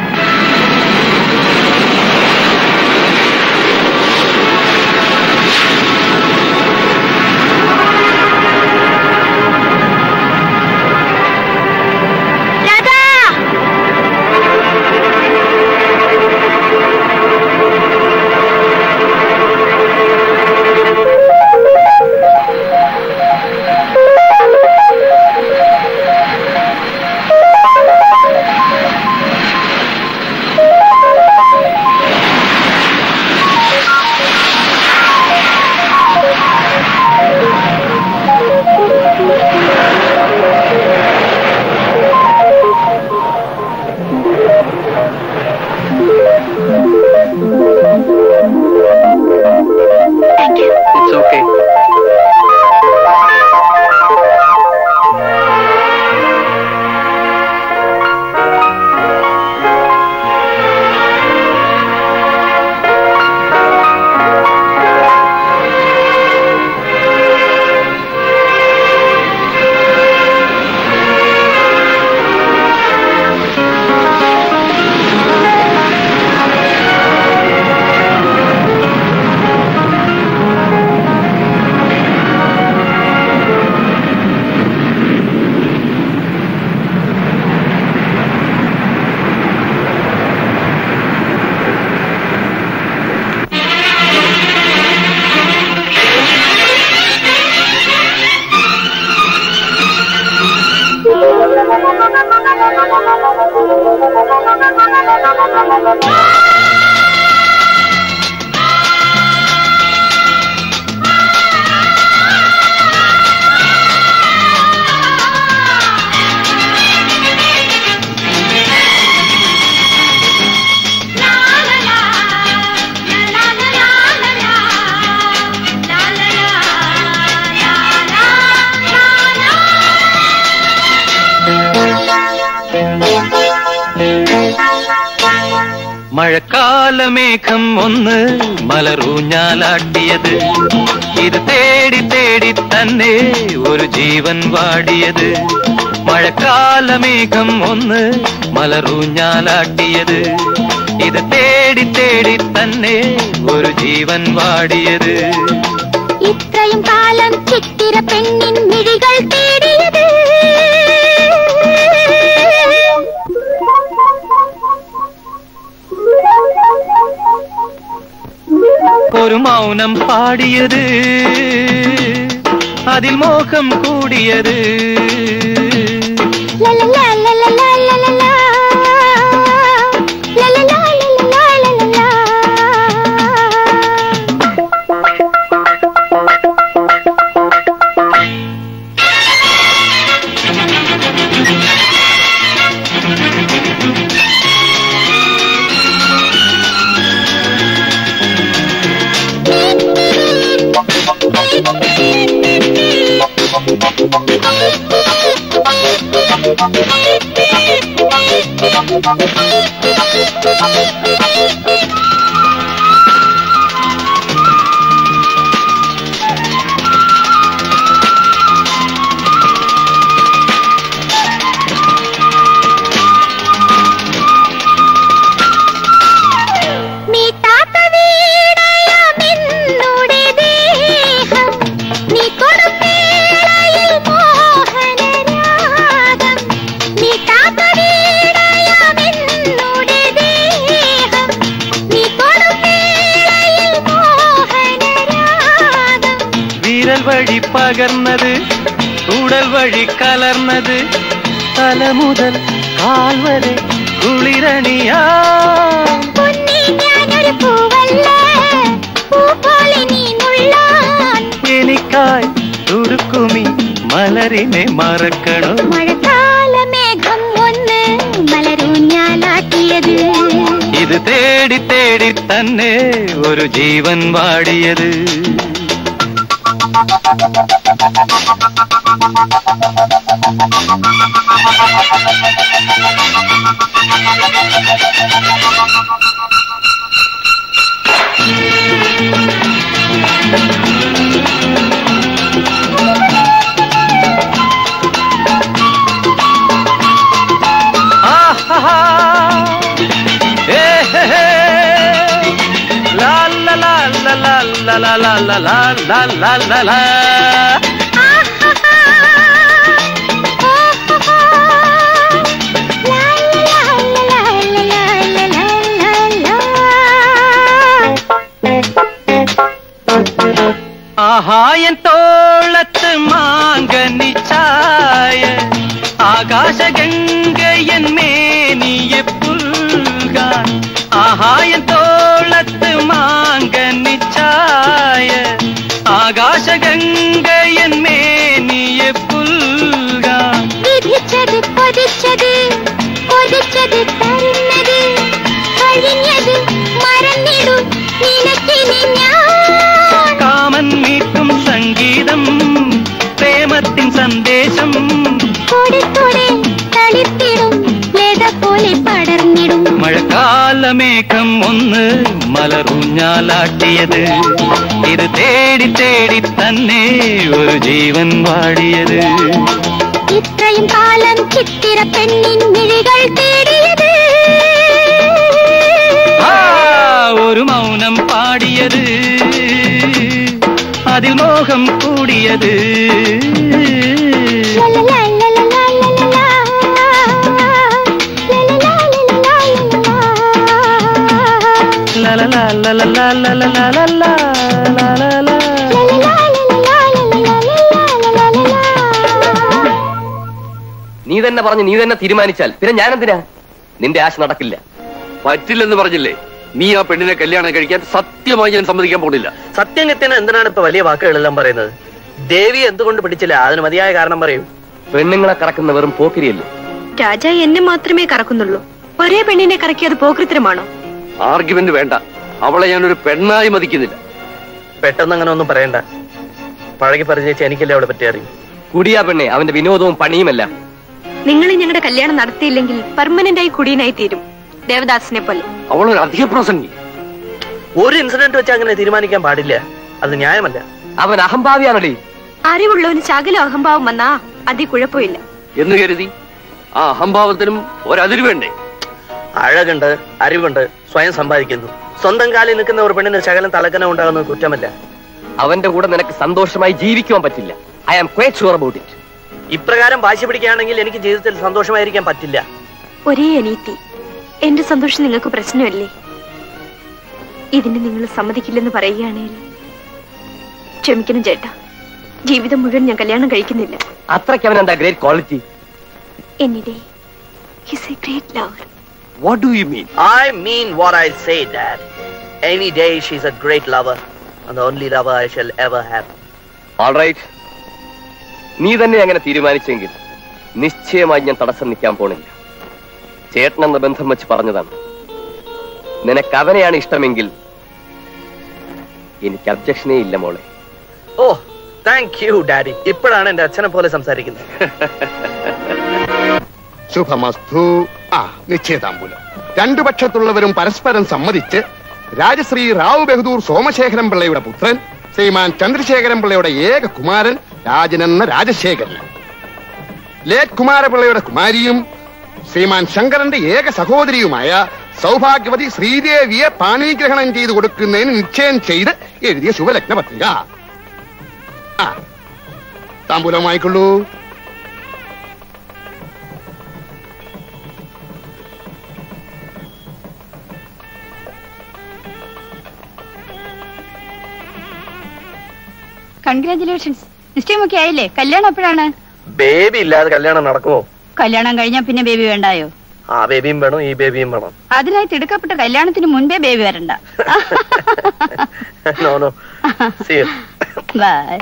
മഴക്കാലമേഘം ഒന്ന് മലറൂഞ്ഞാലാട്ടിയത് ഇത് തേടി തേടി തന്നെ ഒരു ജീവൻ വാടിയത് മഴക്കാലമേഘം ഒന്ന് മലറൂഞ്ഞാലാട്ടിയത് ഇത് തേടി തേടി തന്നെ ഒരു ജീവൻ വാടിയത് ഇത്രയും കാലം ചിത്തിര പെണ്ണിൻ മിഴികൾ തേടിയത് ഒരു മൗനം പാടിയത് അതിൽ മോഹം കൂടിയത് ലലലാ, ലലലാ, ലലലാ. ലലലാ, ലലലാ, ലലലാ. മീട്ടാത്ത വീണയമെന്നുടെ ദേഹം നീ കൊടുമേളയിൽ മോഹനരാഗം മീട്ടാത്ത വീണയമെന്നുടെ ദേഹം നീ കൊടുമേളയിൽ മോഹനരാഗം വിരൽ വഴി പകർന്നത് ഉടൽ വഴി കലർന്നത് തല മുതൽ കാൽ വരെ കുളിരണിയാ പൊന്നേ ഞാനൊരു പൂവല്ലേ പൂ പോലെ നീ നുള്ളാൻ എനിക്കായി തുടുക്കുമി മലരിനെ മറക്കണോ മഴക്കാല മേഘം ഒന്ന് മലരൂഞ്ഞാലാട്ടിയത് ഇത് തേടി തേടി തന്നെ ഒരു ജീവൻ വാടിയത് ആഹാ. ഏ ഹേ ഹേ. ലാ ലാ ലാ ലാ ലാ ലാ ലാ ലാ ലാ ലാ ലാ ലാ ലാ. ആഹായൻ തോളത്ത് മാങ്കനി ചായ ആകാശഗംഗയൻ മേനിയെ പുൽകാൻ ആഹായൻ തോളത്ത് മാങ്കനി ചായ ആകാശഗംഗയൻ മേനിയെ പുൽകാൻ വിധിച്ചത് കൊതിച്ചത് കൊതിച്ചത് തരുന്നത് കഴിഞ്ഞത് മറന്നിടും നിനക്കിനി ഞാൻ കാമൻ മീട്ടും സംഗീതം പ്രേമത്തിൻ സന്ദേശം കൂടെ കൂടെ തളിത്തിടും ലത പോലെ പടർന്നിടും മഴക്കാലമേഘം ഒന്ന് മലറൂഞ്ഞാലാട്ടിയത് ഇത് തേടി തേടി തന്നെ ഒരു ജീവൻ വാടിയത് ഇത്രയും കാലം ചിത്തിര പെണ്ണിൻ മിഴികൾ തേടിയത് ആ ഒരു മൗനം പാടിയത് അതിൽ മോഹം കൂടിയത് ലലലാ, ലലലാ, ലലലാ. ലലലാ, ലലലാ, ലലലാ. ലലലാ ലലലാ ലലലാ ലലലാ ലലലാ. നീ തന്നെ പറഞ്ഞ് നീ തന്നെ തീരുമാനിച്ചാൽ പിന്നെ ഞാനെന്തിനാ നിന്റെ ആശ നടക്കില്ല പറ്റില്ലെന്ന് പറഞ്ഞില്ലേ നീ ആ പെണ്ണിനെ കല്യാണം കഴിക്കാൻ സത്യമായി ഞാൻ സമ്മതിക്കാൻ പോണില്ല സത്യംഗത്തിന് എന്തിനാണ് ഇപ്പൊ വലിയ വാക്കുകളെല്ലാം പറയുന്നത് ദേവി എന്തുകൊണ്ട് പിടിച്ചില്ല അതിന് മതിയായ കാരണം പറയൂ പെണ്ണുങ്ങളെ കറക്കുന്ന വെറും പോക്കിരിയല്ലേ രാജ എന്നെ മാത്രമേ കറക്കുന്നുള്ളൂ ഒരേ പെണ്ണിനെ കറക്കിയത് പോകൃത്തരമാണോ ആർഗ്യുമെന്റ് വേണ്ട അവളെ ഞാനൊരു പെണ്ണായി മതിക്കുന്നില്ല പെട്ടെന്ന് അങ്ങനെ ഒന്നും പറയണ്ട പഴകി പരിചയിച്ച് എനിക്കല്ലേ അവളെ പറ്റി അറിയും കുടിയാ പെണ്ണെ അവന്റെ വിനോദവും പണിയുമല്ല നിങ്ങൾ ഞങ്ങളുടെ കല്യാണം നടത്തിയില്ലെങ്കിൽ പെർമനന്റ് ആയി കുടിയനായി തീരും ദേവദാസിനെ പോലെ അവളൊരു അധിക പ്രസംഗി ഒരു ഇൻസിഡന്റ് വെച്ച് അങ്ങനെ തീരുമാനിക്കാൻ പാടില്ല അത് ന്യായമല്ല അവൻ അഹംഭാവിയാണല്ലേ അറിവുള്ളവന് ശകല അഹംഭാവം വന്നാ അതി കുഴപ്പമില്ല എന്ന് കരുതി ആ അഹംഭാവത്തിനും ഒരതിര് വേണ്ടേ അഴകുണ്ട് അറിവുണ്ട് സ്വയം സമ്പാദിക്കുന്നു സ്വന്തം കാലിൽ നിൽക്കുന്ന ഒരു പെണ്ണിന് ശകലം തലക്കനം ഉണ്ടാകുന്നത് കുറ്റമല്ല അവന്റെ കൂടെ നിനക്ക് സന്തോഷമായി ജീവിക്കുവാൻ പറ്റില്ല I am quite sure about it ഇപ്രകാരം വാശി പിടിക്കുകയാണെങ്കിൽ എനിക്ക് ജീവിതത്തിൽ സന്തോഷമായിരിക്കാൻ പറ്റില്ല ഒരേ അനീതി എന്റെ സന്തോഷം നിങ്ങൾക്ക് പ്രശ്നമല്ലേ ഇതിന് നിങ്ങൾ സമ്മതിക്കില്ലെന്ന് പറയുകയാണെങ്കിൽ ക്ഷമിക്കണം ചേട്ടാ ജീവിതം മുഴുവൻ ഞാൻ കല്യാണം കഴിക്കുന്നില്ല അത്രയ്ക്ക് അവൻ എന്താ ഗ്രേറ്റ് ക്വാളിറ്റി എന്നിടെ he's a great lover what do you mean I mean what I say, Dad. Any day she's a great lover, and the only lover I shall ever have. All right നീ തന്നെ അങ്ങനെ തീരുമാനിച്ചെങ്കിൽ നിശ്ചയമായി ഞാൻ തടസ്സം നിൽക്കാൻ പോണില്ല ചേട്ടൻ എന്ന ബന്ധം വെച്ച് പറഞ്ഞതാണ് നിനക്ക് അവനെയാണ് ഇഷ്ടമെങ്കിൽ എനിക്ക് അബ്ജക്ഷനേ ഇല്ല മോളെ ഓ താങ്ക് യു ഡാഡി ഇപ്പോഴാണ് എന്റെ അച്ഛനെ പോലെ സംസാരിക്കുന്നത് ശുഭമസ്തു ആ നിശ്ചയതാമ്പൂലം രണ്ടു പക്ഷത്തുള്ളവരും പരസ്പരം സമ്മതിച്ച് രാജശ്രീ റാവു ബഹദൂർ സോമശേഖരൻ പിള്ളയുടെ പുത്രൻ ശ്രീമാൻ ചന്ദ്രശേഖരൻ പിള്ളയുടെ ഏക കുമാരൻ രാജനെന്ന രാജശേഖരൻ ലേറ്റ് കുമാരപിള്ളയുടെ കുമാരിയും ശ്രീമാൻ ശങ്കരന്റെ ഏക സഹോദരിയുമായ സൗഭാഗ്യവതി ശ്രീദേവിയെ പാണീഗ്രഹണം ചെയ്തു കൊടുക്കുന്നതിന് നിശ്ചയം ചെയ്ത് എഴുതിയ ശുഭലഗ്ന പത്രിക ആ താമ്പൂലം വായിക്കൊള്ളൂ കൺഗ്രാചുലേഷൻസ് നിശ്ചയമൊക്കെ ആയില്ലേ കല്യാണം എപ്പോഴാണ് ബേബി ഇല്ലാതെ കല്യാണം നടക്കുമോ കല്യാണം കഴിഞ്ഞാൽ പിന്നെ ബേബി വേണ്ടായോ ആ ബേബിയും വേണം ഈ ബേബിയും വേണം അതിനായി തിടുക്കപ്പെട്ട കല്യാണത്തിന് മുൻപേ ബേബി വരണ്ട നോ നോ സി ബൈ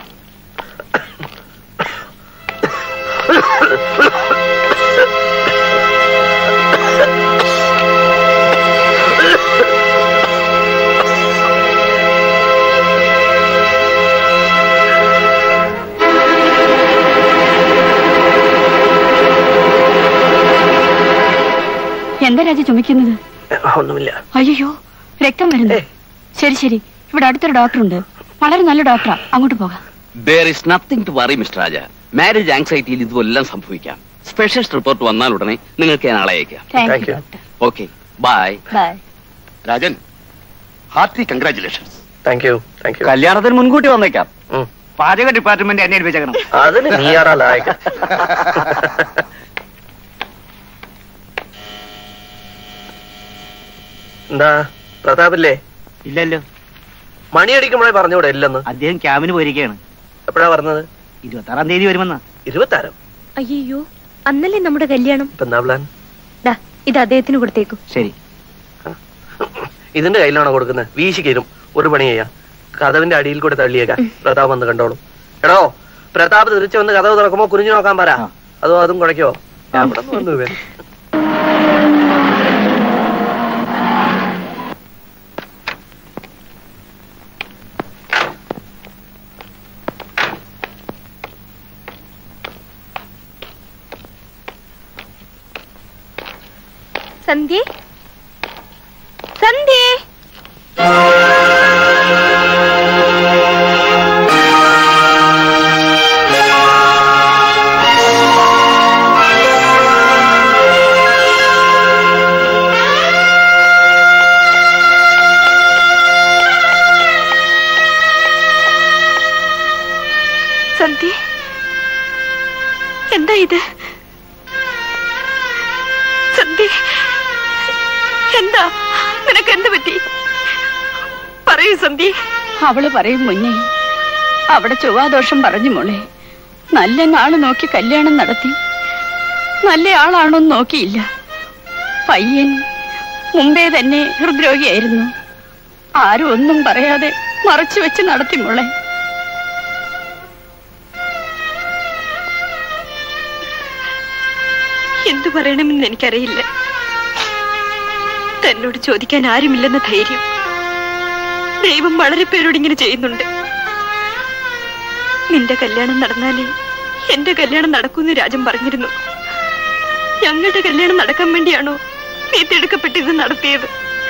എന്താ രാജ ചുമക്കുന്നത് ഒന്നുമില്ല അയ്യോ രക്തം വരുന്നു ശരി ശരി ഇവിടെ അടുത്തൊരു ഡോക്ടർ ഉണ്ട് വളരെ നല്ല ഡോക്ടറാ അങ്ങോട്ട് പോകാം there is nothing to worry mister Raja marriage ആങ്സൈറ്റിയിൽ ഇതുമെല്ലാം സംഭവിക്കാം സ്പെഷ്യലിസ്റ്റ് റിപ്പോർട്ട് വന്നാൽ ഉടനെ നിങ്ങൾക്ക് ഞാൻ ആളെ അയക്കാം thank you doctor okay bye bye Rajan hearty congratulations thank you thank you കല്യാണത്തിന് മുൻകൂട്ടി വന്നേക്കാം പാചക ഡിപ്പാർട്ട്മെന്റ് എന്നെ ഏൽപ്പിച്ചേക്കണം അതിന് നീ ആരാ ലായകൻ എന്താ പ്രതാപില്ലേ ഇല്ലല്ലോ മണിയടിക്കുമ്പോഴേ പറഞ്ഞൂടെ ഇല്ലെന്ന് അദ്ദേഹം ക്യാമ്പിന് പോയിരിക്കുകയാണ് എപ്പോഴാ പറഞ്ഞത് ഇരുപത്തി ആറാം തീയതി വരുമെന്ന് ഇരുപത്താരം അയ്യോ അന്നല്ലേ നമ്മുടെ കല്യാണം ഇപ്പൊ എന്താ പ്ലാൻ ദാ ഇത് അദ്ദേഹത്തിന് കൊടുത്തേക്കൂ ശരി ഇതിന്റെ കയ്യിലാണോ കൊടുക്കുന്നത് വീശിക്കരും ഒരു പണി ചെയ്യാം കഥവിന്റെ അടിയിൽ കൂടെ തള്ളിയേക്കാം പ്രതാപ് വന്ന് കണ്ടോളും എടോ പ്രതാപ് തിരിച്ചു വന്ന് കഥവ് തുറക്കുമ്പോ കുനിഞ്ഞു നോക്കാൻ പറ അതോ അതും കുഴയ്ക്കോ അവിടെ നിന്ന് വന്നു ഇവൻ. സന്ധ്യ സന്ധ്യ സന്ധ്യ എന്താ ഇത് സന്ധ്യ എന്താ നിനക്ക് എന്ത് പറ്റി പറയൂ സന്ധ്യ അവള് പറയും മുന്നേ അവിടെ ചൊവ്വാദോഷം പറഞ്ഞു മോളെ നല്ല നാള് നോക്കി കല്യാണം നടത്തി നല്ല ആളാണോന്ന് നോക്കിയില്ല പയ്യൻ മുമ്പേ തന്നെ ഹൃദ്രോഗിയായിരുന്നു ആരും ഒന്നും പറയാതെ മറച്ചു വെച്ച് നടത്തി മോളെ എന്തു പറയണമെന്ന് എനിക്കറിയില്ല തന്നോട് ചോദിക്കാൻ ആരുമില്ലെന്ന ധൈര്യം ദൈവം വളരെ പേരോട് ഇങ്ങനെ ചെയ്യുന്നുണ്ട് നിന്റെ കല്യാണം നടന്നാലേ എന്റെ കല്യാണം നടക്കൂന്ന് രാജൻ പറഞ്ഞിരുന്നു ഞങ്ങളുടെ കല്യാണം നടക്കാൻ വേണ്ടിയാണോ നീ തിടുക്കപ്പെട്ട് ഇത് നടത്തിയത്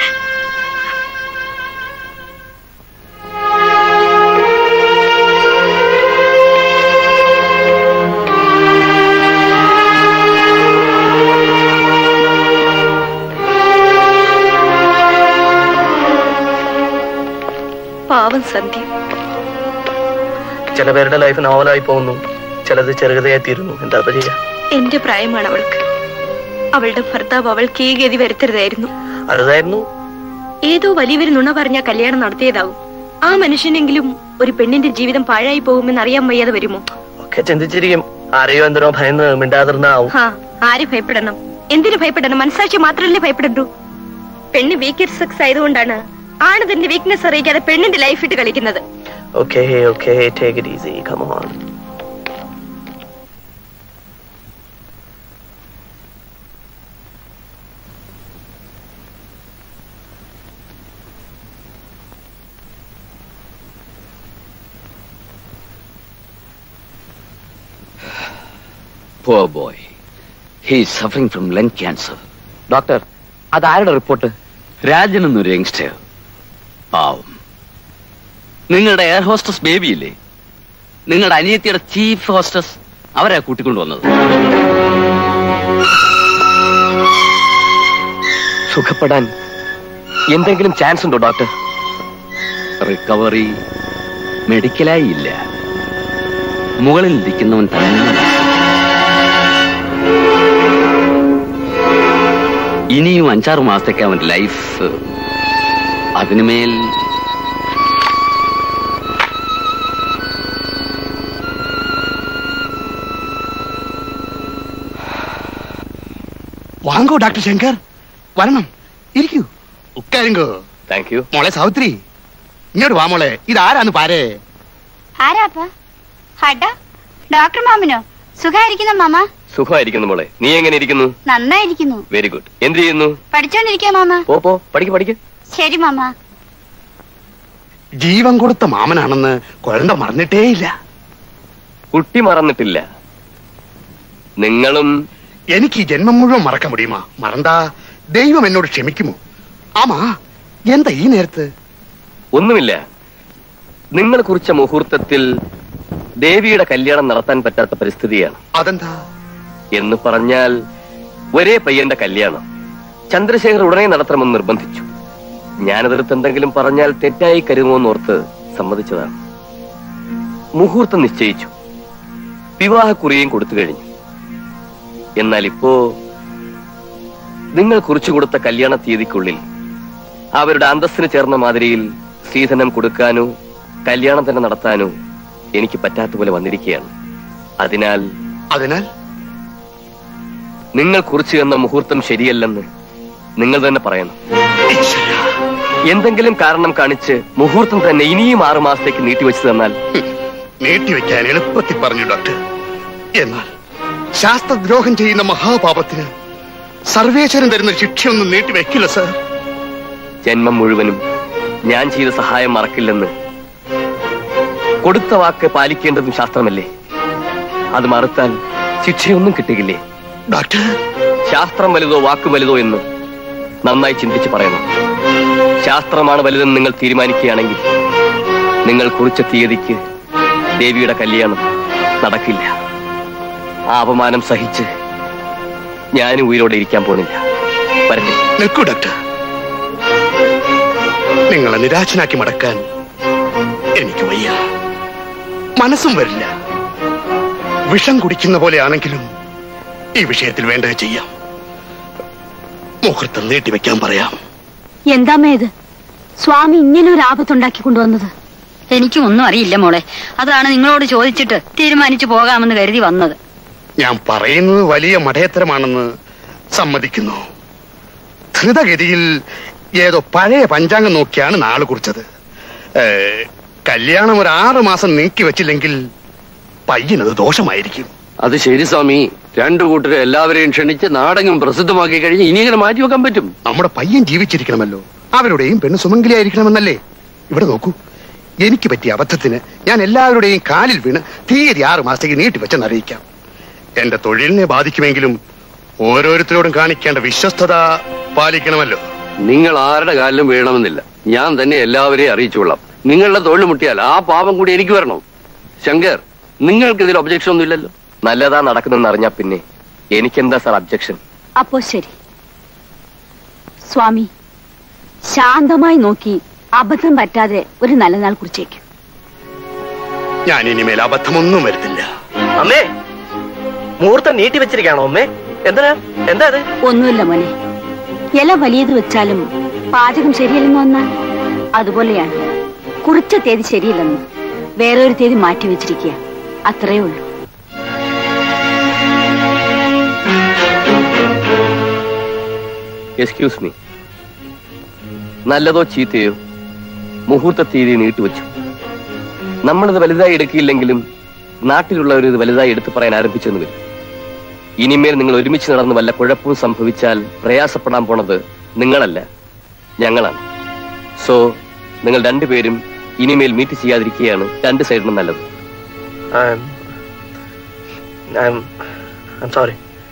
പാവം സന്ധ്യ ചില പേരുടെ ലൈഫ് നോവലായി പോകുന്നു ചിലത് ചെറുകഥയായി തീരുന്നു എന്താ ഇപ്പൊ ചെയ്യാ എന്റെ പ്രായമാണ് അവൾക്ക് അവളുടെ ഭർത്താവ് അവൾക്ക് ഈ ഗതി വരുത്തരുതായിരുന്നു അതായിരുന്നു ഏതോ വലിയൊരു നുണ പറഞ്ഞ കല്യാണം നടത്തിയതാവും ആ മനുഷ്യനെങ്കിലും ഒരു പെണ്ണിന്റെ ജീവിതം പാഴായി പോകുമെന്ന് അറിയാൻ വയ്യാതെ വരുമോ ഒക്കെ ചിന്തിച്ചിരിക്കും ആരെയോ എന്തിനോ ഭയന്ന് മിണ്ടാതിരുന്നാവും ഹാ ആര് ഭയപ്പെടണം എന്തിനു ഭയപ്പെടണം മനസാക്ഷി മാത്രമല്ലേ ഭയപ്പെടണ്ടു പെണ്ണ് വീക്കറ്റ് സെക്സ് ആയതുകൊണ്ടാണ് ആണ് തന്റെ വീക്ക്നെസ് അറിയിക്കാതെ പെണ്ണിന്റെ ലൈഫ് ഇട്ട് കളിക്കുന്നത് okay okay take it easy come on Poor boy. He is suffering from lung cancer. Doctor അതാരുടെ റിപ്പോർട്ട് രാജൻ എന്നൊരു യങ്സ്റ്റർ പാവം നിങ്ങളുടെ എയർ ഹോസ്റ്റസ് ബേബി ഇല്ലേ നിങ്ങളുടെ അനിയത്തിയുടെ ചീഫ് ഹോസ്റ്റസ് അവരെ കൂട്ടിക്കൊണ്ടുവന്നത് സുഖപ്പെടാൻ എന്തെങ്കിലും ചാൻസ് ഉണ്ടോ ഡോക്ടർ റിക്കവറി മെഡിക്കലായി ഇല്ല മുകളിൽ ഇരിക്കുന്നവൻ തന്നെ ഇനിയും അഞ്ചാറ് മാസത്തേക്ക് അവന്റെ ലൈഫ് അതിനുമേൽ വാങ്ങോ ഡോക്ടർ ശങ്കർ വരണം ഇരിക്കൂ ഉക്കാരുങ്കോ താങ്ക് യു മോളെ സാവിത്രി ഇങ്ങോട്ട് വാ മോളെ ഇതാരാന്ന് പാരേ ആരാപ്പ ഹടാ ഡോക്ടർ മാമനോ സുഖായിരിക്കുന്ന മാമ സുഖമായിരിക്കുന്നു മോളെ നീ എങ്ങനെ ഇരിക്കുന്നു നന്നായിരിക്കുന്നു വെരി ഗുഡ് എന്ത് ചെയ്യുന്നു പഠിച്ചോണ്ടിരിക്കാ മാമ പോ പോ പഠിക്ക് പഠിക്ക് ശരി മാമ ജീവൻ കൊടുത്ത മാമനാണെന്ന് കുഴന്ത മറന്നിട്ടേയില്ല കുട്ടി മറന്നിട്ടില്ല നിങ്ങളും എനിക്ക് ഈ ജന്മം മുഴുവൻ മറക്കാൻ മുടിയുമാ മറണ്ടാ ദൈവം എന്നോട് ക്ഷമിക്കുമോ ആമാ എന്താ ഈ നേരത്ത് ഒന്നുമില്ല നിങ്ങൾ കുറിച്ച മുഹൂർത്തത്തിൽ ദേവിയുടെ കല്യാണം നടത്താൻ പറ്റാത്ത പരിസ്ഥിതിയാണ് അതെന്താ എന്ന് പറഞ്ഞാൽ ഒരേ പയ്യന്റെ കല്യാണം ചന്ദ്രശേഖർ ഉടനെ നടത്തണമെന്ന് നിർബന്ധിച്ചു ഞാനതെടുത്ത് എന്തെങ്കിലും പറഞ്ഞാൽ തെറ്റായി കരുതുമോന്നോർത്ത് സമ്മതിച്ചതാണ് മുഹൂർത്തം നിശ്ചയിച്ചു വിവാഹക്കുറിയും കൊടുത്തു കഴിഞ്ഞു എന്നാൽ ഇപ്പോ നിങ്ങൾ കുറിച്ചു കൊടുത്ത കല്യാണ തീയതിക്കുള്ളിൽ അവരുടെ അന്തസ്സിന് ചേർന്ന മാതിരിയിൽ സ്ത്രീധനം കൊടുക്കാനോ കല്യാണം തന്നെ നടത്താനോ എനിക്ക് പറ്റാത്ത പോലെ വന്നിരിക്കുകയാണ് അതിനാൽ അതിനാൽ നിങ്ങൾ കുറിച്ചു തന്ന മുഹൂർത്തം ശരിയല്ലെന്ന് നിങ്ങൾ തന്നെ പറയണം എന്തെങ്കിലും കാരണം കാണിച്ച് മുഹൂർത്തം തന്നെ ഇനിയും ആറു മാസത്തേക്ക് നീട്ടിവെച്ചു തന്നാൽ നീട്ടിവെക്കാൻ എളുപ്പത്തിൽ പറഞ്ഞു ഡോക്ടർ എന്നാൽ ശാസ്ത്രദ്രോഹം ചെയ്യുന്ന മഹാപാപത്തിന് സർവേശ്വരൻ തരുന്ന ശിക്ഷയൊന്നും നീട്ടിവെക്കില്ല സർ ജന്മം മുഴുവനും ഞാൻ ചെയ്ത സഹായം മറക്കില്ലെന്ന് കൊടുത്ത വാക്ക് പാലിക്കേണ്ടതും ശാസ്ത്രമല്ലേ അത് മറുത്താൽ ശിക്ഷയൊന്നും കിട്ടുകില്ലേ ഡോക്ടർ ശാസ്ത്രം വലുതോ വാക്ക് വലുതോ എന്ന് നന്നായി ചിന്തിച്ച് പറയണം ശാസ്ത്രമാണ് വലുതെന്ന് നിങ്ങൾ തീരുമാനിക്കുകയാണെങ്കിൽ നിങ്ങൾ കുറിച്ച തീയതിക്ക് ദേവിയുടെ കല്യാണം നടക്കില്ല ആ അപമാനം സഹിച്ച് ഞാനും ഉയരോടെ ഇരിക്കാൻ പോണില്ല വരട്ടെ നിൽക്കൂ ഡോക്ടർ നിങ്ങളെ നിരാശനാക്കി മടക്കാൻ എനിക്ക് വയ്യ മനസ്സും വരില്ല വിഷം കുടിക്കുന്ന പോലെയാണെങ്കിലും ഈ വിഷയത്തിൽ വേണ്ടത് ചെയ്യാം മുഹൂർത്തം നീട്ടിവെക്കാൻ പറയാം എന്താമ്മേ ഇത് സ്വാമി ഇങ്ങനെ ഒരു ആപത്തുണ്ടാക്കി കൊണ്ടുവന്നത് എനിക്കും ഒന്നും അറിയില്ല മോളെ അതാണ് നിങ്ങളോട് ചോദിച്ചിട്ട് തീരുമാനിച്ചു പോകാമെന്ന് കരുതി വന്നത് ഞാൻ പറയുന്നത് വലിയ മടയത്തരമാണെന്ന് സമ്മതിക്കുന്നു ധൃതഗതിയിൽ ഏതോ പഴയ പഞ്ചാംഗം നോക്കിയാണ് നാള് കുറിച്ചത് ഏ, കല്യാണം ഒരു ആറ് മാസം നീക്കി വെച്ചില്ലെങ്കിൽ പയ്യനത് ദോഷമായിരിക്കും അത് ശരി സ്വാമി രണ്ടു കൂട്ടരെ എല്ലാവരെയും ക്ഷണിച്ച് നാടെങ്ങും പ്രസിദ്ധമാക്കി കഴിഞ്ഞ് ഇനി ഇങ്ങനെ മാറ്റി വെക്കാൻ പറ്റും നമ്മുടെ പയ്യൻ ജീവിച്ചിരിക്കണമല്ലോ അവരുടെയും പെണ്ണ് സുമംഗലിയായിരിക്കണമെന്നല്ലേ ഇവിടെ നോക്കൂ എനിക്ക് പറ്റിയ അബദ്ധത്തിന് ഞാൻ എല്ലാവരുടെയും കാലിൽ വീണ് തീയതി ആറ് മാസത്തേക്ക് നീട്ടിവെച്ചെന്ന് അറിയിക്കാം എന്റെ തൊഴിലിനെ ബാധിക്കുമെങ്കിലും ഓരോരുത്തരോടും കാണിക്കേണ്ട വിശ്വസ്തത പാലിക്കണമല്ലോ നിങ്ങൾ ആരുടെ കാലിലും വീഴണമെന്നില്ല ഞാൻ തന്നെ എല്ലാവരെയും അറിയിച്ചുകൊള്ളാം നിങ്ങളുടെ തൊഴിൽ മുട്ടിയാൽ ആ പാപം കൂടി എനിക്ക് വരണം ശങ്കർ നിങ്ങൾക്ക് ഇതിൽ ഒബ്ജക്ഷൻ ഒന്നും ഇല്ലല്ലോ നല്ലതാ നടക്കുന്നെന്ന് അറിഞ്ഞാ പിന്നെ എനിക്കെന്താ സാർ അബ്ജക്ഷൻ അപ്പോ ശരി സ്വാമി ശാന്തമായി നോക്കി അബദ്ധം പറ്റാതെ ഒരു നല്ല നാൾ കുറിച്ചേക്കും ഞാൻ ഇനിമേൽ അബദ്ധമൊന്നും വരുത്തില്ല അമ്മേ മുഹൂർത്തം നീട്ടി വെച്ചിരിക്കാണോ അമ്മേ എന്തിനാ എന്താ അത് ഒന്നുമില്ല മോനെ ഇല വലിയത് വെച്ചാലും പാചകം ശരിയല്ലെന്ന് വന്നാൽ അതുപോലെയാണ് കുറിച്ച തീയതി ശരിയല്ലെന്ന് വേറൊരു തീയതി മാറ്റി വെച്ചിരിക്കുക അത്രേ ഉള്ളൂ എക്സ്ക്യൂസ് മീ നല്ലതോ ചീത്തയോ മുഹൂർത്ത തീയതി നീട്ടിവെച്ചു നമ്മളിത് വലുതായി എടുക്കില്ലെങ്കിലും നാട്ടിലുള്ളവർ ഇത് വലുതായി എടുത്തു പറയാൻ ആരംഭിച്ചെന്ന് വരും ഇനിമേൽ നിങ്ങൾ ഒരുമിച്ച് നടന്ന് വല്ല കുഴപ്പവും സംഭവിച്ചാൽ പ്രയാസപ്പെടാൻ പോണത് നിങ്ങളല്ല ഞങ്ങളാണ് സോ നിങ്ങൾ രണ്ടുപേരും ഇനിമേൽ മീറ്റ് ചെയ്യാതിരിക്കുകയാണ് രണ്ട് സൈഡിനും നല്ലത് I'm, I'm, I'm sorry.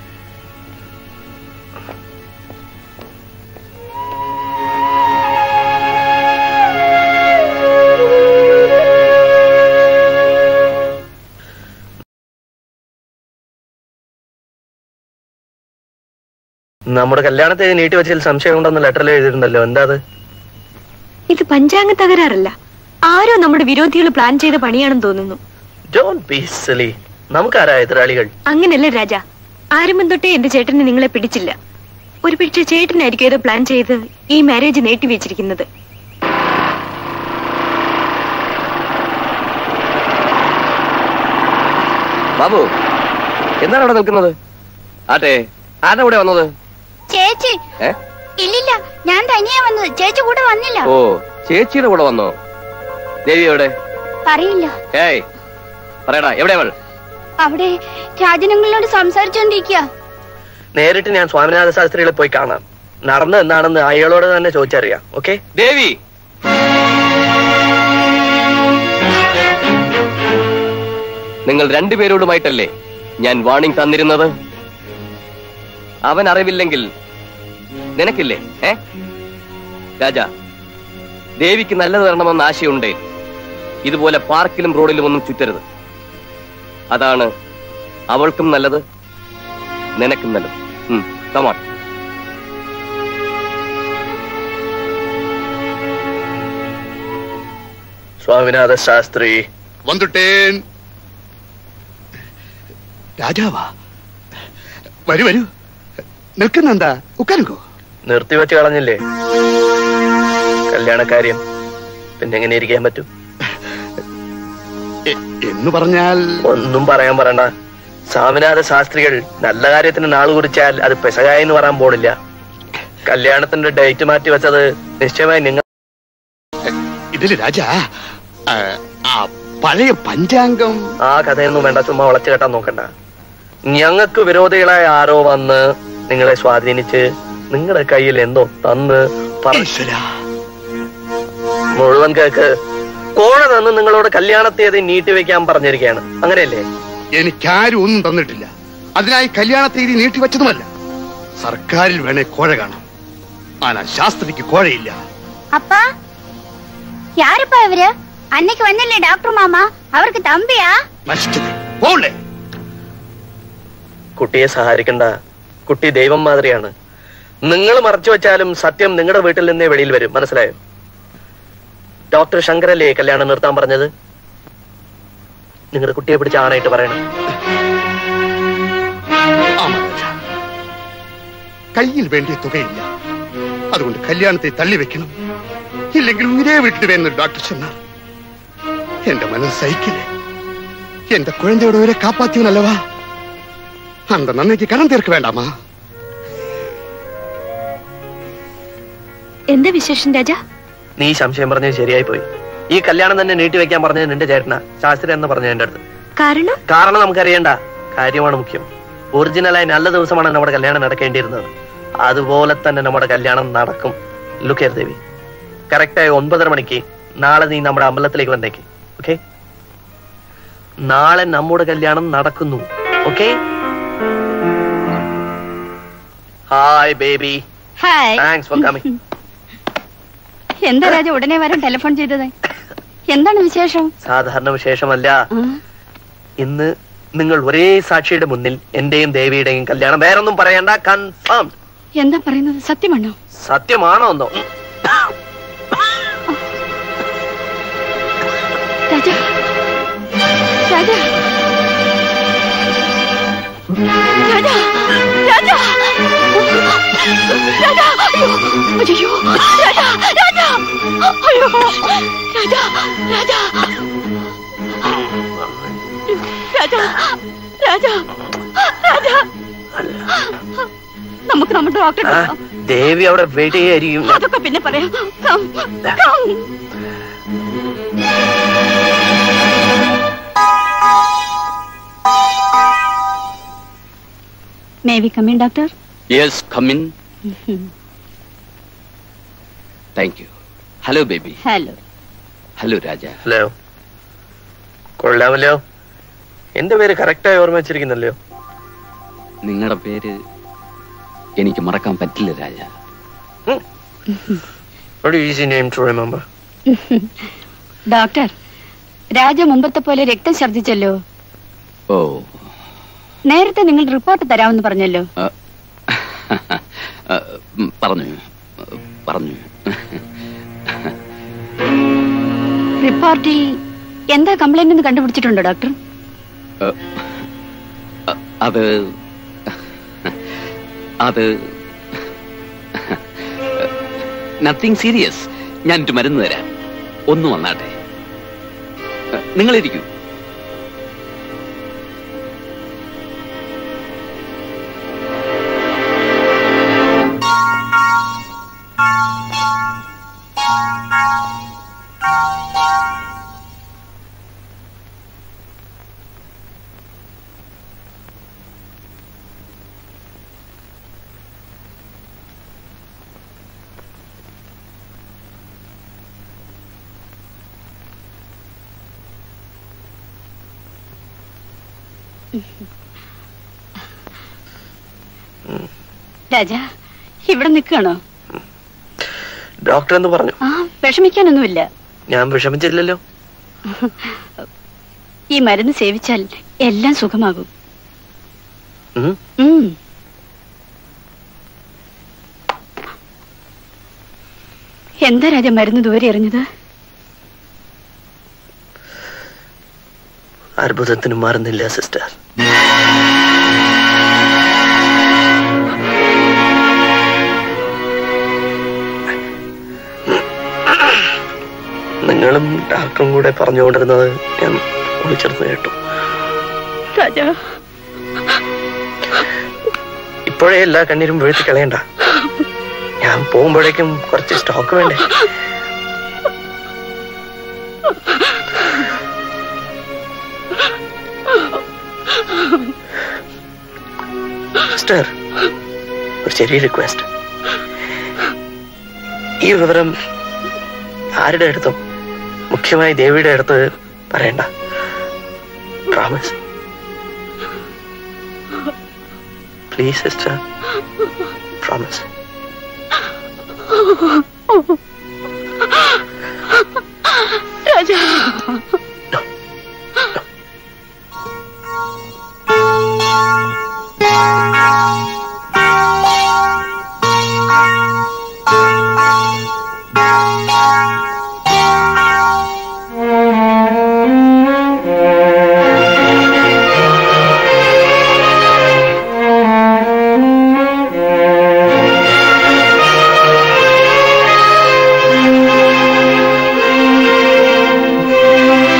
നമ്മുടെ കല്യാണത്തെ നീട്ടി വെച്ചതിൽ സംശയമുണ്ടെന്ന് ലെറ്ററിൽ എഴുതിയിട്ടുണ്ടല്ലോ എന്താ അത് ഇത് പഞ്ചാംഗ തകരാറല്ല ആരോ നമ്മുടെ വിരോധികൾ പ്ലാൻ ചെയ്ത പണിയാണെന്ന് തോന്നുന്നു ഡോണ്ട് ബി സിലി നമുക്കാരാ എതിരാളികൾ അങ്ങനല്ല രാജ ആരംഭം തൊട്ടേ എന്റെ ചേട്ടനെ നിങ്ങളെ പിടിച്ചില്ല ഒരു പക്ഷേ ചേട്ടനായിരിക്കും ഏതോ പ്ലാൻ ചെയ്ത് ഈ മാരേജ് നീട്ടി വെച്ചിരിക്കുന്നത് ബാബു എന്താണ് അവിടെ നിൽക്കുന്നത് ആട്ടെ ആരുടെ കൂടെ വന്നത് ചേച്ചി ഏ ഇല്ലില്ല ഞാൻ തനിയാ വന്നത് ചേച്ചി കൂടെ വന്നില്ല ഓ ചേച്ചിയുടെ കൂടെ വന്നോ ദേവി എവിടെ പറയില്ല ഏയ് പറയടാ എവിടെ അവൾ അവിടെ രാജനങ്ങളോട് സംസാരിച്ചോണ്ടിരിക്കുക നേരിട്ട് ഞാൻ സ്വാമിനാഥ ശാസ്ത്രികളെ പോയി കാണാം നടന്നത് എന്താണെന്ന് അയാളോട് തന്നെ ചോദിച്ചറിയാം ഓക്കെ ദേവി നിങ്ങൾ രണ്ടുപേരോടുമായിട്ടല്ലേ ഞാൻ വാണിംഗ് തന്നിരുന്നത് അവൻ അറിവില്ലെങ്കിൽ നിനക്കില്ലേ ഏ രാജ ദേവിക്ക് നല്ലത് വരണമെന്ന് ആശയുണ്ടേ ഇതുപോലെ പാർക്കിലും റോഡിലും ഒന്നും ചുറ്റരുത് അതാണ് അവൾക്കും നല്ലത് നിനക്കും നല്ലത് കമാൺ സ്വാമിനാഥ ശാസ്ത്രി വന്നിട്ടേൻ രാജാവാ വരൂ വരൂ നിൽക്കുന്നെന്താ ഉക്കാനുക്കോ നിർത്തിവെച്ച് കളഞ്ഞില്ലേ കല്യാണക്കാര്യം പിന്നെ എങ്ങനെ ഇരിക്കാൻ പറ്റും എന്ന് പറഞ്ഞാൽ ഒന്നും പറയാൻ പറയണ്ട സ്വാമിനാഥ ശാസ്ത്രികൾ നല്ല കാര്യത്തിന് നാൾ കുറിച്ചാൽ അത് പെസകായി എന്ന് പറയാൻ പോണില്ല കല്യാണത്തിന്റെ ഡേറ്റ് മാറ്റി വെച്ചത് നിശ്ചയമായി നിങ്ങൾ ഇതില് രാജാ ആ, ആ പഴയ പഞ്ചാംഗം ആ കഥയൊന്നും വേണ്ട ചുമ്മാ വളച്ചു കെട്ടാൻ നോക്കണ്ട ഞങ്ങൾക്ക് വിരോധികളായ ആരോ വന്ന് നിങ്ങളെ സ്വാധീനിച്ച് നിങ്ങളുടെ കയ്യിൽ എന്തോ തന്ന് പറ- മുഴുവൻ കേക്ക് കോഴ തന്ന് നിങ്ങളോട് കല്യാണത്തേത് നീട്ടിവെക്കാൻ പറഞ്ഞിരിക്കുകയാണ് അങ്ങനെയല്ലേ എനിക്കാരും ഒന്നും തന്നിട്ടില്ല അതിനായി കല്യാണ തീയതി നീട്ടിവെച്ചതുമല്ല സർക്കാരിൽ വേണേ കോഴ കാണാം ആനാ ശാസ്ത്രിക്ക് കോഴയില്ല அப்பா யாருப்பா இவரு அன்னைக்கு வந்தല്ലേ டாக்டர் மாமா அவருக்கு தம்பியா നശിച്ചത് പോണ്ടേ കുട്ടിയെ സഹായിക്കണ്ട കുട്ടി ദൈവം മാതിരിയാണ് നിങ്ങൾ മറച്ചു വെച്ചാലും സത്യം നിങ്ങളുടെ വീട്ടിൽ നിന്നേ വെളിയിൽ വരും മനസ്സിലായോ ഡോക്ടർ ശങ്കരല്ലേ കല്യാണം നിർത്താൻ പറഞ്ഞത് നിങ്ങളുടെ കുട്ടിയെ പിടിച്ച് ആണായിട്ട് പറയണം കയ്യിൽ വേണ്ടിയ തുകയില്ല അതുകൊണ്ട് കല്യാണത്തെ തള്ളിവെക്കണം ഇല്ലെങ്കിൽ ഇതേ വീട്ടിൽ വരുന്ന ഡോക്ടർ சொன்னார் എന്റെ മനസ്സ് സഹിക്കില്ല എന്റെ കുഴന്തയുടെ വരെ കാപ്പാത്തിയവനല്ലവാ அந்த நன்மைக்கு கடன் தீர்க்க வேண்டாமா എന്താ വിശേഷം രാജ നീ സംശയം പറഞ്ഞത് ശരിയായി പോയി ഈ കല്യാണം തന്നെ നീട്ടി വെക്കാൻ പറഞ്ഞത് നിന്റെ ചേട്ടനാ ശാസ്ത്രി എന്ന് പറഞ്ഞ എന്റെ അടുത്ത് കാരണം കാരണം നമുക്കറിയണ്ട കാര്യമാണ് മുഖ്യം ഒറിജിനലായി നല്ല ദിവസമാണ് നമ്മുടെ കല്യാണം നടക്കേണ്ടിയിരുന്നത് അതുപോലെ തന്നെ നമ്മുടെ കല്യാണം നടക്കും ലുക്കേർ ദേവി കറക്റ്റായി ഒൻപതര മണിക്ക് നാളെ നീ നമ്മുടെ അമ്പലത്തിലേക്ക് വന്നേക്ക് ഓക്കെ നാളെ നമ്മുടെ കല്യാണം നടക്കുന്നു okay hi baby hi thanks for coming എന്താ രാജ ഉടനെ വരാൻ ടെലിഫോൺ ചെയ്തത് എന്താണ് വിശേഷം സാധാരണ വിശേഷമല്ല ഇന്ന് നിങ്ങൾ ഒരേ സാക്ഷിയുടെ മുന്നിൽ എന്റെയും ദേവിയുടെയും കല്യാണം വേറൊന്നും പറയണ്ട കൺഫേം എന്താ പറയുന്നത് സത്യമാണോ സത്യമാണോ എന്നോ രാജ രാജ രാജ രാജ രാജ അയ്യോ രാജ രാജ അയ്യോ രാജ രാജ രാജ രാജ രാജ നമുക്ക് നമ്മുടെ ഡോക്ടറെ ആ, ദേവി അവിടെ വെയിറ്റ് ചെയ്യായിരിക്കും അതൊക്കെ പിന്നെ പറയാം Come, come. May we come in, doctor? Yes come in thank you hello baby Hello. Hello Raja hello കൊള്ളാമല്ലോ എന്റെ പേര് കറക്റ്റായി ഓർമ്മ വെച്ചിരിക്കുന്നല്ലോ നിങ്ങളുടെ പേര് എനിക്ക് മറക്കാൻ പറ്റില്ല രാജ ഒരു easy name to remember doctor Raja മുമ്പത്തെ പോലെ രക്തം ഛർദ്ദിച്ചല്ലോ ഓ നേരത്തെ നിങ്ങൾ റിപ്പോർട്ട് തരാമെന്ന് പറഞ്ഞല്ലോ ആ, ആ, ഉം, പറഞ്ഞു പറഞ്ഞു റിപ്പോർട്ടിൽ എന്താ കംപ്ലൈന്റ് എന്ന് കണ്ടുപിടിച്ചിട്ടുണ്ടോ ഡോക്ടർ ആ, ആ, അത് അത് നത്തിങ് സീരിയസ് ഞാൻ ഒരു മരുന്ന് തരാം ഒന്ന് വന്നാട്ടെ നിങ്ങളിരിക്കൂ രാജ ഇവിടെ നിൽക്കണോ ഡോക്ടർ എന്ന് പറഞ്ഞു ആ വിഷമിക്കാനൊന്നുമില്ല ഞാൻ വിഷമിച്ചില്ലല്ലോ ഈ മരുന്ന് സേവിച്ചാൽ എല്ലാം സുഖമാകും ഉം. ഉം. എന്താ രാജ മരുന്ന് ദൂരെ എറിഞ്ഞത് അത്ഭുതത്തിന് മാറുന്നില്ല സിസ്റ്റർ നിങ്ങളും ഡോക്ടറും കൂടെ പറഞ്ഞുകൊണ്ടിരുന്നത് ഞാൻ വിളിച്ചെടുത്ത് കേട്ടു രാജ ഇപ്പോഴേ എല്ലാ കണ്ണീരും വീഴ്ത്തി കളയണ്ട ഞാൻ പോകുമ്പോഴേക്കും കുറച്ച് സ്റ്റോക്ക് വേണ്ടേ സിസ്റ്റർ ഒരു ചെറിയ റിക്വസ്റ്റ് ഈ വിവരം ആരുടെ അടുത്തും മുഖ്യമായി ദേവിയുടെ അടുത്ത് പറയണ്ട promise please sister promise Raja Thank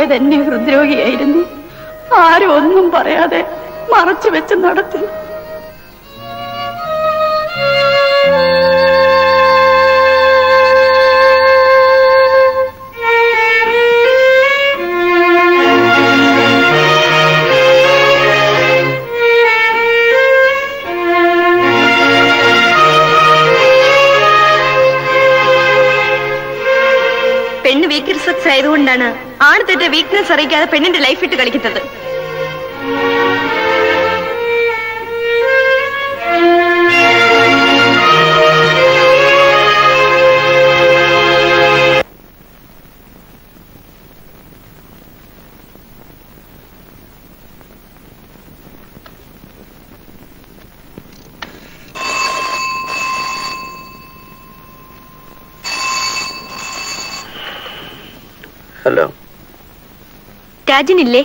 Durga തന്നെ ഹൃദ്രോഗിയായിരുന്നു ആരും ഒന്നും പറയാതെ മറച്ചു വെച്ച് നടത്തി പെണ്ണ് വീക്ക് സെക്സ് ആയതുകൊണ്ടാണ് ആണ് തെറ്റ വീക്ക്നെസ് അറിയിക്കാതെ പെണ്ണിന്റെ ലൈഫ് ഇട്ട് കളിക്കുന്നത് ഹലോ രാജനില്ലേ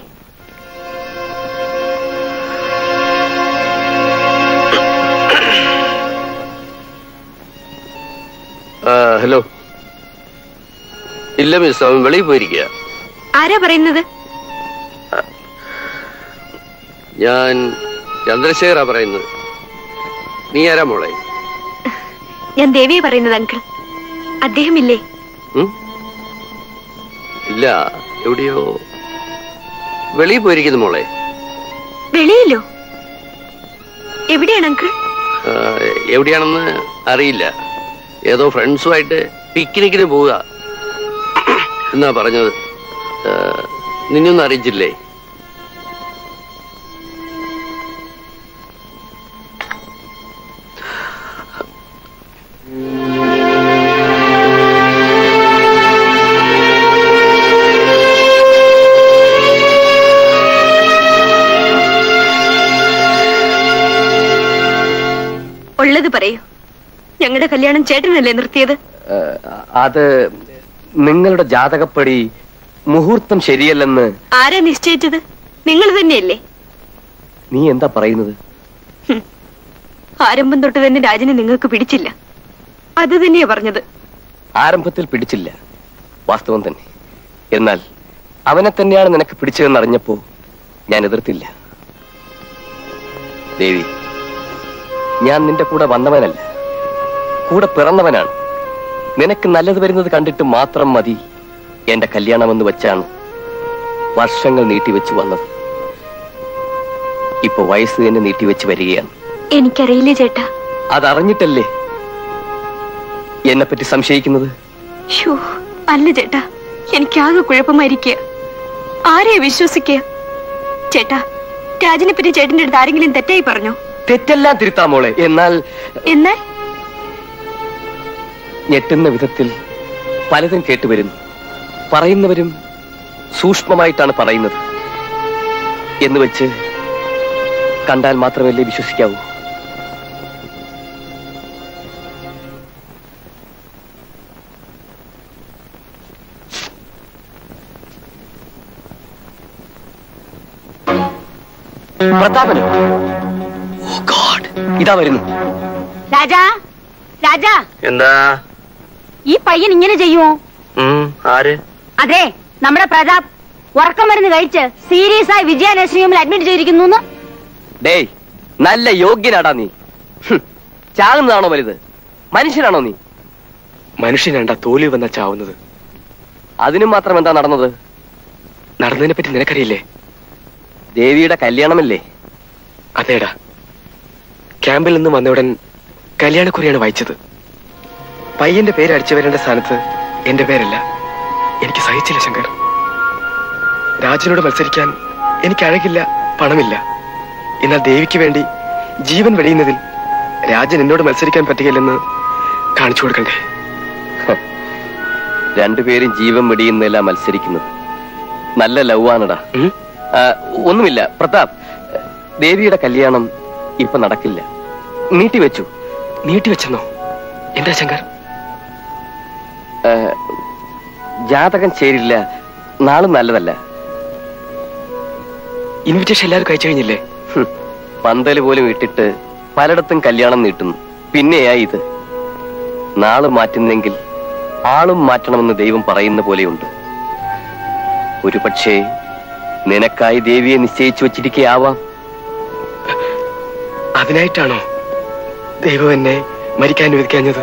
ആ, ഹലോ ഇല്ല മിസ് അവൻ വെളിയിൽ പോയിരിക്കുക ആരാ പറയുന്നത് ഞാൻ ചന്ദ്രശേഖരാ പറയുന്നത് നീ ആരാ മോളെ ഞാൻ ദേവിയെ പറയുന്നത് അങ്കിൾ അദ്ദേഹം ഇല്ലേ ഉം? ഇല്ല എവിടെയോ വെളിയിൽ പോയിരിക്കുന്നു മോളെ വെളിയിലോ എവിടെയാണ് അങ്കിൾ ആ, എവിടെയാണെന്ന് അറിയില്ല ഏതോ ഫ്രണ്ട്സുമായിട്ട് പിക്നിക്കിന് പോവുക എന്നാ പറഞ്ഞത് ആ, നിന്നൊന്നും അറിയിച്ചില്ലേ ഉള്ളത് പറയൂ ഞങ്ങളുടെ കല്യാണം ചേട്ടനല്ലേ നിർത്തിയത് ഏഹ്, അത് നിങ്ങളുടെ ജാതകപ്പടി മുഹൂർത്തം ശരിയല്ലെന്ന് ആരാ നിശ്ചയിച്ചത് നിങ്ങൾ തന്നെയല്ലേ നീ എന്താ പറയുന്നത് ആരംഭം തൊട്ട് തന്നെ രാജനെ നിങ്ങൾക്ക് പിടിച്ചില്ല അത് തന്നെയാ പറഞ്ഞത് ആരംഭത്തിൽ പിടിച്ചില്ല വാസ്തവം തന്നെ എന്നാൽ അവനെ തന്നെയാണ് നിനക്ക് പിടിച്ചതെന്ന് അറിഞ്ഞപ്പോ ഞാൻ എതിർത്തില്ല ദേവി ഞാൻ നിന്റെ കൂടെ വന്നവനല്ല കൂടെ പിറന്നവനാണ് നിനക്ക് നല്ലത് വരുന്നത് കണ്ടിട്ട് മാത്രം മതി എന്റെ കല്യാണമെന്ന് വെച്ചാണ് വർഷങ്ങൾ നീട്ടിവെച്ച് വന്നത് ഇപ്പൊ വയസ്സ് തന്നെ നീട്ടിവെച്ച് വരികയാണ് എനിക്കറിയില്ലേ ചേട്ടാ അതറിഞ്ഞിട്ടല്ലേ എന്നെപ്പറ്റി സംശയിക്കുന്നത് ഷോ അല്ല ചേട്ടാ എനിക്കാകെ കുഴപ്പമായിരിക്കുക ആരെയാ വിശ്വസിക്കുക ചേട്ടാ രാജനെ പറ്റി ചേട്ടന്റെ അടുത്ത് ആരെങ്കിലും തെറ്റായി പറഞ്ഞോ തെറ്റെല്ലാം തിരുത്താം മോളെ എന്നാൽ എന്നാൽ ഞെട്ടുന്ന വിധത്തിൽ പലതും കേട്ടുവരുന്നു പറയുന്നവരും സൂക്ഷ്മമായിട്ടാണ് പറയുന്നത് എന്ന് വെച്ച് കണ്ടാൽ മാത്രമല്ലേ വിശ്വസിക്കാവൂ പ്രതാപനോ ഓ ഗോഡ് ഇതാ വരുന്നു രാജാ രാജാ എന്താ ഈ പയ്യൻ ഇങ്ങനെ ചെയ്യുമോ ഉം, ആര് അതെ നമ്മുടെ പ്രതാപ് ഉറക്കം മരുന്ന് കഴിച്ച് സീരിയസ് ആയി വിജയ നഴ്സിംഗ് ഹോമിൽ അഡ്മിറ്റ് ചെയ്തിരിക്കുന്നു ഡേയ് നല്ല യോഗ്യനാടാ നീ ഹും, ചാകുന്നതാണോ വലുത് മനുഷ്യനാണോ നീ മനുഷ്യനാണ്ടാ തോൽവി വന്ന ചാവുന്നത് അതിനും മാത്രം എന്താ നടന്നത് നടന്നതിനെ പറ്റി നിനക്കറിയില്ലേ ദേവിയുടെ കല്യാണമല്ലേ അതേടാ ക്യാമ്പിൽ നിന്ന് വന്നയുടൻ കല്യാണക്കുറിയാണ് വായിച്ചത് പയ്യന്റെ പേര് അടിച്ചു വരേണ്ട സ്ഥാനത്ത് എന്റെ പേരല്ല എനിക്ക് സഹിച്ചില്ല ശങ്കർ രാജനോട് മത്സരിക്കാൻ എനിക്ക് അഴകില്ല പണമില്ല എന്നാൽ ദേവിക്ക് വേണ്ടി ജീവൻ വെടിയുന്നതിൽ രാജൻ എന്നോട് മത്സരിക്കാൻ പറ്റുകയില്ലെന്ന് കാണിച്ചു കൊടുക്കണ്ടേ രണ്ടുപേരും ജീവൻ വെടിയുന്നില്ല മത്സരിക്കുന്നത് നല്ല ലവാണടാ ഒന്നുമില്ല പ്രതാപ് ദേവിയുടെ കല്യാണം ഇപ്പൊ നടക്കില്ല നീട്ടിവെച്ചു നീട്ടിവെച്ചെന്നോ എന്താ ശങ്കർ ആ, ജാതകം ചേരില്ല നാളും നല്ലതല്ല ഇൻവിറ്റേഷൻ എല്ലാവരും കഴിച്ചു കഴിഞ്ഞില്ലേ ഹും, പന്തല് പോലും ഇട്ടിട്ട് പലയിടത്തും കല്യാണം നീട്ടുന്നു പിന്നെയാ ഇത് നാള് മാറ്റുന്നെങ്കിൽ ആളും മാറ്റണമെന്ന് ദൈവം പറയുന്ന പോലെയുണ്ട് ഒരു പക്ഷേ നിനക്കായി ദേവിയെ നിശ്ചയിച്ചു വച്ചിരിക്കയാവാം അതിനായിട്ടാണോ ദൈവം എന്നെ മരിക്കാൻ അനുവദിക്കാഞ്ഞത്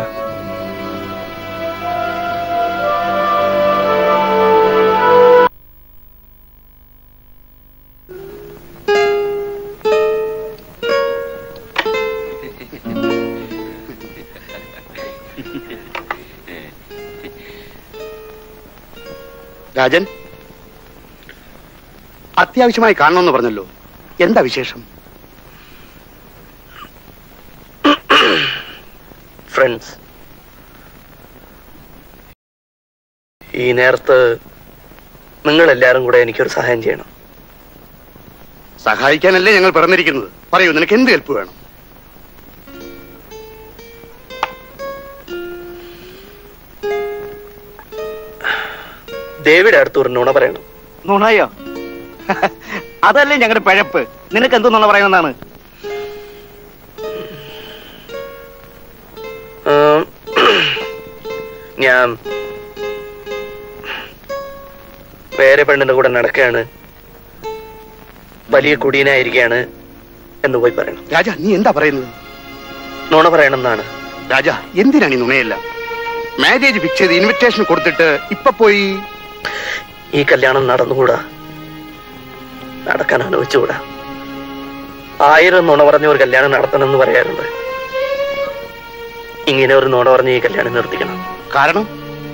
രാജൻ അത്യാവശ്യമായി കാണണമെന്ന് പറഞ്ഞല്ലോ എന്താ വിശേഷം ഫ്രണ്ട്സ് ഈ നേരത്ത് നിങ്ങൾ എല്ലാരും കൂടെ എനിക്കൊരു സഹായം ചെയ്യണം സഹായിക്കാനല്ലേ ഞങ്ങൾ പിറന്നിരിക്കുന്നത് പറയൂ നിനക്ക് എന്ത് ഹെൽപ്പ് വേണം ദേവിയുടെ അടുത്ത് ഒരു നുണ പറയണം നുണയോ അതല്ലേ ഞങ്ങളുടെ പിഴപ്പ് നിനക്ക് എന്ത് നുണ പറയുന്നതാണ് ഉം, ഞാൻ വേറെ പെണ്ണിന്റെ കൂടെ നടക്കുകയാണ് വലിയ കുടിയനായിരിക്കുകയാണ് എന്ന് പോയി പറയണം രാജ നീ എന്താ പറയുന്നത് നുണ പറയണമെന്നാണ് രാജ എന്തിനാണ് ഈ നുണയെല്ലാം മാരേജ് ഫിക്സ് ചെയ്ത് ഇൻവിറ്റേഷൻ കൊടുത്തിട്ട് ഇപ്പൊ പോയി ഈ കല്യാണം നടന്നുകൂടാ നടക്കാൻ അനുവദിച്ചുകൂടാ ആയിരം നുണ പറഞ്ഞ ഒരു കല്യാണം നടത്തണം എന്ന് പറയാറുണ്ട് ഇങ്ങനെ ഒരു നുണ പറഞ്ഞ് ഈ കല്യാണം നിർത്തിക്കണം കാരണം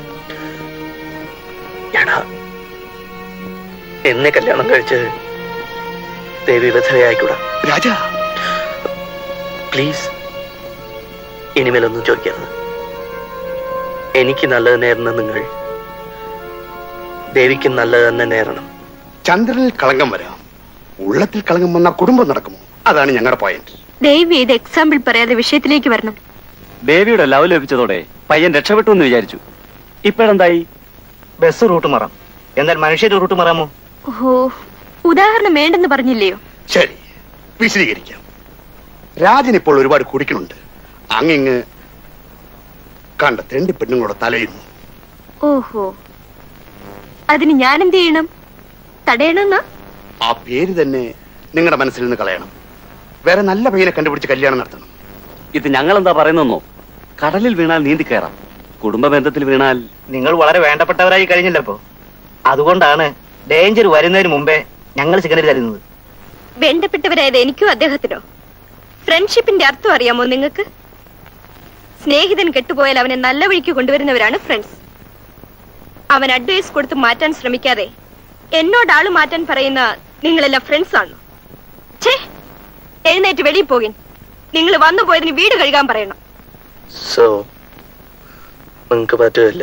എടാ എന്നെ കല്യാണം കഴിച്ച് ദേവി വിധവയായിക്കൂടാ രാജ പ്ലീസ് ഇനിമേലൊന്നും ചോദിക്കരുത് എനിക്ക് നല്ലത് നേരുന്ന നിങ്ങൾ ദേവിക്ക് നല്ലത് തന്നെ നേരണം ചന്ദ്രനിൽ കളങ്കം വരാം ഉള്ളത്തിൽ കളങ്കം വന്ന കുടുംബം നടക്കുമോ അതാണ് ഞങ്ങളുടെ പോയിന്റ് ദയവ് ചെയ്ത് എക്സാമ്പിൾ പറയാതെ വിഷയത്തിലേക്ക് വരണം ദേവിയുടെ ലവ് ലഭിച്ചതോടെ പയ്യൻ രക്ഷപ്പെട്ടു എന്ന് വിചാരിച്ചു ഇപ്പോഴെന്തായി ബസ് റൂട്ട് മാറാം എന്നാൽ മനുഷ്യരുടെ റൂട്ട് മാറാമോ ഓ ഉദാഹരണം വേണ്ടെന്ന് പറഞ്ഞില്ലയോ ശരി വിശദീകരിക്കാം രാജൻ ഇപ്പോൾ ഒരുപാട് കുടിക്കുന്നുണ്ട് അങ്ങിങ് കണ്ട തെണ്ടി പെണ്ണുങ്ങളുടെ തലയുന്നു ഓഹോ അതിന് ഞാൻ എന്ത് ചെയ്യണം തടയണമെന്നാ ആ പേര് തന്നെ നിങ്ങളുടെ മനസ്സിൽ നിന്ന് കളയണം വേറെ നല്ല പയ്യനെ കണ്ടുപിടിച്ച് കല്യാണം നടത്തണം ഇത് ഞങ്ങൾ എന്താ പറയുന്നോ കടലിൽ വീണാൽ നീന്തി കയറാം കുടുംബ ബന്ധത്തിൽ വീണാൽ നിങ്ങൾ വളരെ വേണ്ടപ്പെട്ടവരായി കഴിഞ്ഞില്ലപ്പോ അതുകൊണ്ടാണ് ഡേഞ്ചർ വരുന്നതിന് മുമ്പേ ഞങ്ങൾ സിഗ്നൽ തരുന്നത് വേണ്ടപ്പെട്ടവരായത് എനിക്കോ അദ്ദേഹത്തിനോ ഫ്രണ്ട്ഷിപ്പിന്റെ അർത്ഥം അറിയാമോ നിങ്ങൾക്ക് സ്നേഹിതൻ കെട്ടുപോയാൽ അവനെ നല്ല വഴിക്ക് കൊണ്ടുവരുന്നവരാണ് ഫ്രണ്ട്സ് അവൻ അഡ്വൈസ് കൊടുത്ത് മാറ്റാൻ ശ്രമിക്കാതെ എന്നോട് ആള് മാറ്റാൻ പറയുന്ന നിങ്ങളെല്ലാം ഫ്രണ്ട്സ് ആണ് ഛേ എഴുന്നേറ്റ് വെളിയിൽ പോകിൻ നിങ്ങൾ വന്നു പോയതിന് വീട് കഴുകാൻ പറയണം സോ നിങ്ങൾക്ക് പറ്റുമല്ലേ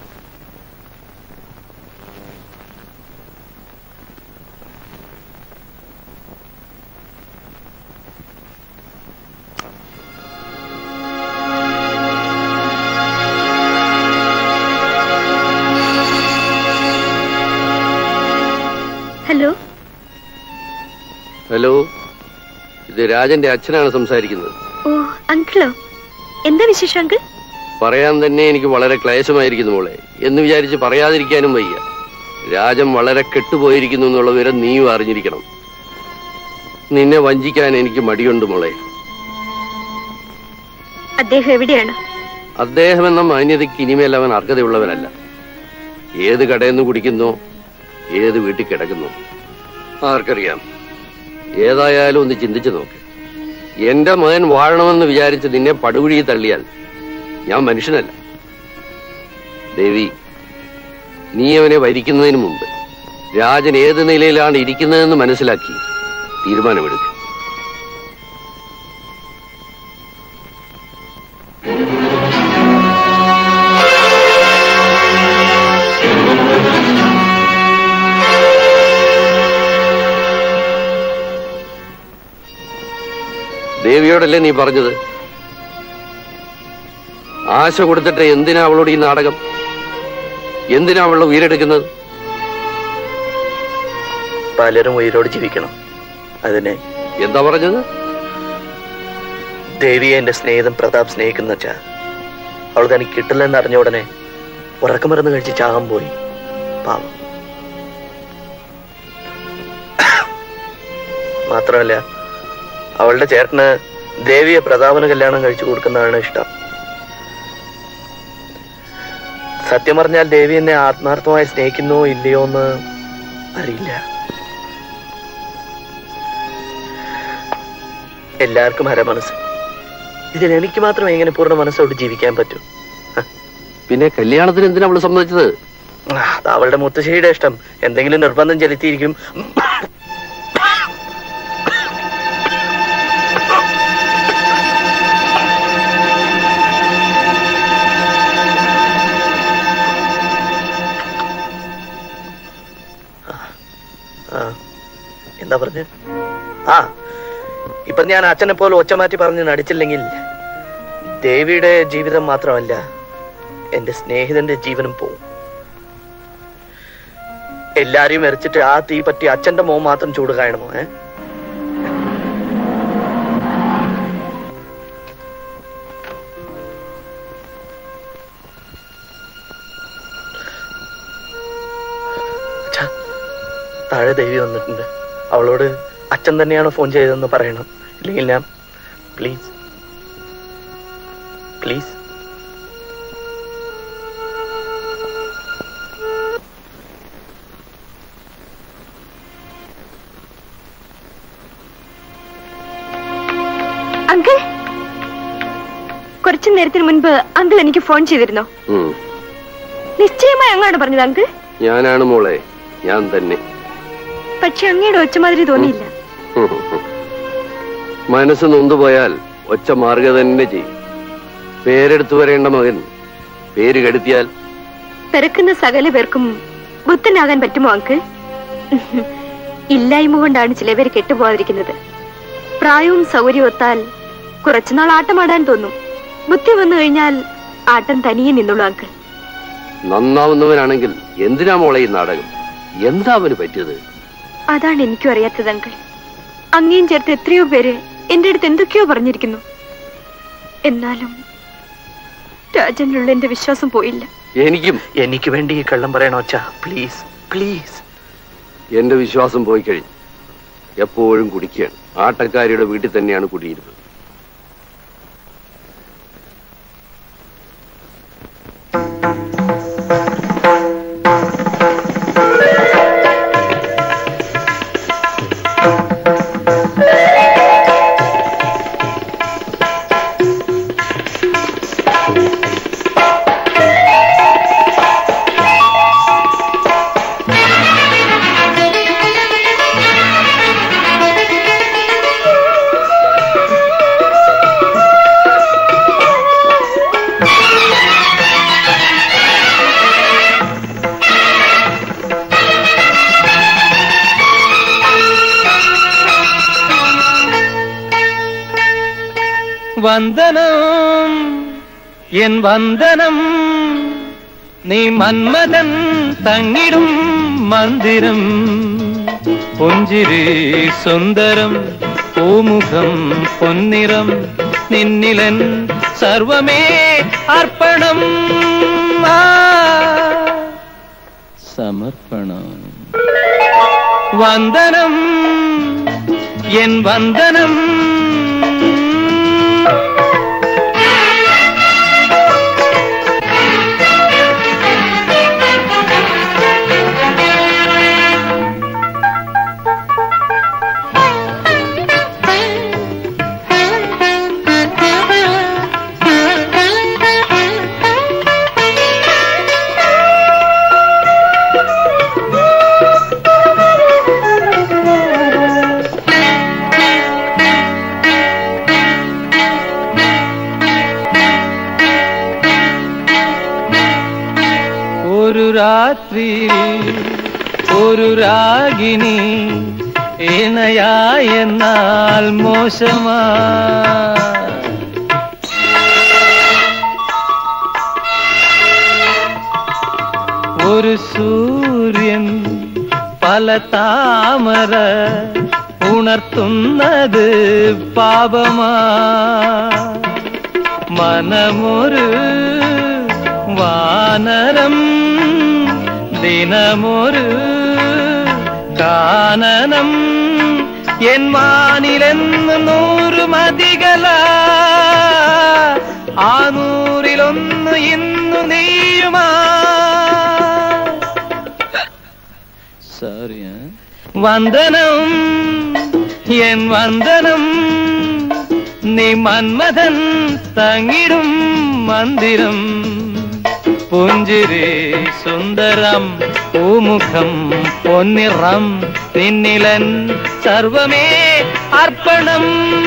ഹലോ ഹലോ ഇത് രാജന്റെ അച്ഛനാണ് സംസാരിക്കുന്നത് ഓ അങ്കിളോ എന്താ വിശേഷം അങ്കിൾ പറയാൻ തന്നെ എനിക്ക് വളരെ ക്ലേശമായിരിക്കുന്നു മോളെ എന്ന് വിചാരിച്ച് പറയാതിരിക്കാനും വയ്യ രാജൻ വളരെ കെട്ടുപോയിരിക്കുന്നു എന്നുള്ള വിവരം നീയും അറിഞ്ഞിരിക്കണം നിന്നെ വഞ്ചിക്കാൻ എനിക്ക് മടിയുണ്ട് മോളെ അദ്ദേഹം എവിടെയാണ് അദ്ദേഹം എന്ന മാന്യതയ്ക്ക് ഇനിമേൽ അവൻ അർഹതയുള്ളവനല്ല ഏത് കടയിൽ നിന്ന് കുടിക്കുന്നോ ഏത് വീട്ടിൽ കിടക്കുന്നു ആർക്കറിയാം ഏതായാലും ഒന്ന് ചിന്തിച്ചു നോക്ക് എന്റെ മകൻ വാഴണമെന്ന് വിചാരിച്ച് നിന്നെ പടുകുഴി തള്ളിയാൽ ഞാൻ മനുഷ്യനല്ല ദേവി നീ അവനെ വരിക്കുന്നതിന് മുമ്പ് രാജൻ ഏത് നിലയിലാണ് ഇരിക്കുന്നതെന്ന് മനസ്സിലാക്കി തീരുമാനമെടുക്കും ദേവിയോടല്ലേ നീ പറഞ്ഞത് ആശ കൊടുത്തിട്ട് എന്തിനാ അവളോട് ഈ നാടകം എന്തിനാ അവളുടെ ഉയരെടുക്കുന്നത് പലരും ഉയരോട് ജീവിക്കണം അതിനെ എന്താ പറഞ്ഞത് ദേവിയെ എന്റെ സ്നേഹിതൻ പ്രതാപ് സ്നേഹിക്കുന്ന വെച്ചാ അവൾ തനിക്ക് കിട്ടില്ലെന്ന് അറിഞ്ഞ ഉടനെ ഉറക്കമരുന്ന് കഴിച്ച് ചാകാൻ പോയി പാവം മാത്രമല്ല അവളുടെ ചേട്ടന് ദേവിയെ പ്രതാപന് കല്യാണം കഴിച്ചു കൊടുക്കുന്നതാണ് ഇഷ്ടം സത്യം പറഞ്ഞാൽ ദേവി എന്നെ ആത്മാർത്ഥമായി സ്നേഹിക്കുന്നോ ഇല്ലയോ എന്ന് അറിയില്ല എല്ലാവർക്കും ഹരമനസ് ഇതിൽ എനിക്ക് മാത്രം എങ്ങനെ പൂർണ്ണ മനസ്സോട് ജീവിക്കാൻ പറ്റും പിന്നെ കല്യാണത്തിന് എന്തിനാ അവള് സമ്മതിച്ചത് ആ, അത് അവളുടെ മുത്തശ്ശിയുടെ ഇഷ്ടം എന്തെങ്കിലും നിർബന്ധം ചെലുത്തിയിരിക്കും ആ, എന്താ പറഞ്ഞ ആ ഇപ്പൊ ഞാൻ അച്ഛനെ പോലെ ഒച്ച മാറ്റി പറഞ്ഞ് നടിച്ചില്ലെങ്കിൽ ദേവിയുടെ ജീവിതം മാത്രമല്ല എന്റെ സ്നേഹിതന്റെ ജീവനും പോവും എല്ലാരെയും എറിച്ചിട്ട് ആ തീ പറ്റി അച്ഛന്റെ മോൻ മാത്രം ചൂട് കാണണമോ ഏ അച്ഛാ, താഴെ ദേവി വന്നിട്ടുണ്ട് അവളോട് അച്ഛൻ തന്നെയാണ് ഫോൺ ചെയ്തതെന്ന് പറയണം ഇല്ലെങ്കിൽ ഞാൻ പ്ലീസ് പ്ലീസ് അങ്കിൾ കുറച്ചു നേരത്തിന് മുൻപ് അങ്കിൾ എനിക്ക് ഫോൺ ചെയ്തിരുന്നോ ഉം. നിശ്ചയമായി അങ്ങാണ് പറഞ്ഞത് അങ്കിൾ ഞാനാണ് മോളെ ഞാൻ തന്നെ പക്ഷെ അങ്ങയുടെ ഒച്ചമാതിരി തോന്നിയില്ല മനസ്സ് നൊന്തുപോയാൽ ഒച്ച മാറുക തന്നെ ചെയ്യും പേരെടുത്തു വരേണ്ട മകൻ പേര് കെടുത്തിയാൽ പിറക്കുന്ന സകല പേർക്കും ബുദ്ധനാകാൻ പറ്റുമോ അങ്കിൾ ഇല്ലായ്മ കൊണ്ടാണ് ചിലവർ കെട്ടുപോകാതിരിക്കുന്നത് പ്രായവും സൗകര്യവും ഒത്താൽ കുറച്ചുനാൾ ആട്ടമാടാൻ തോന്നും ബുദ്ധി വന്നു കഴിഞ്ഞാൽ ആട്ടം തനിയെ നിന്നുള്ളൂ അങ്കിൾ നന്നാവുന്നവനാണെങ്കിൽ എന്തിനാ മോളെ ഈ നാടകം എന്താ അവന് പറ്റിയത് അതാണ് എനിക്കും അറിയാത്തത് അങ്കിൾ അങ്ങേയും ചേർത്ത് എത്രയോ പേര് എന്റെ അടുത്ത് എന്തൊക്കെയോ പറഞ്ഞിരിക്കുന്നു എന്നാലും രാജനിലുള്ള എന്റെ വിശ്വാസം പോയില്ല എനിക്കും എനിക്ക് വേണ്ടി ഈ കള്ളം പറയണോ അച്ഛാ പ്ലീസ് പ്ലീസ് എന്റെ വിശ്വാസം പോയി കഴിഞ്ഞു എപ്പോഴും കുടിക്കുകയാണ് ആട്ടക്കാരിയുടെ വീട്ടിൽ തന്നെയാണ് കുടിയിരുന്നത് വന്ദനം എൻ വന്ദനം നീ മന്മഥൻ തങ്ങിടും മന്ദിരം പുഞ്ചിരി സുന്ദരം പൂമുഖം പൊന്നിറം നിന്നിലൻ സർവമേ അർപ്പണം ആ, സമർപ്പണം വന്ദനം എൻ വന്ദനം ഒരു രാത്രി ഒരു രാഗിണി ഇണയായെന്നാൽ മോശമാ ഒരു സൂര്യൻ പല താമര ഉണർത്തുന്നത് പാപമാ മനമൊരു വാനരം ദിനമൊരു കാനനം എൻ വാനിലെന്ന് നൂറ് മതികല ആ നൂറിലൊന്ന് ഇന്നു നീയുമാ സോറി വന്ദനം എൻ വന്ദനം നീ മന്മഥൻ തങ്ങിടും മന്ദിരം പുഞ്ചിരി സുന്ദരം പൂമുഖം പൊന്നിറം നിന്നിലൻ സർവമേ അർപ്പണം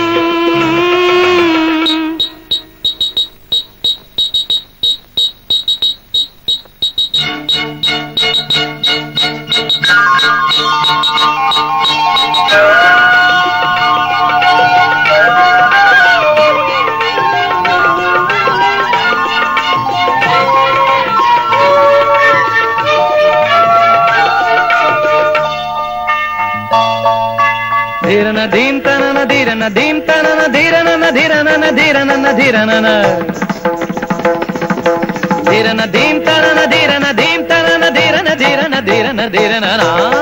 ധീരന ധീം തനന ധീരന ധീം തനന ധീരനന ധീരനന ധീരനന ധീരനന ധീരന ധീം തനന ധീരന ധീം തനന ധീരന ധീരന ധീരന ധീരനന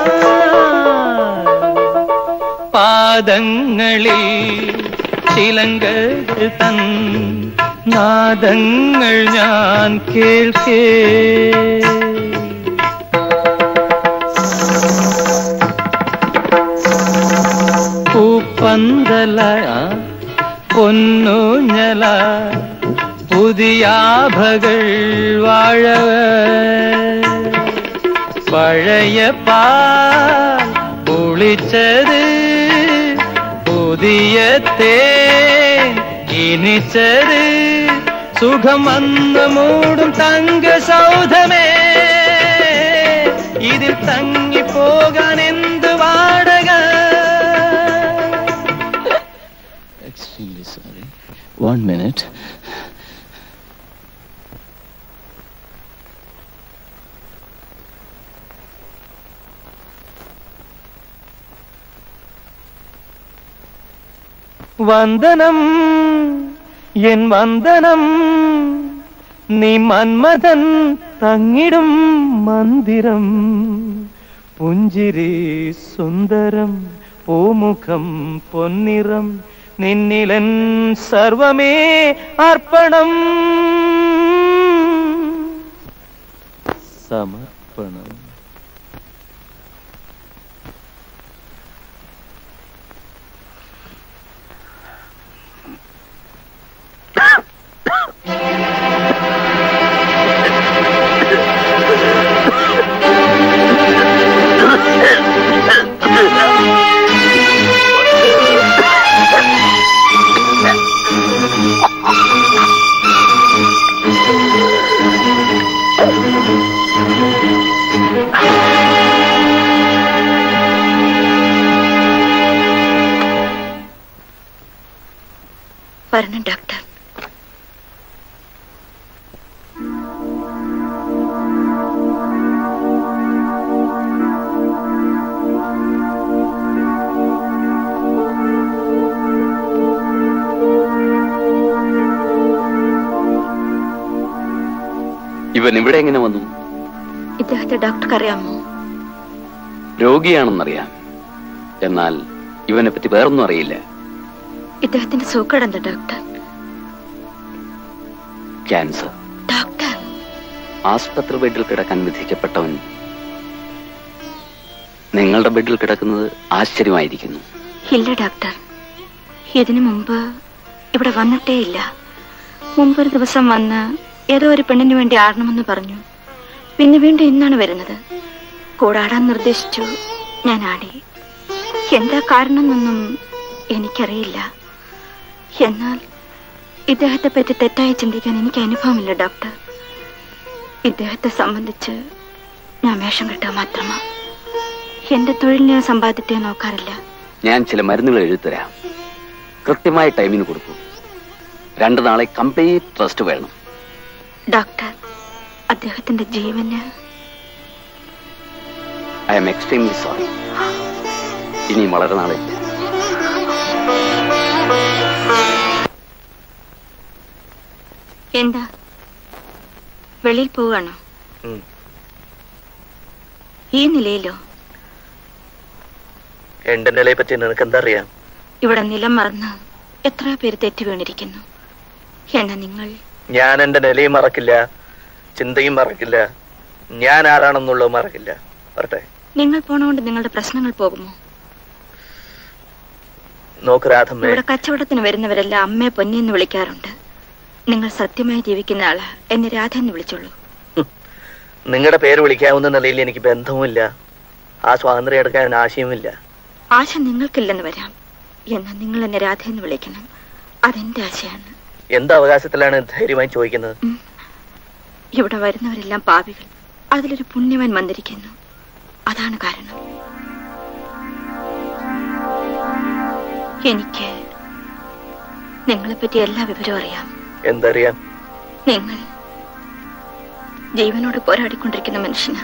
പാദങ്ങളിൽ ശിലങ്ങൾ തൻ നാദങ്ങൾ ഞാൻ കേൾക്കേ പൂപ്പന്തല പൊന്നൂഞ്ഞല പുതിയാഭകൾ വാഴവ പഴയ പാൽ പുളിച്ചത് പുതിയ തേൻ ഇനിച്ചത് സുഖം വന്ന് മൂടും തങ്ക സൗധമേ ഇതിൽ തങ്ങിപ്പോകാൻ എന്ത് വാടക Extremely sorry. One minute. വന്ദനം എൻ വന്ദനം നീ മന്മഥൻ തങ്ങിടും മന്ദിരം പുഞ്ചിരി സുന്ദരം പൂമുഖം പൊന്നിറം നിന്നിലൻ സർവമേ അർപ്പണം സമർപ്പണം വരണം ഡോക്ടർ ഇവൻ ഇവിടെ എങ്ങനെ വന്നു ഇദ്ദേഹത്തെ ഡോക്ടർക്ക് അറിയാമോ രോഗിയാണെന്നറിയാം എന്നാൽ ഇവനെ പറ്റി വേറൊന്നും അറിയില്ല ഇദ്ദേഹത്തിന്റെ സൂക്കേട് എന്താ ഡോക്ടർ ക്യാൻസർ ഡോക്ടർ ആസ്പത്രി ബെഡിൽ കിടക്കാൻ വിധിക്കപ്പെട്ടവൻ നിങ്ങളുടെ ബെഡിൽ കിടക്കുന്നത് ആശ്ചര്യമായിരിക്കുന്നു ഇല്ല ഡോക്ടർ ഇതിനു മുമ്പ് ഇവിടെ വന്നിട്ടേ ഇല്ല മുമ്പൊരു ദിവസം വന്ന് ഏതോ ഒരു പെണ്ണിന് വേണ്ടി ആടണമെന്ന് പറഞ്ഞു പിന്നെ വീണ്ടും ഇന്നാണ് വരുന്നത് കൂടാടാൻ നിർദ്ദേശിച്ചു ഞാൻ ആടി എന്താ കാരണമെന്നൊന്നും എനിക്കറിയില്ല എന്നാൽ ഇദ്ദേഹത്തെ പറ്റി തെറ്റായി ചിന്തിക്കാൻ എനിക്ക് അനുഭവമില്ല ഡോക്ടർ ഇദ്ദേഹത്തെ സംബന്ധിച്ച് ഞാൻ വേഷം കെട്ടുക മാത്രമാ എന്റെ തൊഴിലിനെയോ സമ്പാദ്യത്തെയോ നോക്കാറില്ല ഞാൻ ചില മരുന്നുകൾ എഴുതരാം കൃത്യമായ ടൈമിന് കൊടുക്കൂ രണ്ടു നാളെ കംപ്ലീറ്റ് റെസ്റ്റ് വേണം ഡോക്ടർ അദ്ദേഹത്തിന്റെ ജീവന് ഐ എം എക്സ്ട്രീംലി സോറി ഇനിയും വളരെ നാളില്ല എന്താ വെളിയിൽ പോവാണോ ഉം. ഈ നിലയിലോ എന്റെ നിലയെ പറ്റി നിനക്ക് എന്താ അറിയാം ഇവിടെ നിലം മറന്ന് എത്രയോ പേര് തെറ്റി വീണിരിക്കുന്നു എന്നെ നിങ്ങൾ ഞാൻ എന്റെ നിലയും മറക്കില്ല ചിന്തയും മറക്കില്ല ഞാൻ ആരാണെന്നുള്ളത് മറക്കില്ല വരട്ടെ നിങ്ങൾ പോണോണ്ട് നിങ്ങളുടെ പ്രശ്നങ്ങൾ പോകുമോ നോക്ക് രാധമ്മേ ഇവിടെ കച്ചവടത്തിന് വരുന്നവരെല്ലാം അമ്മയെ പൊന്നി എന്ന് വിളിക്കാറുണ്ട് നിങ്ങൾ സത്യമായി ജീവിക്കുന്ന ആള് എന്നെ രാധ എന്ന് വിളിച്ചോളൂ നിങ്ങളുടെ പേര് വിളിക്കാവുന്ന നിലയിൽ എനിക്ക് ബന്ധവുമില്ല ആ സ്വാതന്ത്ര്യം എടുക്കാൻ ആശയവുമില്ല ആശ നിങ്ങൾക്കില്ലെന്ന് വരാം എന്നാൽ നിങ്ങൾ എന്നെ രാധ എന്ന് വിളിക്കണം അതെന്റെ ആശയാണ് എന്ത് അവകാശത്തിലാണ് ധൈര്യമായി ചോദിക്കുന്നത് ഇവിടെ വരുന്നവരെല്ലാം പാപികൾ അതിലൊരു പുണ്യവൻ വന്നിരിക്കുന്നു അതാണ് കാരണം എനിക്ക് നിങ്ങളെപ്പറ്റി എല്ലാ വിവരവും അറിയാം എന്തറിയാം നിങ്ങൾ ജീവനോട് പോരാടിക്കൊണ്ടിരിക്കുന്ന മനുഷ്യന്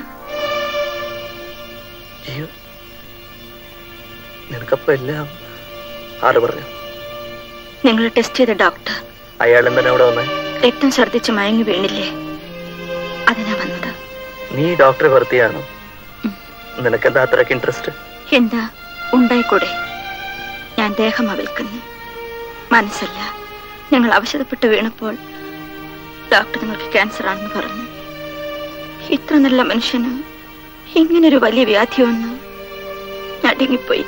അയ്യോ നിനക്കപ്പോ എല്ലാം ആര് പറഞ്ഞു നിങ്ങൾ ടെസ്റ്റ് ചെയ്ത ഡോക്ടർ അയാൾ എന്തിനാ അവിടെ വന്നേ രക്തം ഛർദ്ദിച്ച് മയങ്ങി വീണില്ലേ അതിനാ വന്നത് നീ ഡോക്ടറെ വെറുതെയാണോ നിനക്കെന്താ അത്രയ്ക്ക് ഇൻട്രസ്റ്റ് എന്താ ഉണ്ടായിക്കൂടെ ഞാൻ ദേഹമാ വിൽക്കുന്നു മനസ്സല്ല ഞങ്ങൾ അവശതപ്പെട്ട് വീണപ്പോൾ ഡോക്ടർ നിങ്ങൾക്ക് ക്യാൻസർ ആണെന്ന് പറഞ്ഞു ഇത്ര നല്ല മനുഷ്യന് ഇങ്ങനൊരു വലിയ വ്യാധി വന്ന് നടുങ്ങിപ്പോയി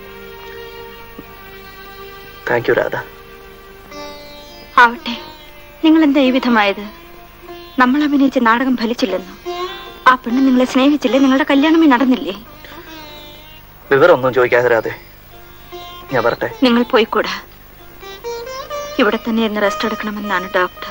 താങ്ക് യു രാധ ആവട്ടെ നിങ്ങൾ എന്താ ഈ വിധമായത് നമ്മൾ അഭിനയിച്ച നാടകം ഫലിച്ചില്ലെന്നോ ആ പെണ്ണ് നിങ്ങളെ സ്നേഹിച്ചില്ലേ നിങ്ങളുടെ കല്യാണമേ നടന്നില്ലേ വിവരമൊന്നും ചോദിക്കാതെ രാധേ ഞാൻ പറട്ടെ നിങ്ങൾ പോയിക്കൂടാ ഇവിടെ തന്നെ ഇന്ന് റെസ്റ്റ് എടുക്കണമെന്നാണ് ഡോക്ടർ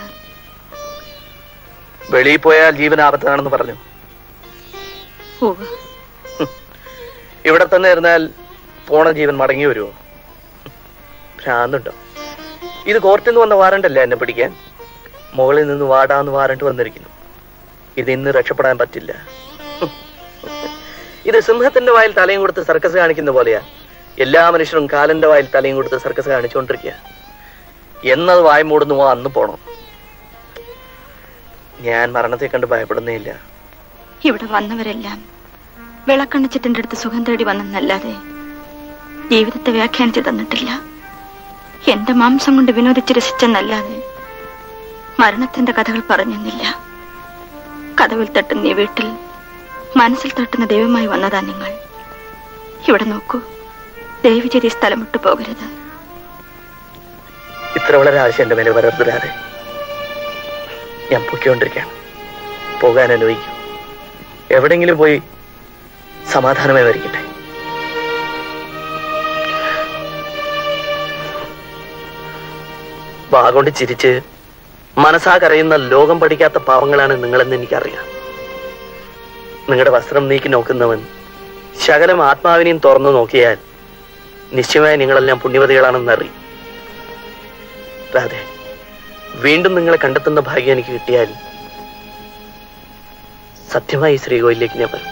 വെളിയിൽ പോയാൽ ജീവൻ ആപത്താണെന്ന് പറഞ്ഞു ഉവ്വ്. ഇവിടെ തന്നെ ഇരുന്നാൽ പോണ ജീവൻ മടങ്ങി വരുമോ ഭ്രാന്തുണ്ടോ ഇത് കോർട്ടിൽ നിന്ന് വന്ന വാറണ്ടല്ല എന്നെ പിടിക്കാൻ മുകളിൽ നിന്ന് വാടാന്ന് വാറണ്ട് വന്നിരിക്കുന്നു ഇത് ഇന്ന് രക്ഷപ്പെടാൻ പറ്റില്ല ഇത് സിംഹത്തിന്റെ വായിൽ തലയും കൊടുത്ത് സർക്കസ് കാണിക്കുന്ന പോലെയാ എല്ലാ മനുഷ്യരും കാലന്റെ വായിൽ തലയും കൊടുത്ത് സർക്കസ് കാണിച്ചുകൊണ്ടിരിക്കുക എന്നത് വായ മൂടുന്നുവോ അന്ന് പോണം ഞാൻ മരണത്തെ കണ്ട് ഭയപ്പെടുന്നേയില്ല ഇവിടെ വന്നവരെല്ലാം വിളക്കണിച്ചിട്ടിന്റെ അടുത്ത് സുഖം തേടി വന്നെന്നല്ലാതെ ജീവിതത്തെ വ്യാഖ്യാനിച്ചു തന്നിട്ടില്ല എന്റെ മാംസം കൊണ്ട് വിനോദിച്ച് രസിച്ചെന്നല്ലാതെ മരണത്തിന്റെ കഥകൾ പറഞ്ഞെന്നില്ല കഥവിൽ തട്ടുന്ന ഈ വീട്ടിൽ മനസ്സിൽ തട്ടുന്ന ദൈവമായി വന്നതാ നിങ്ങൾ ഇവിടെ നോക്കൂ ദയവ് ചെയ്ത് ഈ സ്ഥലം വിട്ടു പോകരുത് ഇത്ര വളരെ ആവശ്യം എന്റെ മേലെ വരരുതരാതെ ഞാൻ പൊയ്ക്കൊണ്ടിരിക്കുകയാണ് പോകാൻ അനുവദിക്കും എവിടെങ്കിലും പോയി സമാധാനമായി വരിക്കട്ടെ വാഗോണ്ട് ചിരിച്ച് മനസ്സാ കരയുന്ന ലോകം പഠിക്കാത്ത പാവങ്ങളാണ് നിങ്ങളെന്ന് എനിക്കറിയാം നിങ്ങളുടെ വസ്ത്രം നീക്കി നോക്കുന്നവൻ ശകലം ആത്മാവിനെയും തുറന്നു നോക്കിയാൽ നിശ്ചയമായി നിങ്ങളെല്ലാം പുണ്യവതികളാണെന്നറിയും രാധേ വീണ്ടും നിങ്ങളെ കണ്ടെത്തുന്ന ഭാഗ്യം എനിക്ക് കിട്ടിയാൽ സത്യമായി ഈ ശ്രീകോയിലേക്ക് ഞാൻ വരും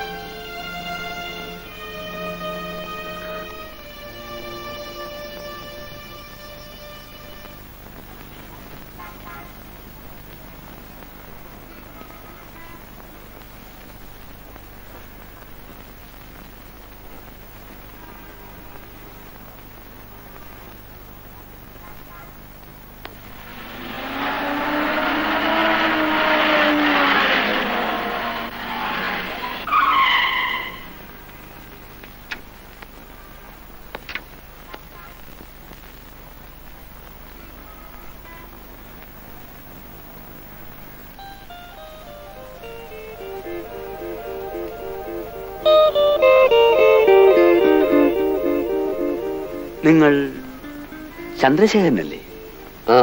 നിങ്ങൾ ചന്ദ്രശേഖരനല്ലേ ആ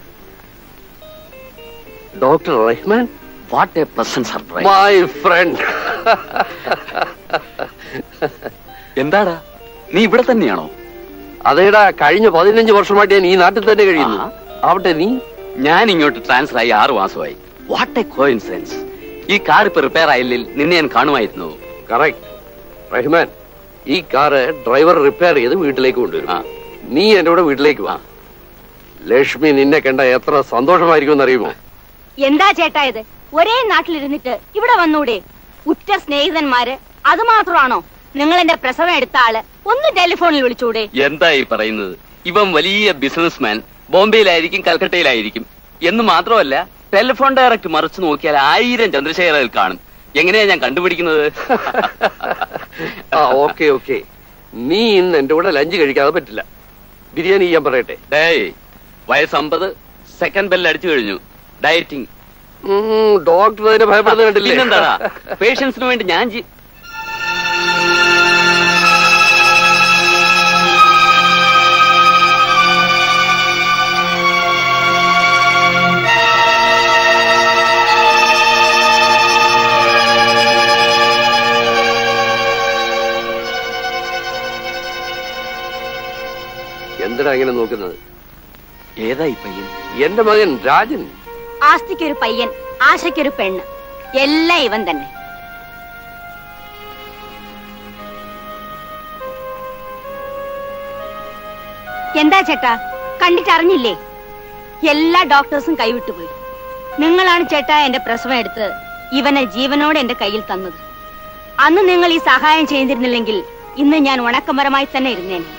doctor Rahman what a pleasant surprise my friend എന്താടാ നീ ഇവിടെ തന്നെയാണോ അതേടാ കഴിഞ്ഞ പതിനഞ്ച് വർഷമായിട്ട് ഞാൻ ഈ നാട്ടിൽ തന്നെ കഴിയുന്നു ആവട്ടെ നീ ഞാൻ ഇങ്ങോട്ട് ട്രാൻസ്ഫർ ആയി ആറു മാസമായി വാട്ട് എ കോയിൻസിഡൻസ് ഈ കാർ ഇപ്പൊ റിപ്പയർ ആയില്ലെങ്കിൽ നിന്നെ ഞാൻ കാണുമായിരുന്നു കറക്റ്റ് റഹ്മാൻ ഈ കാറ് ഡ്രൈവർ റിപ്പയർ ചെയ്ത് വീട്ടിലേക്ക് കൊണ്ടുവരും നീ എന്റെ കൂടെ വീട്ടിലേക്ക് വാ ലക്ഷ്മി നിന്നെ കണ്ട എത്ര സന്തോഷമായിരിക്കും അറിയുമോ എന്താ ചേട്ടാ ഇത് ഒരേ നാട്ടിലിരുന്നിട്ട് ഇവിടെ വന്നൂടെ ഉറ്റ സ്നേഹിതന്മാര് അത് മാത്രമാണോ നിങ്ങൾ എന്റെ പ്രസവം എടുത്ത ആള് ഒന്ന് ടെലിഫോണിൽ വിളിച്ചൂടെ എന്താ ഈ പറയുന്നത് ഇവൻ വലിയ ബിസിനസ്മാൻ ബോംബെയിലായിരിക്കും കൽക്കട്ടയിലായിരിക്കും എന്ന് മാത്രമല്ല ടെലിഫോൺ ഡയറക്റ്റ് മറിച്ച് നോക്കിയാൽ ആയിരം ചന്ദ്രശേഖരൽ കാണും എങ്ങനെയാ ഞാൻ കണ്ടുപിടിക്കുന്നത് ആ ഓക്കെ ഓക്കെ നീ ഇന്ന് എന്റെ കൂടെ ലഞ്ച് കഴിക്കാതെ പറ്റില്ല ബിരിയാണി ചെയ്യാൻ പറയട്ടെ ഡേയ് വയസ്സ് അമ്പത് സെക്കൻഡ് ബെല്ല് അടിച്ചു കഴിഞ്ഞു ഡയറ്റിംഗ് ഡോക്ടർ അതിനെ ഭയപ്പെടുന്നത് കണ്ടില്ലേ പിന്നെന്താടാ പേഷ്യൻസിന് വേണ്ടി ഞാൻ ജി- എന്തിനാ ഇങ്ങനെ നോക്കുന്നത് ഏതാ ഈ പയ്യൻ എന്റെ മകൻ രാജൻ ആസ്തിക്കൊരു പയ്യൻ ആശയ്ക്കൊരു പെണ്ണ് എല്ലാം ഇവൻ തന്നെ എന്താ ചേട്ടാ കണ്ടിട്ടറിഞ്ഞില്ലേ എല്ലാ ഡോക്ടേഴ്സും കൈവിട്ടുപോയി നിങ്ങളാണ് ചേട്ടാ എന്റെ പ്രസവം എടുത്ത് ഇവനെ ജീവനോടെ എന്റെ കയ്യിൽ തന്നത് അന്ന് നിങ്ങൾ ഈ സഹായം ചെയ്തിരുന്നില്ലെങ്കിൽ ഇന്ന് ഞാൻ ഉണക്കമരമായി തന്നെ ഇരുന്നേനെ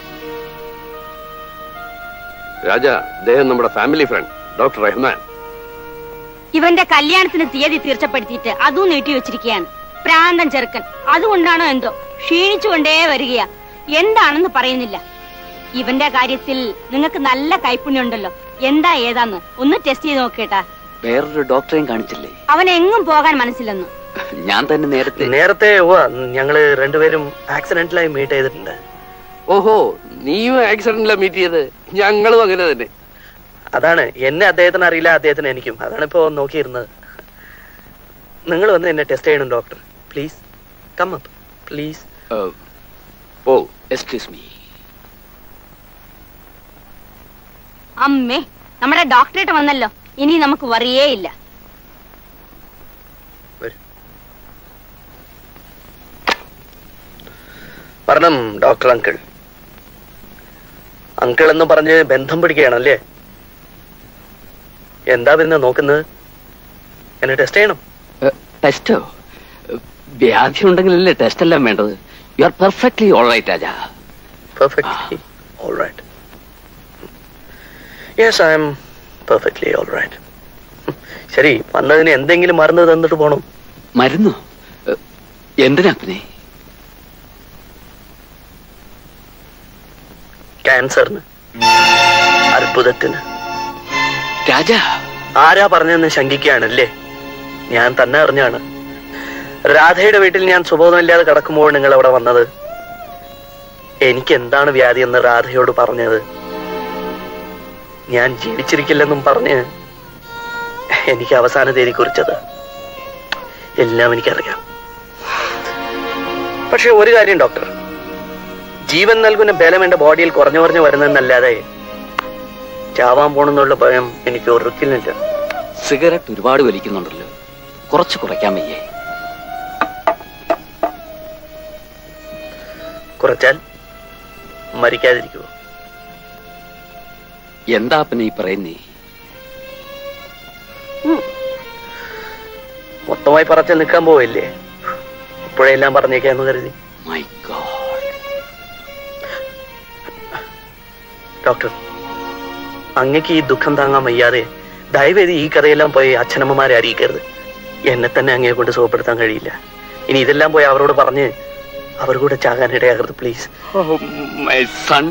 രാജ അദ്ദേഹം നമ്മുടെ ഫാമിലി ഫ്രണ്ട് ഡോക്ടർ റഹ്മാൻ ഇവന്റെ കല്യാണത്തിന് തീയതി തീർച്ചപ്പെടുത്തിയിട്ട് അതും നീട്ടി വെച്ചിരിക്കുകയാണ് പ്രാന്തൻ ചെറുക്കൻ അതുകൊണ്ടാണോ എന്തോ ക്ഷീണിച്ചുകൊണ്ടേ വരികയാ എന്താണെന്ന് പറയുന്നില്ല ഇവന്റെ കാര്യത്തിൽ നിങ്ങൾക്ക് നല്ല കൈപ്പുണ്യമുണ്ടല്ലോ എന്താ ഏതാന്ന് ഒന്ന് ടെസ്റ്റ് ചെയ്ത് നോക്കേട്ടാ വേറൊരു ഡോക്ടറെയും കാണിച്ചില്ലേ അവൻ എങ്ങും പോകാൻ മനസ്സില്ലെന്ന് ഞാൻ തന്നെ നേരത്തെ നേരത്തെ ഉവ്വ, ഞങ്ങള് രണ്ടുപേരും ആക്സിഡന്റിലായി മീറ്റ് ചെയ്തിട്ടുണ്ട് ഓഹോ നീയും ആക്സിഡന്റിലാ മീറ്റ് ചെയ്ത് ഞങ്ങളും അങ്ങനെ തന്നെ അതാണ് എന്നെ അദ്ദേഹത്തിന് അറിയില്ല അദ്ദേഹത്തിന് എനിക്കും അതാണ് ഇപ്പോ നോക്കിയിരുന്നത് നിങ്ങൾ വന്ന് എന്നെ ടെസ്റ്റ് ചെയ്യണം doctor please come up please oh excuse me അമ്മേ നമ്മുടെ ഡോക്ടറേറ്റ് വന്നല്ലോ ഇനി നമുക്ക് വറിയേ ഇല്ല പറഞ്ഞം ഡോക്ടർ അങ്കിൾ അങ്കിൾ എന്ന് പറഞ്ഞ് ബന്ധം പിടിക്കുകയാണല്ലേ എന്താ പിന്നെ നോക്കുന്നത് എന്നെ ടെസ്റ്റ് ചെയ്യണം ടെസ്റ്റോ വ്യാധി ഉണ്ടെങ്കിലല്ലേ ടെസ്റ്റ് എല്ലാം വേണ്ടത് you are perfectly all right Raja perfectly all right yes I am perfectly all right ശരി വന്നതിന് എന്തെങ്കിലും മരുന്ന് തന്നിട്ട് പോണം മരുന്നോ എന്തിനാ പിന്നെ ക്യാൻസറിന് അത്ഭുതത്തിന് രാജാ ആരാ പറഞ്ഞെന്ന് ശങ്കിക്കുകയാണല്ലേ ഞാൻ തന്നെ അറിഞ്ഞാണ് രാധയുടെ വീട്ടിൽ ഞാൻ സുബോധമില്ലാതെ കിടക്കുമ്പോൾ നിങ്ങൾ അവിടെ വന്നത് എനിക്ക് എന്താണ് വ്യാധി എന്ന് രാധയോട് പറഞ്ഞത് ഞാൻ ജീവിച്ചിരിക്കില്ലെന്നും പറഞ്ഞ് എനിക്ക് അവസാന തീയതി കുറിച്ചത് എല്ലാം എനിക്കറിയാം പക്ഷെ ഒരു കാര്യം ഡോക്ടർ ജീവൻ നൽകുന്ന ബലം എന്റെ ബോഡിയിൽ കുറഞ്ഞു കുറഞ്ഞു വരുന്നതെന്നല്ലാതെ ചാവാൻ പോണെന്നുള്ള ഭയം എനിക്ക് ഒറുക്കില്ല സിഗരറ്റ് ഒരുപാട് വലിക്കുന്നുണ്ടല്ലോ കുറച്ച് കുറയ്ക്കാൻ വയ്യേ കുറച്ചാൽ മരിക്കാതിരിക്കുമോ എന്താ പിന്നെ ഈ പറയുന്നേ മൊത്തമായി പറച്ച് നിൽക്കാൻ പോവില്ലേ ഇപ്പോഴെല്ലാം പറഞ്ഞേക്കാന്ന് കരുതി മൈ ഗോഡ് ഡോക്ടർ അങ്ങക്ക് ഈ ദുഃഖം താങ്ങാൻ വയ്യാതെ ദയവേദി ഈ കഥയെല്ലാം പോയി അച്ഛനമ്മമാരെ അറിയിക്കരുത് എന്നെ തന്നെ അങ്ങയെ കൊണ്ട് സുഖപ്പെടുത്താൻ കഴിയില്ല ഇനി ഇതെല്ലാം പോയി അവരോട് പറഞ്ഞ് അവർ കൂടെ ചാകാൻ ഇടയാകരുത് പ്ലീസ് മൈ സൺ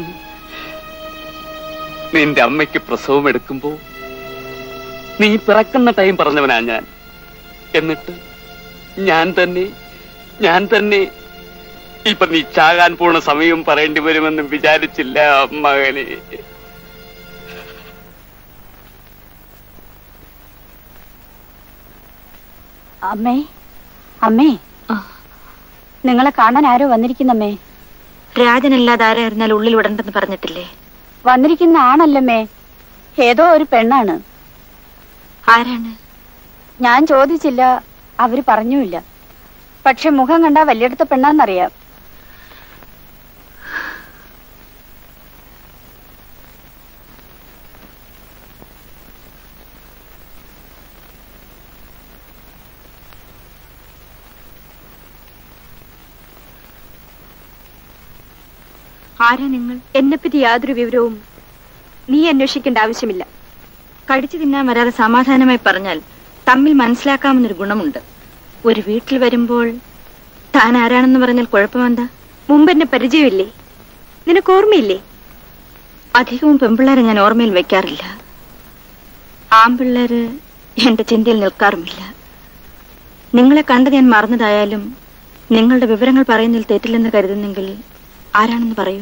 നിന്റെ അമ്മയ്ക്ക് പ്രസവം എടുക്കുമ്പോ നീ പിറക്കുന്ന ടൈം പറഞ്ഞവനാ ഞാൻ എന്നിട്ട് ഞാൻ തന്നെ ഞാൻ തന്നെ ഇപ്പൊ നീ ചാകാൻ പോണ സമയം പറയേണ്ടി വരുമെന്ന് വിചാരിച്ചില്ല മകനെ അമ്മേ അമ്മേ നിങ്ങളെ കാണാൻ ആരോ വന്നിരിക്കുന്നമ്മേ രാജനല്ലാതെ ആരായിരുന്നാൽ ഉള്ളിൽ വിടണ്ടെന്ന് പറഞ്ഞിട്ടില്ലേ വന്നിരിക്കുന്ന ആണല്ലമ്മേ ഏതോ ഒരു പെണ്ണാണ് ആരാണ് ഞാൻ ചോദിച്ചില്ല അവര് പറഞ്ഞുമില്ല പക്ഷെ മുഖം കണ്ടാ വലിയടത്ത പെണ്ണാന്നറിയാം ആരാ നിങ്ങൾ എന്നെപ്പറ്റി യാതൊരു വിവരവും നീ അന്വേഷിക്കേണ്ട ആവശ്യമില്ല കടിച്ചു തിന്നാൻ വരാതെ സമാധാനമായി പറഞ്ഞാൽ തമ്മിൽ മനസ്സിലാക്കാമെന്നൊരു ഗുണമുണ്ട് ഒരു വീട്ടിൽ വരുമ്പോൾ താൻ ആരാണെന്ന് പറഞ്ഞാൽ കുഴപ്പമെന്താ മുമ്പ് എന്നെ പരിചയമില്ലേ നിനക്ക് ഓർമ്മയില്ലേ അധികവും പെമ്പിള്ളേരെ ഞാൻ ഓർമ്മയിൽ വെക്കാറില്ല ആമ്പിള്ളേര് എന്റെ ചിന്തയിൽ നിൽക്കാറുമില്ല നിങ്ങളെ കണ്ട് ഞാൻ മറന്നതായാലും നിങ്ങളുടെ വിവരങ്ങൾ പറയുന്നതിൽ തെറ്റില്ലെന്ന് കരുതുന്നെങ്കിൽ ആരാണെന്ന് പറയൂ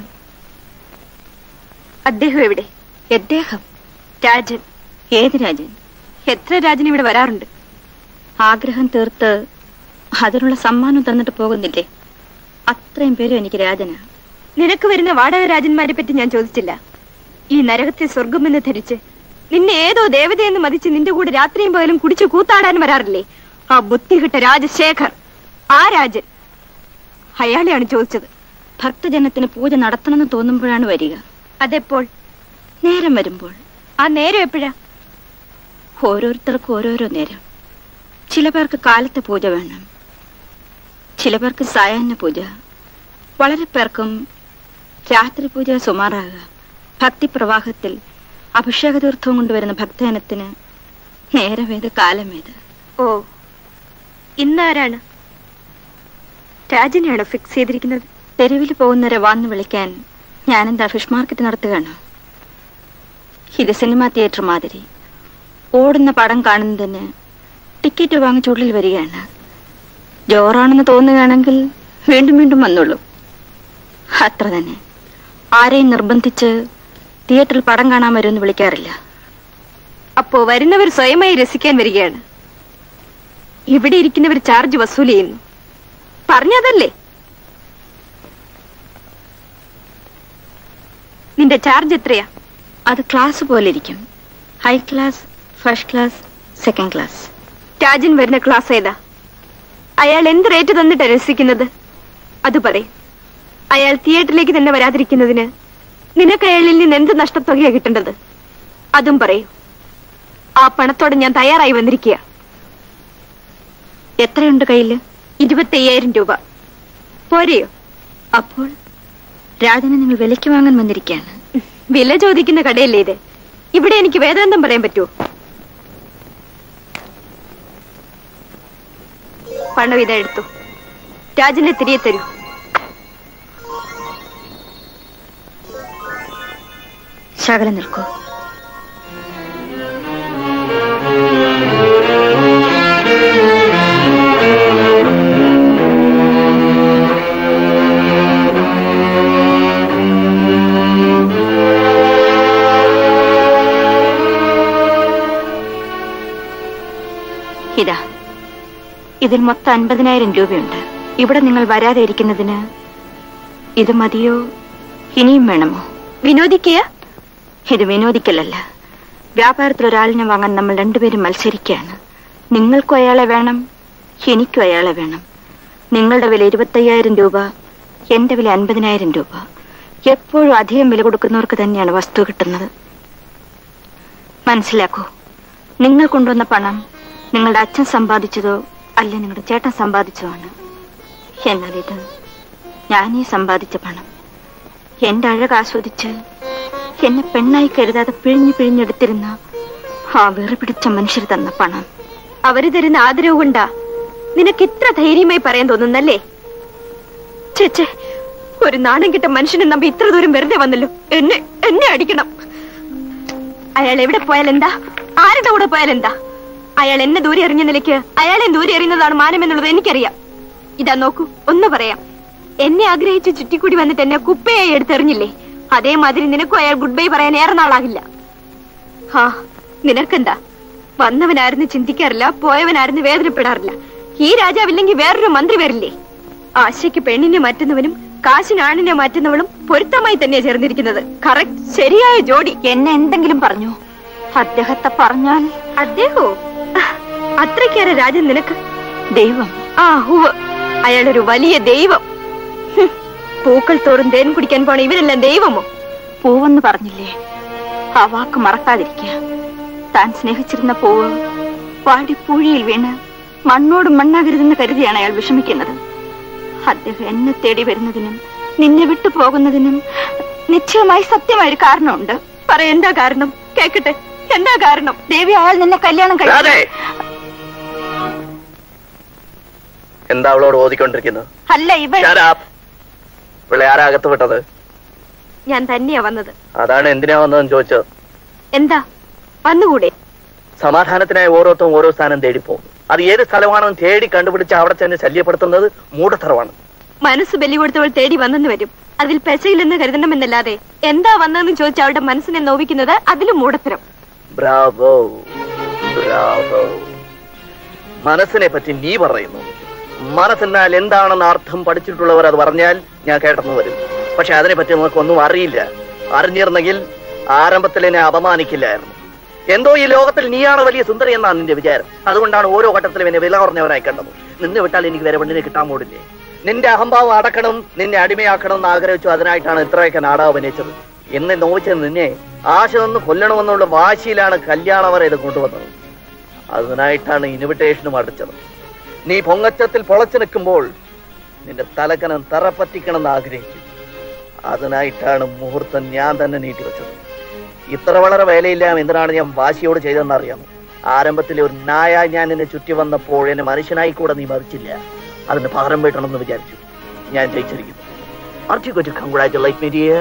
അദ്ദേഹം എവിടെ അദ്ദേഹം രാജൻ ഏത് രാജൻ എത്ര രാജൻ ഇവിടെ വരാറുണ്ട് ആഗ്രഹം തീർത്ത് അതിനുള്ള സമ്മാനം തന്നിട്ട് പോകുന്നില്ലേ അത്രയും പേരും എനിക്ക് രാജനാ നിനക്ക് വരുന്ന വാടക രാജന്മാരെ പറ്റി ഞാൻ ചോദിച്ചില്ല ഈ നരകത്തെ സ്വർഗമെന്ന് ധരിച്ച് നിന്നെ ഏതോ ദേവതയെന്ന് മതിച്ച് നിന്റെ കൂടെ രാത്രിയും പകലും കുടിച്ചു കൂത്താടാൻ വരാറില്ലേ ആ ബുദ്ധികിട്ട രാജശേഖർ ആ രാജൻ അയാളെയാണ് ചോദിച്ചത് ഭക്തജനത്തിന് പൂജ നടത്തണമെന്ന് തോന്നുമ്പോഴാണ് വരിക അതെപ്പോൾ നേരം വരുമ്പോൾ ആ നേരം എപ്പോഴാ ഓരോരുത്തർക്കും ഓരോരോ നേരം ചില പേർക്ക് കാലത്തെ പൂജ വേണം ചില പേർക്ക് സായാഹ്ന പൂജ വളരെ പേർക്കും രാത്രി പൂജ സുമാറാകുക ഭക്തിപ്രവാഹത്തിൽ അഭിഷേക തീർത്ഥവും കൊണ്ടുവരുന്ന ഭക്തജനത്തിന് നേരമേത് കാലമേത് ഓ ഇന്നാരാണ് രാജനെയാണോ ഫിക്സ് ചെയ്തിരിക്കുന്നത് തെരുവിൽ പോകുന്നവരെ വന്ന് വിളിക്കാൻ ഞാനെന്താ ഫിഷ് മാർക്കറ്റ് നടത്തുകയാണോ ഇത് സിനിമാ തിയേറ്റർ മാതിരി ഓടുന്ന പടം കാണുന്നതിന് ടിക്കറ്റ് വാങ്ങിച്ച് ഉള്ളിൽ വരികയാണ് ജോറാണെന്ന് തോന്നുകയാണെങ്കിൽ വീണ്ടും വീണ്ടും വന്നോളൂ അത്ര തന്നെ ആരെയും നിർബന്ധിച്ച് തിയേറ്ററിൽ പടം കാണാൻ വരുമെന്ന് വിളിക്കാറില്ല അപ്പോ വരുന്നവർ സ്വയമായി രസിക്കാൻ വരികയാണ് ഇവിടെ ഇരിക്കുന്നവർ ചാർജ് വസൂൽ ചെയ്യുന്നു പറഞ്ഞതല്ലേ നിന്റെ ചാർജ് എത്രയാ അത് ക്ലാസ് പോലെ ഇരിക്കും high class first class second class Rajan വരുന്ന ക്ലാസ് ഏതാ അയാൾ എന്ത് റേറ്റ് തന്നിട്ടാ രസിക്കുന്നത് അത് പറയും അയാൾ തിയേറ്ററിലേക്ക് തന്നെ വരാതിരിക്കുന്നതിന് നിനക്ക് അയാളിൽ നിന്ന് എന്ത് നഷ്ടത്തുകയാ കിട്ടേണ്ടത് അതും പറയൂ ആ പണത്തോടെ ഞാൻ തയ്യാറായി വന്നിരിക്കുക എത്രയുണ്ട് കയ്യില് ഇരുപത്തി അയ്യായിരം രൂപ പോരെയോ അപ്പോൾ രാജനെ നിങ്ങൾ വിലയ്ക്ക് വാങ്ങാൻ വന്നിരിക്കുകയാണ് വില ചോദിക്കുന്ന കടയല്ലേ ഇത് ഇവിടെ എനിക്ക് വേദാന്തം പറയാൻ പറ്റുമോ പണം ഇതാ എടുത്തു രാജനെ തിരികെ തരൂ ശകലം നിൽക്കൂ ഇതാ ഇതിൽ മൊത്തം അൻപതിനായിരം രൂപയുണ്ട് ഇവിടെ നിങ്ങൾ വരാതെ ഇരിക്കുന്നതിന് ഇത് മതിയോ ഇനിയും വേണമോ വിനോദിക്കുക ഇത് വിനോദിക്കലല്ല വ്യാപാരത്തിൽ ഒരാളിനെ വാങ്ങാൻ നമ്മൾ രണ്ടുപേരും മത്സരിക്കുകയാണ് നിങ്ങൾക്കും അയാളെ വേണം എനിക്കും അയാളെ വേണം നിങ്ങളുടെ വില ഇരുപത്തയ്യായിരം രൂപ എന്റെ വില അൻപതിനായിരം രൂപ എപ്പോഴും അധികം വില കൊടുക്കുന്നവർക്ക് തന്നെയാണ് വസ്തു കിട്ടുന്നത് മനസ്സിലാക്കൂ നിങ്ങൾ കൊണ്ടുവന്ന പണം നിങ്ങളുടെ അച്ഛൻ സമ്പാദിച്ചതോ അല്ല നിങ്ങളുടെ ചേട്ടൻ സമ്പാദിച്ചതോ ആണ് എന്നാൽ ഇത് ഞാനീ സമ്പാദിച്ച പണം എന്റെ അഴക് ആസ്വദിച്ച് എന്നെ പെണ്ണായി കരുതാതെ പിഴിഞ്ഞു പിഴിഞ്ഞെടുത്തിരുന്ന ആ വെറി പിടിച്ച മനുഷ്യർ തന്ന പണം അവര് തരുന്ന ആദരവ് കൊണ്ടാ നിനക്ക് ഇത്ര ധൈര്യമായി പറയാൻ തോന്നുന്നല്ലേ ചേച്ചേ ഒരു നാണം കിട്ട മനുഷ്യനെ നമ്പി ഇത്ര ദൂരം വെറുതെ വന്നല്ലോ എന്നെ എന്നെ അടിക്കണം അയാൾ എവിടെ പോയാൽ എന്താ ആരുടെ കൂടെ പോയാൽ എന്താ അയാൾ എന്നെ ദൂരെ എറിഞ്ഞ നിലയ്ക്ക് അയാളെ ദൂരെ എറിയുന്നതാണ് മാനം എന്നുള്ളത് എനിക്കറിയാം ഇതാ നോക്കൂ ഒന്ന് പറയാം എന്നെ ആഗ്രഹിച്ച് ചുറ്റിക്കൂടി വന്നിട്ട് എന്നെ കുപ്പയായി എടുത്തെറിഞ്ഞില്ലേ അതേമാതിരി നിനക്കും അയാൾ ഗുഡ് ബൈ പറയാൻ ഏറെ നാളാകില്ല ഹാ നിനക്കെന്താ വന്നവനായിരുന്നു ചിന്തിക്കാറില്ല പോയവനായിരുന്നു വേദനപ്പെടാറില്ല ഈ രാജാവില്ലെങ്കിൽ വേറൊരു മന്ത്രി വരില്ലേ ആശയ്ക്ക് പെണ്ണിനെ മാറ്റുന്നവനും കാശിന് ആണിനെ മാറ്റുന്നവളും പൊരുത്തമായി തന്നെ ചേർന്നിരിക്കുന്നത് കറക്റ്റ് ശരിയായ ജോഡി എന്നെ എന്തെങ്കിലും പറഞ്ഞു അദ്ദേഹത്തെ പറഞ്ഞാൽ അദ്ദേഹോ അത്രയ്ക്കേറെ രാജൻ നിനക്ക് ദൈവം ആ ഹുവ് അയാളൊരു വലിയ ദൈവം ഹും, പൂക്കൾ തോറും തേൻ കുടിക്കാൻ പോണ ഇവരെല്ലാം ദൈവമോ പൂവെന്ന് പറഞ്ഞില്ലേ ആ വാക്ക് മറക്കാതിരിക്കുക താൻ സ്നേഹിച്ചിരുന്ന പൂവ് വാടിപ്പൂഴിയിൽ വീണ് മണ്ണോട് മണ്ണാകരുതെന്ന് കരുതിയാണ് അയാൾ വിഷമിക്കുന്നത് അദ്ദേഹം എന്നെ തേടി വരുന്നതിനും നിന്നെ വിട്ടു പോകുന്നതിനും നിശ്ചയമായി സത്യമായൊരു കാരണമുണ്ട് പറ എന്താ കാരണം കേക്കട്ടെ എന്താ കാരണം ദേവി അയാൾ നിന്നെ കല്യാണം രാധേ! കഴിച്ചു എന്താ അവളോട് ഓതിക്കൊണ്ടിരിക്കുന്നത് അല്ല ഇവൾ Shut up. ഇവളെ ആരാ അകത്ത് വിട്ടത് ഞാൻ തന്നെയാ വന്നത് അതാണ് എന്തിനാ വന്നതെന്ന് ചോദിച്ചത് എന്താ വന്നുകൂടെ സമാധാനത്തിനായി ഓരോരുത്തരും ഓരോ സ്ഥാനം തേടിപ്പോകും അത് ഏത് സ്ഥലമാണെന്ന് തേടി കണ്ടുപിടിച്ച് അവിടെ ചെന്ന് ശല്യപ്പെടുത്തുന്നത് മൂഢത്തരവാണ് മനസ്സ് ബലി കൊടുത്തവൾ തേടി വന്നെന്ന് വരും അതിൽ പെശയില്ലെന്ന് കരുതണമെന്നല്ലാതെ എന്താ വന്നതെന്ന് ചോദിച്ച അവളുടെ മനസ്സിനെ നോവിക്കുന്നത് അതിലും മൂടത്തരം ബ്രാവോ ബ്രാവോ മനസ്സിനെ പറ്റി നീ പറയുന്നു മനസ്സെന്നാൽ എന്താണെന്ന് അർത്ഥം പഠിച്ചിട്ടുള്ളവർ അത് പറഞ്ഞാൽ ഞാൻ കേട്ടെന്ന് വരും പക്ഷെ അതിനെപ്പറ്റി നമുക്കൊന്നും അറിയില്ല അറിഞ്ഞിരുന്നെങ്കിൽ ആരംഭത്തിൽ എന്നെ അപമാനിക്കില്ലായിരുന്നു എന്തോ ഈ ലോകത്തിൽ നീയാണ് വലിയ സുന്ദരി എന്നാണ് നിന്റെ വിചാരം അതുകൊണ്ടാണ് ഓരോ ഘട്ടത്തിലും എന്നെ വില കുറഞ്ഞവരായി കണ്ടത് നിന്ന് വിട്ടാൽ എനിക്ക് വേറെ പെണ്ണിനെ കിട്ടാൻ പോടില്ലേ നിന്റെ അഹംഭാവം അടക്കണം നിന്നെ അടിമയാക്കണം എന്ന് ആഗ്രഹിച്ചു അതിനായിട്ടാണ് ഇത്രയൊക്കെ നാടകം അഭിനയിച്ചത് എന്നെ നോവിച്ചത് നിന്നെ ആശ നിന്ന് കൊല്ലണമെന്നുള്ള വാശിയിലാണ് കല്യാണം വരെ ഇത് കൊണ്ടുവന്നത് അതിനായിട്ടാണ് ഇൻവിറ്റേഷനും അടിച്ചത് നീ പൊങ്ങച്ചത്തിൽ പൊളച്ചു നിൽക്കുമ്പോൾ നിന്റെ തലക്കനം തറപ്പറ്റിക്കണം എന്ന് ആഗ്രഹിച്ചു അതിനായിട്ടാണ് മുഹൂർത്തം ഞാൻ തന്നെ നീട്ടിവെച്ചത് ഇത്ര വളരെ വേലയില്ലാമ എന്തിനാണ് ഞാൻ വാശിയോട് ചെയ്തതെന്ന് അറിയാമോ ആരംഭത്തിലെ ഒരു നായ ഞാൻ എന്നെ ചുറ്റി വന്നപ്പോൾ എന്നെ മനുഷ്യനായി കൂടെ നീ മറിച്ചില്ല അതിന് പകരം വീട്ടണമെന്ന് വിചാരിച്ചു ഞാൻ ജയിച്ചിരിക്കുന്നു Aren't you going to congratulate me, dear?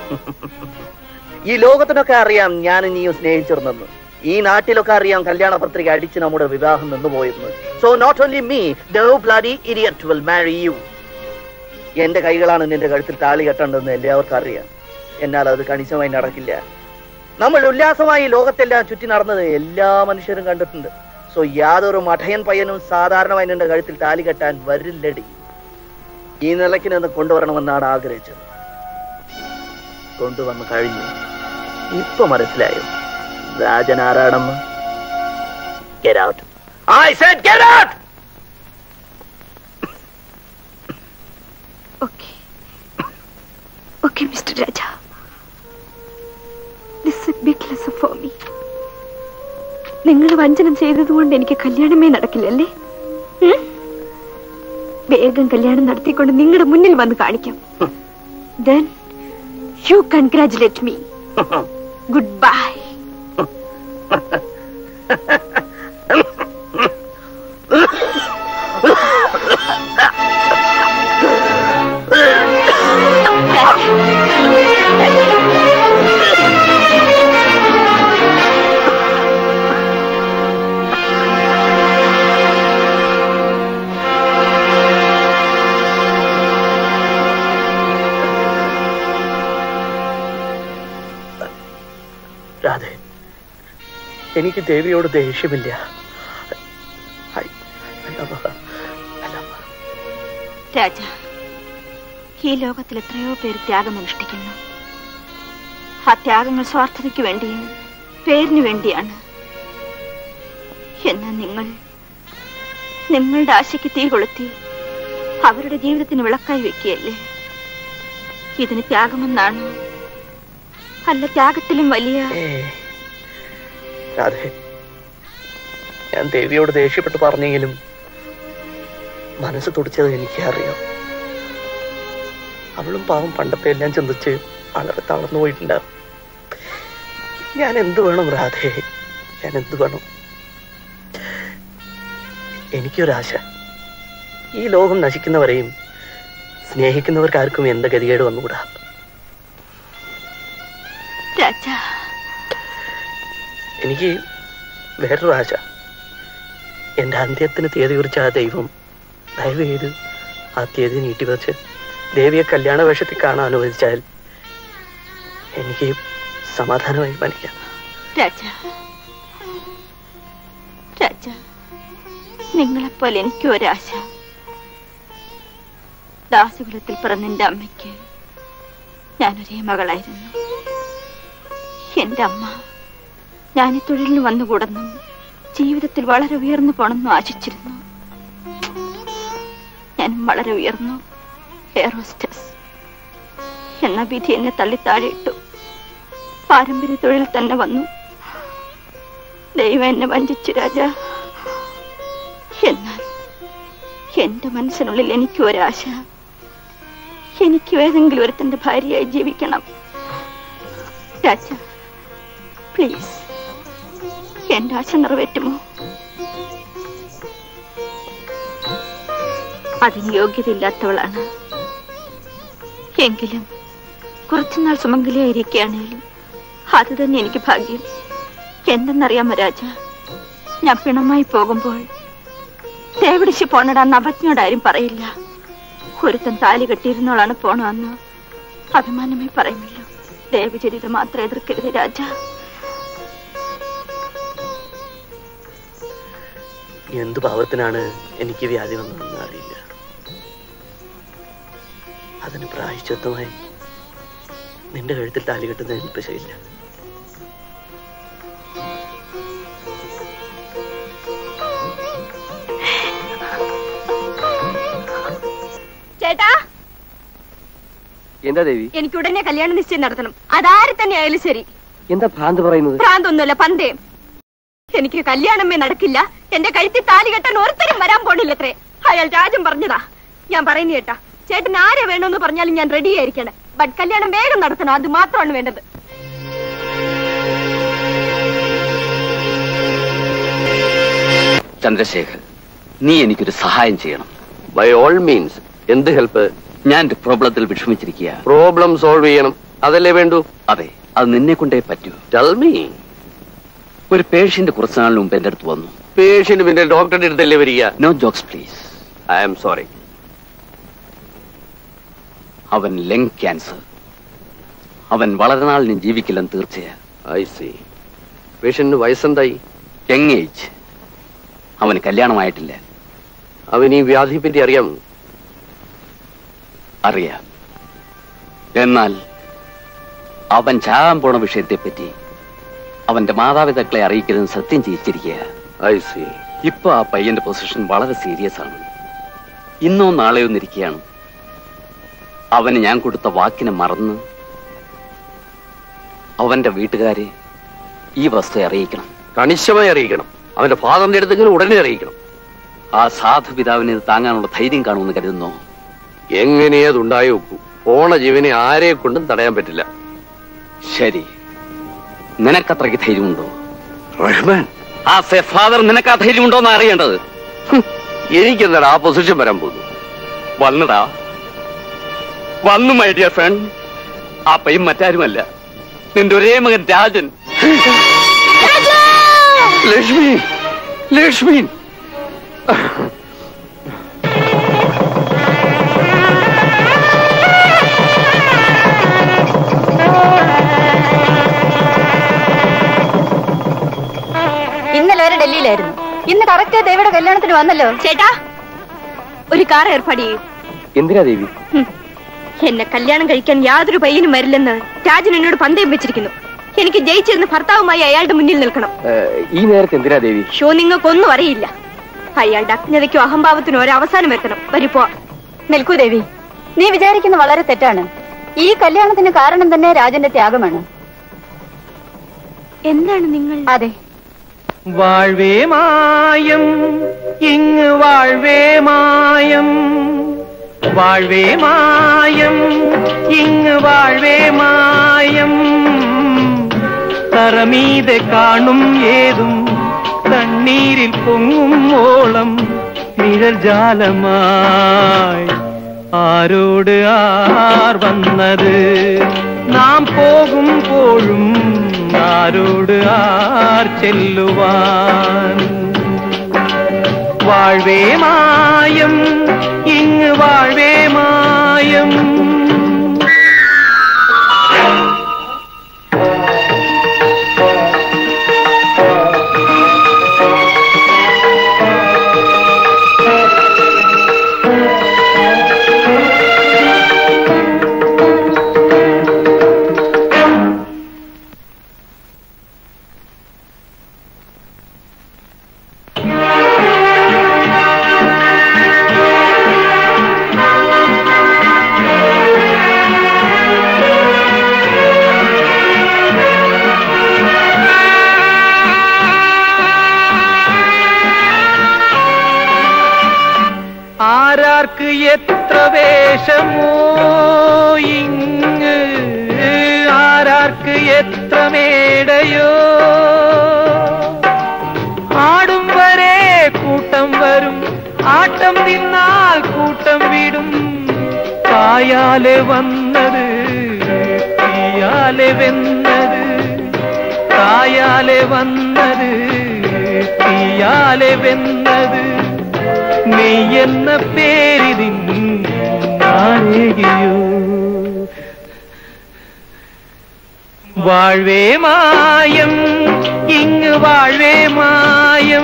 ഈ ലോകത്തിനൊക്കെ അറിയാം ഞാൻ നീയും സ്നേഹിച്ചിരുന്നെന്ന് ഈ നാട്ടിലൊക്കെ അറിയാം കല്യാണ പത്രിക അടിച്ച് നമ്മുടെ വിവാഹം നിന്നുപോയെന്ന് so not only me though bloody idiot will marry you എന്റെ കൈകളാണ് നിന്റെ കഴുത്തിൽ താളി കെട്ടേണ്ടതെന്ന് എല്ലാവർക്കും അറിയാം എന്നാൽ അത് കണിശമായി നടക്കില്ല നമ്മൾ ഉല്ലാസമായി ലോകത്തെല്ലാം ചുറ്റി നടന്നത് എല്ലാ മനുഷ്യരും കണ്ടിട്ടുണ്ട് സോ യാതൊരു മഠയൻ പയ്യനും സാധാരണമായി നിന്റെ കഴുത്തിൽ താലി കെട്ടാൻ വരില്ലടി ഈ നിലയ്ക്ക് നിന്ന് കൊണ്ടുവരണമെന്നാണ് ആഗ്രഹിച്ചത് കൊണ്ടുവന്ന് കഴിഞ്ഞു ഇപ്പൊ മനസ്സിലായോ രാജൻ ആരാണെന്ന് Get out. I said get out! Okay, Mr. Raja. This is a big lesson for me. നിങ്ങൾ വഞ്ചനം ചെയ്തതുകൊണ്ട് എനിക്ക് കല്യാണമേ നടക്കില്ലല്ലേ ഉം? വേഗം കല്യാണം നടത്തിക്കൊണ്ട് നിങ്ങളുടെ മുന്നിൽ വന്ന് കാണിക്കാം then you congratulate me good bye രാധേ എനിക്ക് ദേവിയോട് ദേഷ്യമില്ല I- I love her. രാജ ഈ ലോകത്തിൽ എത്രയോ പേര് ത്യാഗം അനുഷ്ഠിക്കുന്നു ആ ത്യാഗങ്ങൾ സ്വാർത്ഥതയ്ക്ക് വേണ്ടിയും പേരിന് വേണ്ടിയാണ് എന്നാൽ നിങ്ങൾ നിങ്ങളുടെ ആശയ്ക്ക് തീ കൊളുത്തി അവരുടെ ജീവിതത്തിന് വിളക്കായി വെക്കുകയല്ലേ ഇതിന് ത്യാഗമെന്നാണ് അല്ല ത്യാഗത്തിലും വലിയ ഏയ്. രാധേ ഞാൻ ദേവിയോട് ദേഷ്യപ്പെട്ട് പറഞ്ഞെങ്കിലും മനസ്സ് തുടിച്ചത് എനിക്ക് അറിയാം അവളും പാവം പണ്ടത്തെ എല്ലാം ചിന്തിച്ച് വളരെ തളർന്നു പോയിട്ടുണ്ടാവും ഞാൻ എന്ത് വേണം രാധേ ഞാൻ എന്ത് വേണം എനിക്കൊരാശ ഈ ലോകം നശിക്കുന്നവരെയും സ്നേഹിക്കുന്നവർക്ക് ആർക്കും എന്ത് ഗതികേട് വന്നുകൂടാ രാജ എനിക്ക് വേറൊരു ആശ എന്റെ അന്ത്യത്തിന് തീയതി കുറിച്ച ആ ദൈവം ദയവ് ചെയ്ത് ആ തീയതി നീട്ടിവെച്ച് ദേവിയെ കല്യാണ വേഷത്തിൽ കാണാൻ അനുവദിച്ചാൽ എനിക്ക് സമാധാനമായി മരിക്കാം രാജ രാജ നിങ്ങളെപ്പോലെ എനിക്ക് ഒരാശ ദാസകുലത്തിൽ പിറന്ന എന്റെ അമ്മയ്ക്ക് ഞാനൊരേ മകളായിരുന്നു എന്റെ അമ്മ ഞാൻ ഈ തൊഴിലിന് വന്നുകൂടെന്നും ജീവിതത്തിൽ വളരെ ഉയർന്നു പോണെന്നും ആശിച്ചിരുന്നു ഞാൻ വളരെ ഉയർന്നു എയർ ഹോസ്റ്റസ് എന്ന വിധി എന്നെ തള്ളി താഴെയിട്ടു പാരമ്പര്യ തൊഴിൽ തന്നെ വന്നു ദൈവം എന്നെ വഞ്ചിച്ചു രാജ എന്നാൽ എന്റെ മനസ്സിനുള്ളിൽ എനിക്ക് ഒരാശ എനിക്ക് ഏതെങ്കിലും ഒരുത്തന്റെ ഭാര്യയായി ജീവിക്കണം രാജ പ്ലീസ് എന്റെ ആശ നിറവേറ്റുമോ അതിന് യോഗ്യതയില്ലാത്തവളാണ് എങ്കിലും കുറച്ചുനാൾ സുമംഗലിയായിരിക്കുകയാണെങ്കിലും അത് തന്നെ എനിക്ക് ഭാഗ്യം എന്തെന്നറിയാമോ രാജ ഞാൻ പിണമായി പോകുമ്പോൾ തേവിടിച്ച് പോണടാന്ന് അവജ്ഞയോടാരും പറയില്ല ഒരുത്തൻ താലി കെട്ടിയിരുന്നോളാണ് പോണമെന്ന് അഭിമാനമേ പറയുമല്ലോ ദേവചരിത മാത്രം എതിർക്കരുത് രാജ എന്ത് പാവത്തിനാണ് എനിക്ക് വ്യാധി വന്നതെന്ന് അറിയില്ല അതിന് പ്രായശ്ചിത്തമായി നിന്റെ കഴുത്തിൽ താലി കെട്ടുന്നതിൽ പശയില്ല ചേട്ടാ എന്താ ദേവി എനിക്ക് ഉടനെ കല്യാണ നിശ്ചയം നടത്തണം അതാരെ തന്നെ ആയാലും ശരി എന്താ ഭ്രാന്ത് പറയുന്നത് ഭ്രാന്തൊന്നുമല്ല പന്തയം എനിക്ക് കല്യാണമേ നടക്കില്ല എന്റെ കഴുത്തിൽ താലി കെട്ടാൻ ഒരുത്തരും വരാൻ പോണില്ലത്രേ അയാൾ രാജൻ പറഞ്ഞതാ ഞാൻ പറയുന്ന കേട്ടാ ചേട്ടൻ ആരെ വേണമെന്ന് പറഞ്ഞാലും ഞാൻ റെഡി ആയിരിക്കണം ബട്ട് കല്യാണം വേഗം നടത്തണം അത് മാത്രമാണ് വേണ്ടത് ചന്ദ്രശേഖർ നീ എനിക്കൊരു സഹായം ചെയ്യണം ബൈ ഓൾ മീൻസ് എന്ത് ഹെൽപ്പ് ഞാൻ ഒരു പ്രോബ്ലത്തിൽ വിഷമിച്ചിരിക്കുക പ്രോബ്ലം സോൾവ് ചെയ്യണം അതല്ലേ വേണ്ടു അതെ അത് നിന്നെ കൊണ്ടേ പറ്റൂ ടെൽ മീ ഒരു പേഷ്യന്റ് കുറച്ചു നാളിന് മുമ്പ് എന്റെ അടുത്ത് വന്നു പേഷ്യന്റ് പിന്നെ ഡോക്ടറുടെ അടുത്തല്ലേ വരിക no jokes please I am sorry അവൻ ലങ് ക്യാൻസർ അവൻ വളരെ നാളിന് ജീവിക്കില്ലെന്ന് തീർച്ചയാ ഐ സി പേഷ്യന്റിന് വയസ്സെന്തായി യങ് ഏജ് അവന് കല്യാണമായിട്ടില്ല അവൻ ഈ വ്യാധിയെ പറ്റി അറിയാമോ അറിയാം എന്നാൽ അവൻ ചാകാൻ പോണ വിഷയത്തെപ്പറ്റി അവന്റെ മാതാപിതാക്കളെ അറിയിക്കരുതെന്ന് സത്യം ചെയ്യിച്ചിരിക്കുക ഐ സി ഇപ്പൊ ആ പയ്യന്റെ പൊസിഷൻ വളരെ സീരിയസ് ആണ് ഇന്നോ നാളെയോ ഒന്നിരിക്കുകയാണ് അവന് ഞാൻ കൊടുത്ത വാക്കിനെ മറന്ന് അവന്റെ വീട്ടുകാരെ ഈ വസ്തു അറിയിക്കണം കണിശമായി അറിയിക്കണം അവന്റെ ഫാദറിന്റെ അടുത്തെങ്കിലും ഉടനെ അറിയിക്കണം ആ സാധു പിതാവിനെ ഇത് താങ്ങാനുള്ള ധൈര്യം കാണുമെന്ന് കരുതുന്നോ എങ്ങനെ അതുണ്ടായി വെക്കൂ പോണ ജീവനെ ആരെ കൊണ്ടും തടയാൻ പറ്റില്ല ശരി നിനക്കത്രയ്ക്ക് ധൈര്യമുണ്ടോ റഹ്മാൻ ആ ഫാദർ നിനക്ക് ആ ധൈര്യമുണ്ടോ എന്ന് അറിയേണ്ടത് എനിക്കെന്താണ് ആ പൊസിഷൻ വരാൻ പോകുന്നു വന്നടാ വന്നു മൈ ഡിയർ ഫ്രണ്ട് ആ പയ്യൻ മറ്റാരുമല്ല നിന്റെ ഒരേ മകൻ രാജൻ ലക്ഷ്മി ലക്ഷ്മി ഇന്നലെ വരെ ഡൽഹിയിലായിരുന്നു ഇന്ന് കറക്റ്റ് ദേവിയുടെ കല്യാണത്തിന് വന്നല്ലോ ചേട്ടാ ഒരു കാർ ഏർപ്പാട് ചെയ്യൂ എന്തിനാ ദേവി എന്നെ കല്യാണം കഴിക്കാൻ യാതൊരു പയ്യനും വരില്ലെന്ന് രാജൻ എന്നോട് പന്തയം വെച്ചിരിക്കുന്നു എനിക്ക് ജയിച്ചിരുന്ന ഭർത്താവുമായി അയാളുടെ മുന്നിൽ നിൽക്കണം ഏഹ്, ഈ നേരത്തെ എന്തിനാ ദേവി ഷോ നിങ്ങൾക്കൊന്നും അറിയില്ല അയാളുടെ അജ്ഞതയ്ക്കും അഹംഭാവത്തിനും ഒരു അവസാനം വരുത്തണം വരിപ്പോ നിൽക്കൂ ദേവി നീ വിചാരിക്കുന്ന വളരെ തെറ്റാണ് ഈ കല്യാണത്തിന് കാരണം തന്നെ രാജന്റെ ത്യാഗമാണ് എന്താണ് നിങ്ങൾ അതെ வாழ்வே மாயம் இங்கு வாழ்வே மாயம் வாழ்வே மாயம் இங்கு வாழ்வே மாயம் தரமீതെ കാണും ഏതും തണ്ണീരിൽ പൊങ്ങും ഓളം നിഴൽ ജാലമായി ആരോട് ആർ വന്നത് നാം പോകുമ്പോഴും ആരോട് ആർ ചെല്ലുവാൻ വാഴ്വേ മായം ഇങ്ങ് വാഴ്വേ മായം Thank you. ആരാർക്ക് എത്ര വേഷമോ ഇങ്ങ് ആരാർക്ക് എത്ര മേടയോ ആടും വരെ കൂട്ടം വരും ആട്ടം നിന്നാൽ കൂട്ടം വിടും കായാലെ വന്നത് തീയാലെ വെന്നത് കായാലെ വന്നത് തീയാലെ വെന്നത് നീ എന്ന പേരിതിൻ നാരകിയോ വാഴ്വേ മായം ഇങ്ങ് വാഴ്വേ മായം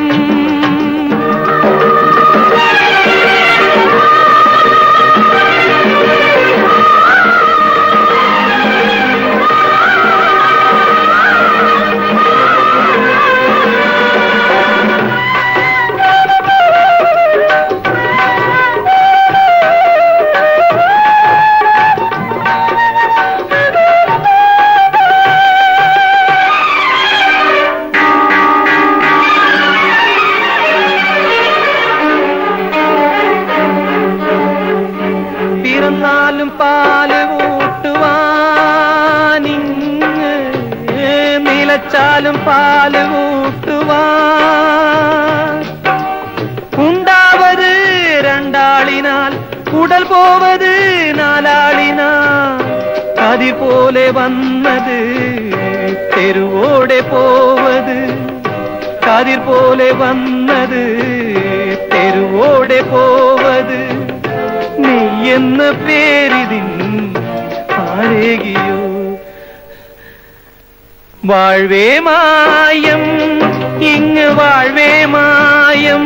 പിറന്നാലും പാല് ഊട്ടുവാനിങ് നിലച്ചാലും പാല് ഊട്ടുവാൻ ഉണ്ടാവത് രണ്ടാളിനാൽ ഉടൽ പോവത് നാലാളിനാൽ അതിപോലെ വന്നത് തെരുവോടെ പോവത് കതിർ പോലെ വന്നത് തെരുവോടെ പോവത് നീ എന്ന പേരിതിൻ ആരേകിയോ വാഴ്വേ മായം ഇങ്ങ് വാഴ്വേ മായം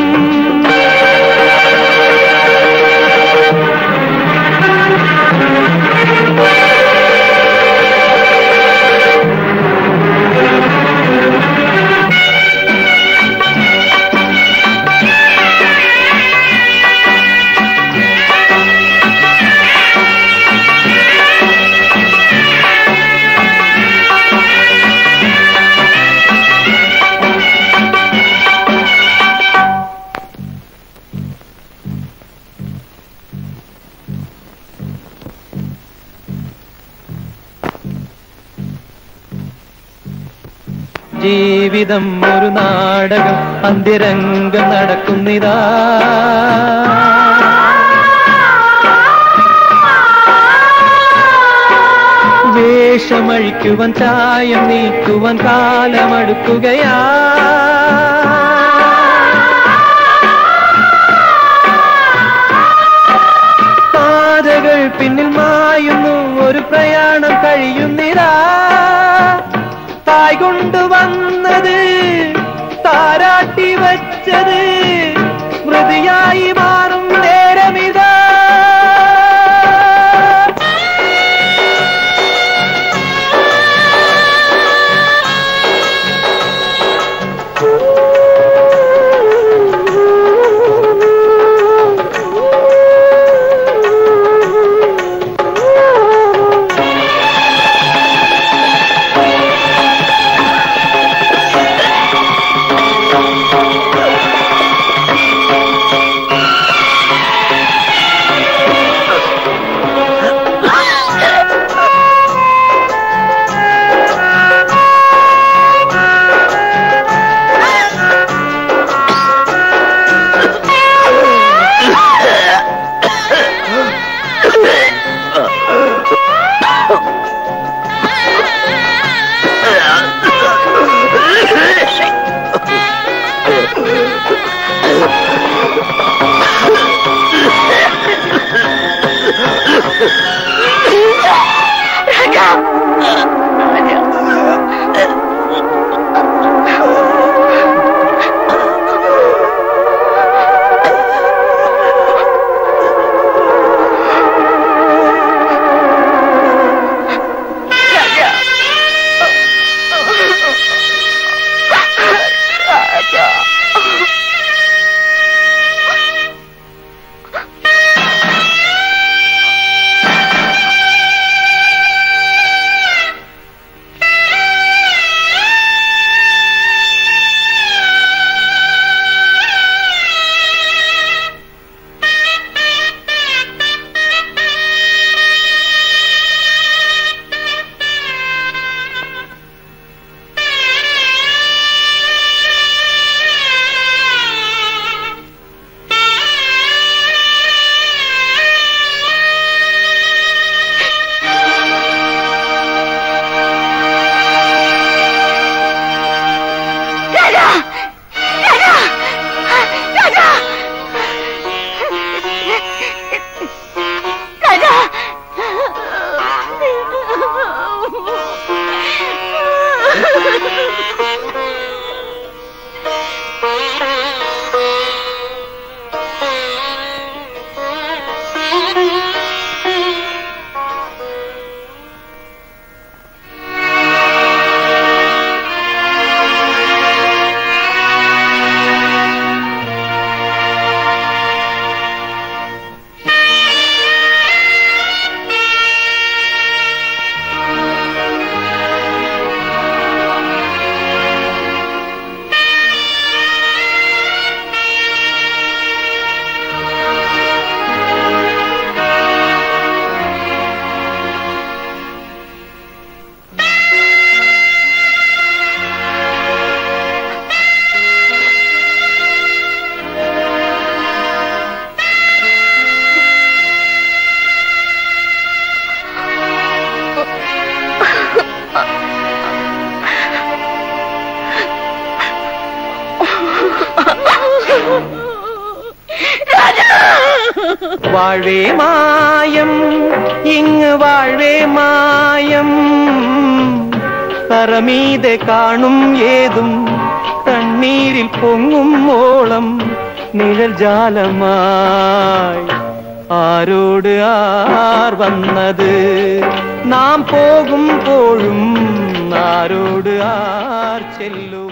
ജീവിതം ഒരു നാടകം അന്ത്യരംഗം നടക്കുന്നിതാ വേഷമഴിക്കുവാൻ ചായം നീക്കുവാൻ കാലമടുക്കുകയാ പാതകൾ പിന്നിൽ മായുന്നു ഒരു പ്രയാണം കഴിയുന്നിരാ തായ് കൊണ്ടുവന്നത് താരാട്ടി വച്ചത് മൃതിയായി മാറും നേരമിതാ വാഴേ മായം ഇങ്ങ് വാഴേ മായം തറമീതെ കാണും ഏതും തണ്ണീരിൽ പൊങ്ങും ഓളം നിഴൽ ജാലമായി ആരോട് ആർ വന്നത് നാം പോകുമ്പോഴും ആരോട് ആർ ചെല്ലു